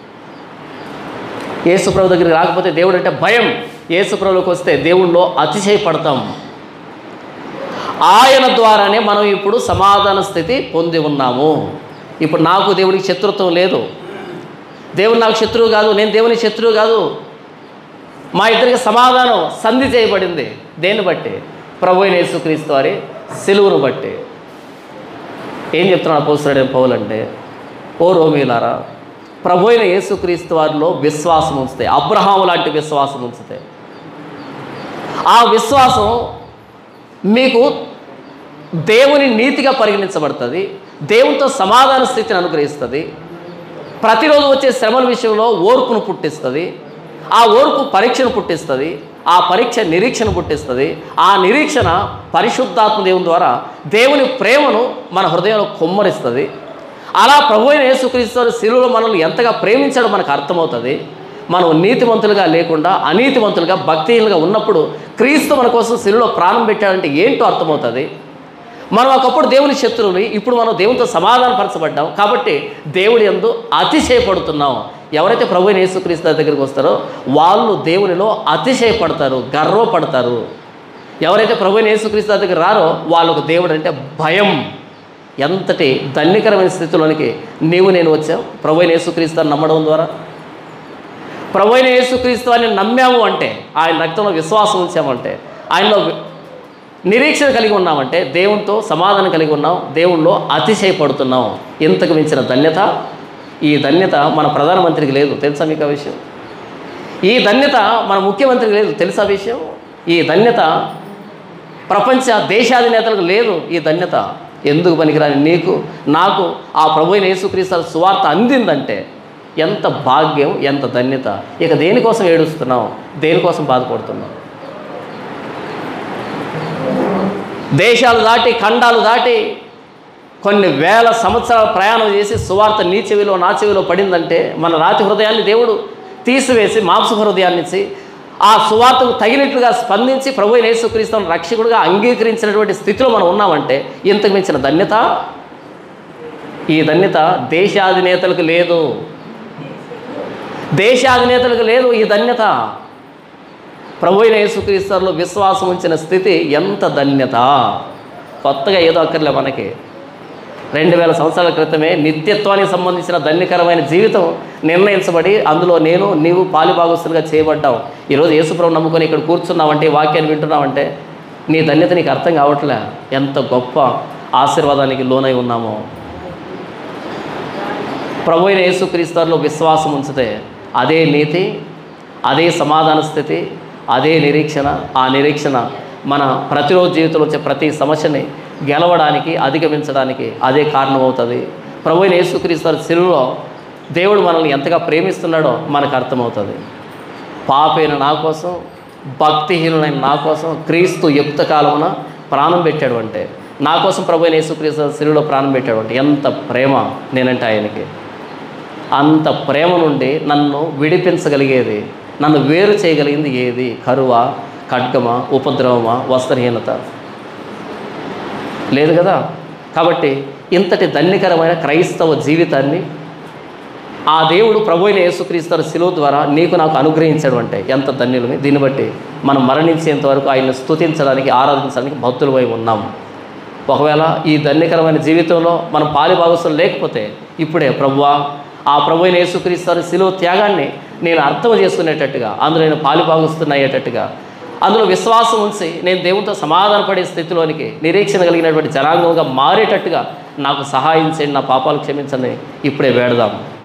యేసుప్రభు దగ్గరికి రాకపోతే దేవుడు అంటే భయం యేసుప్రభులోకి వస్తే దేవుణ్ణిలో అతిశయపడతాం ఆయన ద్వారానే మనం ఇప్పుడు సమాధాన స్థితి పొంది ఉన్నాము ఇప్పుడు నాకు దేవుడికి శత్రుత్వం లేదు దేవుడు నాకు శత్రువు కాదు నేను దేవుని శత్రువు కాదు మా ఇద్దరికి సమాధానం సంధి చేయబడింది దేన్ని బట్టి ప్రభు అయిన యేసుక్రీస్తు వారి సిలువును బట్టి ఏం చెప్తున్నాడు అపోసరుడైన పౌలు అంటే ఓ రోమీలారా ప్రభు అయిన యేసుక్రీస్తు వారిలో విశ్వాసం ఉంచితే అబ్రహాము లాంటి విశ్వాసం ఉంచితే ఆ విశ్వాసం మీకు దేవుని నీతిగా పరిగణించబడుతుంది దేవునితో సమాధాన స్థితిని అనుగ్రహిస్తుంది ప్రతిరోజు వచ్చే శ్రమల విషయంలో ఓర్పును పుట్టిస్తుంది ఆ ఓర్పు పరీక్షను పుట్టిస్తుంది ఆ పరీక్ష నిరీక్షణ పుట్టిస్తుంది ఆ నిరీక్షణ పరిశుద్ధాత్మ దేవుని ద్వారా దేవుని ప్రేమను మన హృదయంలో కుమ్మరిస్తుంది అలా ప్రభు అయిన యేసుక్రీస్తు శిలువలో మనల్ని ఎంతగా ప్రేమించాడో మనకు అర్థమవుతుంది మనం నీతిమంతులుగా లేకుండా అనీతిమంతులుగా భక్తిహీనులుగా ఉన్నప్పుడు క్రీస్తు మన కోసం శిలువలో ప్రాణం పెట్టాడంటే ఏంటో అర్థమవుతుంది మనం ఒకప్పుడు దేవుని శత్రువుని ఇప్పుడు మనం దేవునితో సమాధానపరచబడ్డాం కాబట్టి దేవుడి ఎందు అతిశయపడుతున్నాం ఎవరైతే ప్రభు అయిన యేసుక్రీస్తు దగ్గరికి వస్తారో వాళ్ళు దేవునిలో అతిశయపడతారు గర్వపడతారు ఎవరైతే ప్రభు అయిన యేసుక్రీస్తు దగ్గర రారో వాళ్ళకు దేవుడు అంటే భయం ఎంతటి ధన్యకరమైన స్థితిలోనికి నీవు నేను వచ్చావు ప్రభు అయిన యేసుక్రీస్తుని నమ్మడం ద్వారా ప్రభు అయిన యేసుక్రీస్తు అని నమ్మాము అంటే ఆయన రక్తంలో విశ్వాసం ఉంచామంటే ఆయనలో వి- నిరీక్షణ కలిగి ఉన్నామంటే దేవునితో సమాధానం కలిగి ఉన్నాం దేవునిలో అతిశయపడుతున్నాం ఇంతకు మించిన ధన్యత ఈ ధన్యత మన ప్రధానమంత్రికి లేదు తెలుసా మీకు ఆ విషయం ఈ ధన్యత మన ముఖ్యమంత్రికి లేదు తెలుసా విషయం ఈ ధన్యత ప్రపంచ దేశాధినేతలకు లేదు ఈ ధన్యత ఎందుకు పనికిరాని నీకు నాకు ఆ ప్రభు అయిన యేసుక్రీస్తు సువార్త అందిందంటే ఎంత భాగ్యం ఎంత ధన్యత ఇక దేనికోసం ఏడుస్తున్నాం దేనికోసం బాధపడుతున్నాం దేశాలు దాటి ఖండాలు దాటి కొన్ని వేల సంవత్సరాల ప్రయాణం చేసి సువార్త నీ చెవిలో నా చెవిలో పడిందంటే మన రాతి హృదయాన్ని దేవుడు తీసివేసి మాంస హృదయాన్ని ఇచ్చి ఆ సువార్తకు తగినట్లుగా స్పందించి ప్రభు అయిన యేసుక్రీస్తును రక్షకుడుగా అంగీకరించినటువంటి స్థితిలో మనం ఉన్నామంటే ఇంతకు మించిన ధన్యత ఈ ధన్యత దేశాధినేతలకు లేదు దేశాధినేతలకు లేదు ఈ ధన్యత ప్రభు అయిన యేసుక్రీస్తులో విశ్వాసం ఉంచిన స్థితి ఎంత ధన్యత కొత్తగా ఏదో అక్కర్లే మనకి రెండు వేల సంవత్సరాల క్రితమే నిత్యత్వానికి సంబంధించిన ధన్యకరమైన జీవితం నిర్ణయించబడి అందులో నేను నీవు పాలిభాగస్తులుగా చేయబడ్డావు ఈరోజు యేసుప్రభు నమ్ముకొని ఇక్కడ కూర్చున్నావంటే ఈ వాక్యాన్ని వింటున్నావంటే నీ ధన్యత నీకు అర్థం కావట్లే ఎంత గొప్ప ఆశీర్వాదానికి లోనై ఉన్నామో ప్రభు అయిన యేసుక్రీస్తులో విశ్వాసం ఉంచితే అదే నీతి అదే సమాధాన స్థితి అదే నిరీక్షణ ఆ నిరీక్షణ మన ప్రతిరోజు జీవితంలో వచ్చే ప్రతి సమస్యని గెలవడానికి అధిగమించడానికి అదే కారణమవుతుంది ప్రభు అయిన యేసుక్రీస్తు శిలువలో దేవుడు మనల్ని ఎంతగా ప్రేమిస్తున్నాడో మనకు అర్థమవుతుంది పాపైన నా కోసం భక్తిహీనులైన నా కోసం క్రీస్తు యుక్త కాలమున ప్రాణం పెట్టాడు అంటే నా కోసం ప్రభు అయిన యేసుక్రీస్తు శిలువలో ప్రాణం పెట్టాడు అంటే ఎంత ప్రేమ నేనంటే ఆయనకి అంత ప్రేమ నుండి నన్ను విడిపించగలిగేది నన్ను వేరు చేయగలిగింది ఏది కరువా ఖడ్గమా ఉపద్రవమా వస్త్రహీనత లేదు కదా కాబట్టి ఇంతటి ధన్యకరమైన క్రైస్తవ జీవితాన్ని ఆ దేవుడు ప్రభు అయిన యేసుక్రీస్తు శిలువ ద్వారా నీకు నాకు అనుగ్రహించాడు అంటే ఎంత ధన్యులమే దీన్ని బట్టి మనం మరణించేంత వరకు ఆయన్ని స్తుతించడానికి ఆరాధించడానికి భక్తులమై ఉన్నాం ఒకవేళ ఈ ధన్యకరమైన జీవితంలో మనం పాలి భాగస్వాలు లేకపోతే ఇప్పుడే ప్రభువా ఆ ప్రభు అయిన యేసుక్రీస్తు శిలువ త్యాగాన్ని నేను అర్థం చేసుకునేటట్టుగా అందులో నేను పాలి భాగస్తున్నాయేటట్టుగా అందులో విశ్వాసం ఉంచి నేను దేవునితో సమాధానపడే స్థితిలోనికి నిరీక్షణ కలిగినటువంటి జనాంగంగా మారేటట్టుగా నాకు సహాయం చేయండి నా పాపాలు క్షమించండి ఇప్పుడే వేడదాం